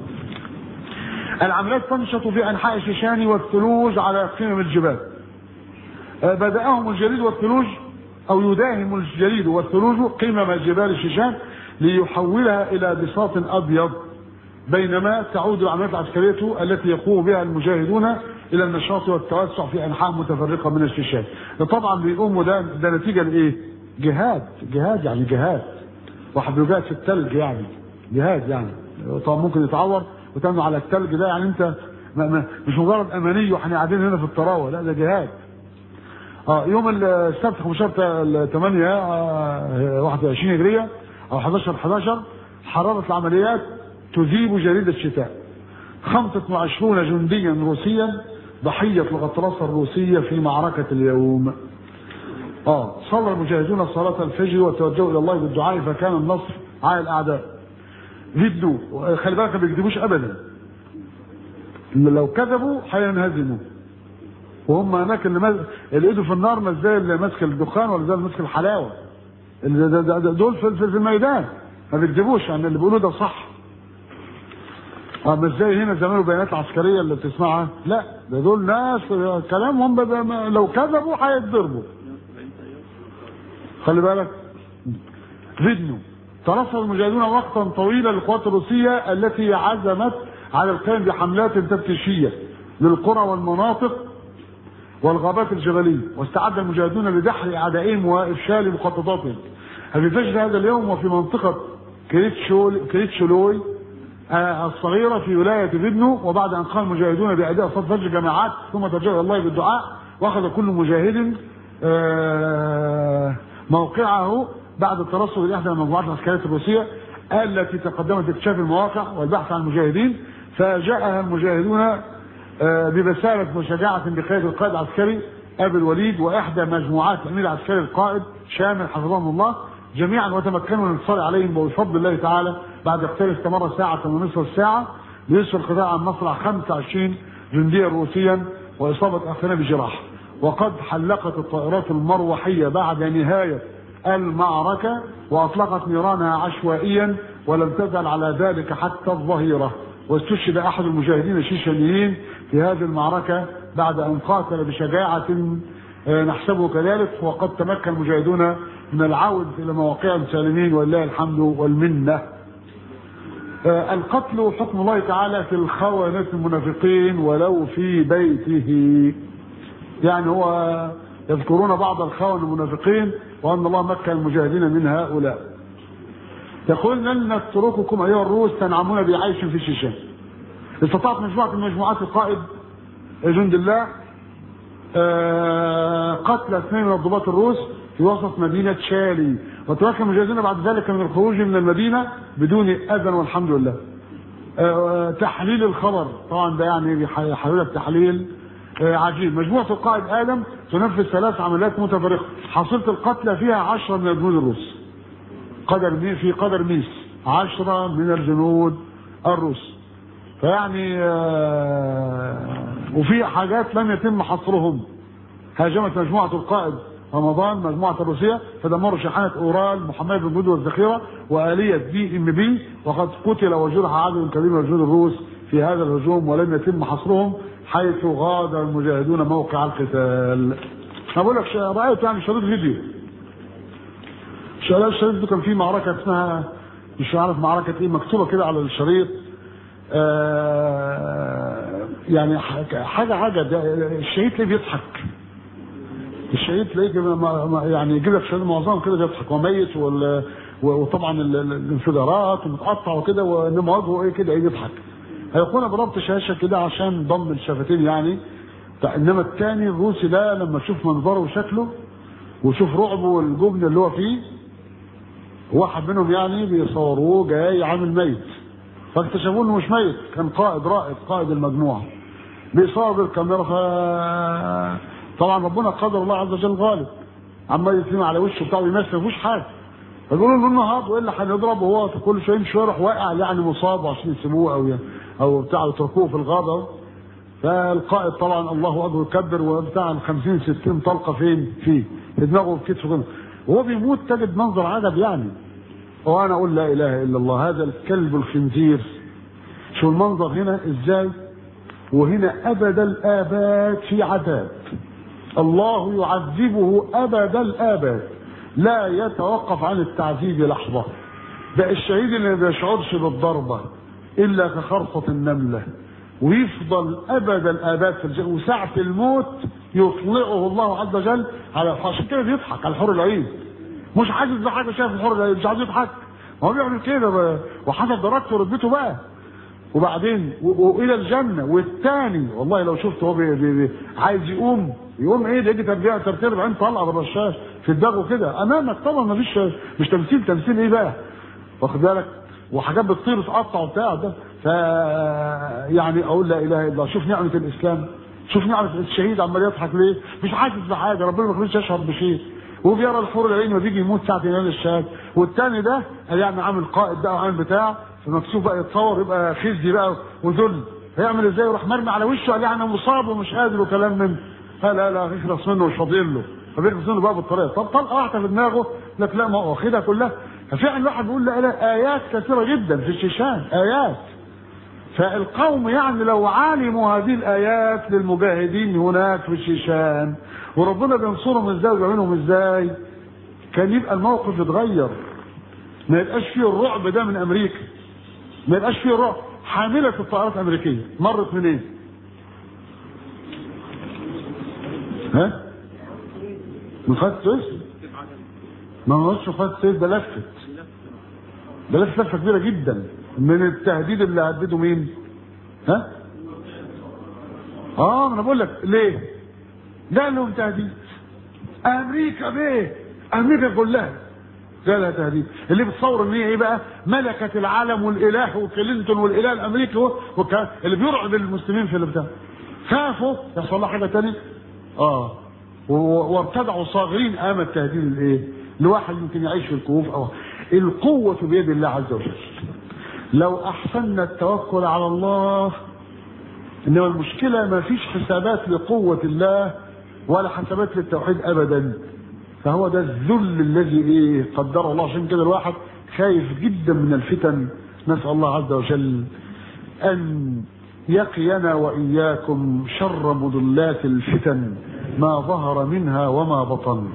العمليات تنشط في أنحاء الشيشان والثلوج على قمم الجبال آه، بدأهم الجليد والثلوج أو يداهم الجليد والثلوج قمم جبال الشيشان ليحولها إلى بساط أبيض بينما تعود العمليات العسكرية التي يقوم بها المجاهدون إلى النشاط والتوسع في أنحاء متفرقة من الشيشان طبعا بيقوموا ده ده نتيجة لإيه؟ جهاد جهاد يعني جهاد واحد بيجاهد في الثلج يعني جهاد يعني طبعا ممكن يتعور وتعمل على الثلج ده يعني انت ما ما مش مجرد اماني واحنا قاعدين هنا في الطراوه لا ده جهاد اه يوم السبت 15 8 آه 21 هجريه او 11 11 حراره العمليات تذيب جريد الشتاء 25 جنديا روسيا ضحيه الغطرسه الروسيه في معركه اليوم اه صلى المجاهدون صلاه الفجر وتوجهوا الى الله بالدعاء فكان النصر على الاعداء جدوا خلي بالك ما بيكذبوش ابدا لو كذبوا هينهزموا وهم هناك اللي, مز... اللي ايده في النار مش زي اللي ماسك الدخان ولا زي اللي ماسك الحلاوه اللي ده ده ده دول في, في في الميدان ما بيكذبوش يعني اللي بيقولوه ده صح اه مش زي هنا زمان البيانات العسكريه اللي بتسمعها لا ده دول ناس كلامهم بدا ما- لو كذبوا هيتضربوا خلي بالك فيدنو ترصد المجاهدون وقتا طويلا للقوات الروسيه التي عزمت على القيام بحملات تفتيشيه للقرى والمناطق والغابات الجبليه واستعد المجاهدون لدحر اعدائهم وافشال مخططاتهم. في فجر هذا اليوم وفي منطقه كريتشول كريتشولوي آه، الصغيرة في ولاية بدنو وبعد أن قام المجاهدون بأداء صف فجر جماعات ثم توجهوا إلى الله بالدعاء وأخذ كل مجاهد آه، موقعه بعد الترصد إلى إحدى المجموعات العسكرية الروسية التي تقدمت لاكتشاف المواقع والبحث عن المجاهدين فجاءها المجاهدون آه، ببسالة وشجاعة بقيادة القائد العسكري أبي الوليد وإحدى مجموعات الأمير العسكري القائد شامل حفظهم الله جميعا وتمكنوا من الانتصار عليهم وبفضل الله تعالى بعد اقتال استمر ساعة ونصف الساعة ليسفر القضاء عن مصرع 25 جنديا روسيا وإصابة أخينا بجراح وقد حلقت الطائرات المروحية بعد نهاية المعركة وأطلقت نيرانها عشوائيا ولم تزل على ذلك حتى الظهيرة واستشهد أحد المجاهدين الشيشانيين في هذه المعركة بعد أن قاتل بشجاعة آه، نحسبه كذلك وقد تمكن المجاهدون من العودة إلى مواقعهم سالمين ولله الحمد والمنة آه، القتل حكم الله تعالى في الخونة المنافقين ولو في بيته يعني هو يذكرون بعض الخون المنافقين وأن الله مكن المجاهدين من هؤلاء يقول لن نترككم أيها الروس تنعمون بعيش في الشيشان استطاعت مجموعة من مجموعات القائد جند الله آه، قتل اثنين من الضباط الروس في وسط مدينة شالي وتمكن المجاهدون بعد ذلك من الخروج من المدينة بدون أذى والحمد لله آه، تحليل الخبر طبعا ده يعني بيحلل لك تحليل آه، عجيب مجموعة القائد آدم تنفذ ثلاث عمليات متفرقة حصلت القتلى فيها عشرة من الجنود الروس قدر مي في قدر ميس عشرة من الجنود الروس فيعني آه، وفي حاجات لم يتم حصرهم هاجمت مجموعة القائد رمضان مجموعة الروسية فدمروا شاحنة أورال محمد بن جود والذخيرة وآلية بي ام بي وقد قتل وجرح عدد كبير من الجنود الروس في هذا الهجوم ولم يتم حصرهم حيث غادر المجاهدون موقع القتال. أنا بقول لك رأيت يعني شريط فيديو. شريط الشريط ده كان فيه معركة اسمها مش عارف معركة ايه مكتوبة كده على الشريط آه يعني حاجة حاجة ده الشهيد ليه بيضحك الشهيد تلاقيه كده ما- ما- يعني يجيب لك شهيد معظمهم كده بيضحك وميت وال- وطبعا ال- ال- الانفجارات ومتقطع وكده وانما وجهه ايه كده ايه بيضحك هيكون بربط شاشه كده عشان ضم الشفتين يعني انما الثاني الروسي ده لما تشوف منظره وشكله وشوف رعبه والجبن اللي هو فيه واحد منهم يعني بيصوروه جاي عامل ميت فاكتشفوه انه مش ميت كان قائد رائد قائد المجموعه بيصور بالكاميرا ف طبعا ربنا قدر الله عز وجل غالب عمال يترمي على وشه بتاعه يمثل ما فيهوش حاجه فبيقولوا له النهارده والا هنضرب وهو كل شويه يمشي يروح واقع يعني مصاب عشان يسيبوه او ي- او بتاع يتركوه في الغابه فالقائد طبعا الله اكبر يكبر وبتاع 50 60 طلقه فين؟ فيه في دماغه في كتفه كده وهو بيموت تجد منظر عجب يعني وانا اقول لا اله الا الله هذا الكلب الخنزير شو المنظر هنا ازاي وهنا ابد الاباد في عذاب الله يعذبه ابد الاباد لا يتوقف عن التعذيب لحظه ده الشهيد اللي ما بيشعرش بالضربه الا كخرصه النمله ويفضل ابد الاباد في الجنه وساعه الموت يطلعه الله عز وجل على عشان كده بيضحك على الحور العين مش حاسس بحاجه شايف الحور العين مش عايز يضحك هو بيعمل كده بقى. وحسب درجته ورتبته بقى وبعدين و- والى الجنه والثاني والله لو شفت هو بي بي بي عايز يقوم يقوم ايه ده يجي تربيع ترتيب عين طلقه بالرشاش في دماغه كده امامك طبعا ما فيش مش تمثيل تمثيل ايه بقى واخد بالك وحاجات بتطير وتقطع وبتاع ده ف يعني اقول لا اله الا الله شوف نعمه الاسلام شوف نعمه الشهيد عمال يضحك ليه مش حاسس بحاجه ربنا ما يخليش يشعر بشيء وهو بيرى الحور العين وبيجي يموت ساعه ينال الشهاده والتاني ده يعني عامل قائد ده وعامل بتاع فمكسوف بقى يتصور يبقى خزي بقى وذل هيعمل ازاي يروح مرمي على وشه قال يعني مصاب ومش قادر وكلام من لا لا لا يخلص منه مش فاضيين له فبيخلص منه بقى بالطريقه طب طلقه واحده في دماغه لك لا ما هو واخدها كلها ففعلا الواحد بيقول لا لا ايات كثيره جدا في الشيشان ايات فالقوم يعني لو علموا هذه الايات للمجاهدين هناك في الشيشان وربنا بينصرهم ازاي وبيعملهم ازاي كان يبقى الموقف يتغير ما يبقاش فيه الرعب ده من امريكا ما يبقاش فيه الرعب حامله الطائرات الامريكيه مرت منين؟ ها؟ من خط السويس؟ ما هوش خط السويس ده لفت ده لفت لفه كبيره جدا من التهديد اللي هدده مين ها اه انا بقول لك ليه ده لهم تهديد امريكا بيه امريكا كلها ده لها تهديد اللي بتصور ان هي ايه بقى ملكه العالم والاله وكلينتون والاله الامريكي هو وكان اللي بيرعب المسلمين في البتاع خافوا يحصل لها حاجه ثانيه اه و- وابتدعوا صاغرين امام التهديد الايه لواحد يمكن يعيش في الكهوف او القوه بيد الله عز وجل لو احسننا التوكل على الله انما المشكله ما فيش حسابات لقوه الله ولا حسابات للتوحيد ابدا فهو ده الذل الذي ايه قدره الله عشان كده الواحد خايف جدا من الفتن نسال الله عز وجل ان يقينا واياكم شر مضلات الفتن ما ظهر منها وما بطن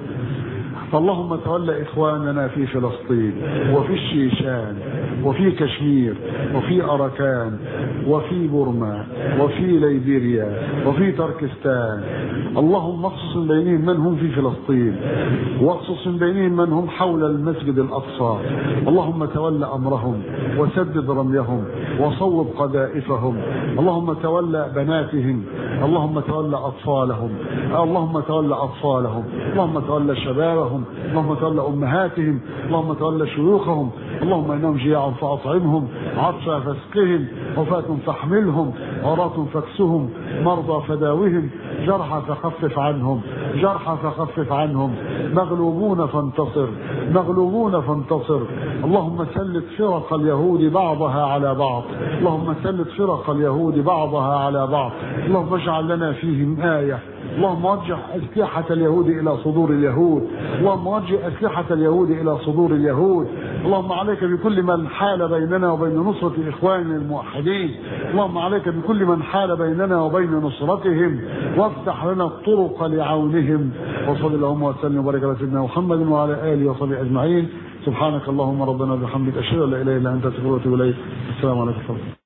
اللهم تولى اخواننا في فلسطين وفي الشيشان وفي كشمير وفي اراكان وفي بورما وفي ليبيريا وفي تركستان اللهم اخصص من بينهم من هم في فلسطين واخصص من بينهم من هم حول المسجد الاقصى اللهم تولى امرهم وسدد رميهم وصوب قذائفهم اللهم تولى بناتهم اللهم تولى اطفالهم اللهم تولى اطفالهم اللهم تولى شبابهم اللهم تولى امهاتهم اللهم تولى شيوخهم اللهم انهم جياع فاطعمهم عطشى فاسقهم وفاة فاحملهم عراة فاكسهم مرضى فداوهم جرحى فخفف عنهم جرحى فخفف عنهم مغلوبون فانتصر مغلوبون فانتصر اللهم سلط فرق اليهود بعضها على بعض اللهم سلط فرق اليهود بعضها على بعض اللهم اجعل لنا فيهم آية اللهم وجه أسلحة اليهود إلى صدور اليهود اللهم وجه أسلحة اليهود إلى صدور اليهود اللهم عليك بكل من حال بيننا وبين نصرة إخواننا الموحدين اللهم عليك بكل من حال بيننا وبين نصرتهم وافتح لنا الطرق لعونهم وصل اللهم وسلم وبارك على سيدنا محمد وعلى آله وصحبه أجمعين سبحانك اللهم ربنا وبحمدك أشهد أن لا إله إلا أنت أستغفرك وأتوب إليك السلام عليكم ورحمة الله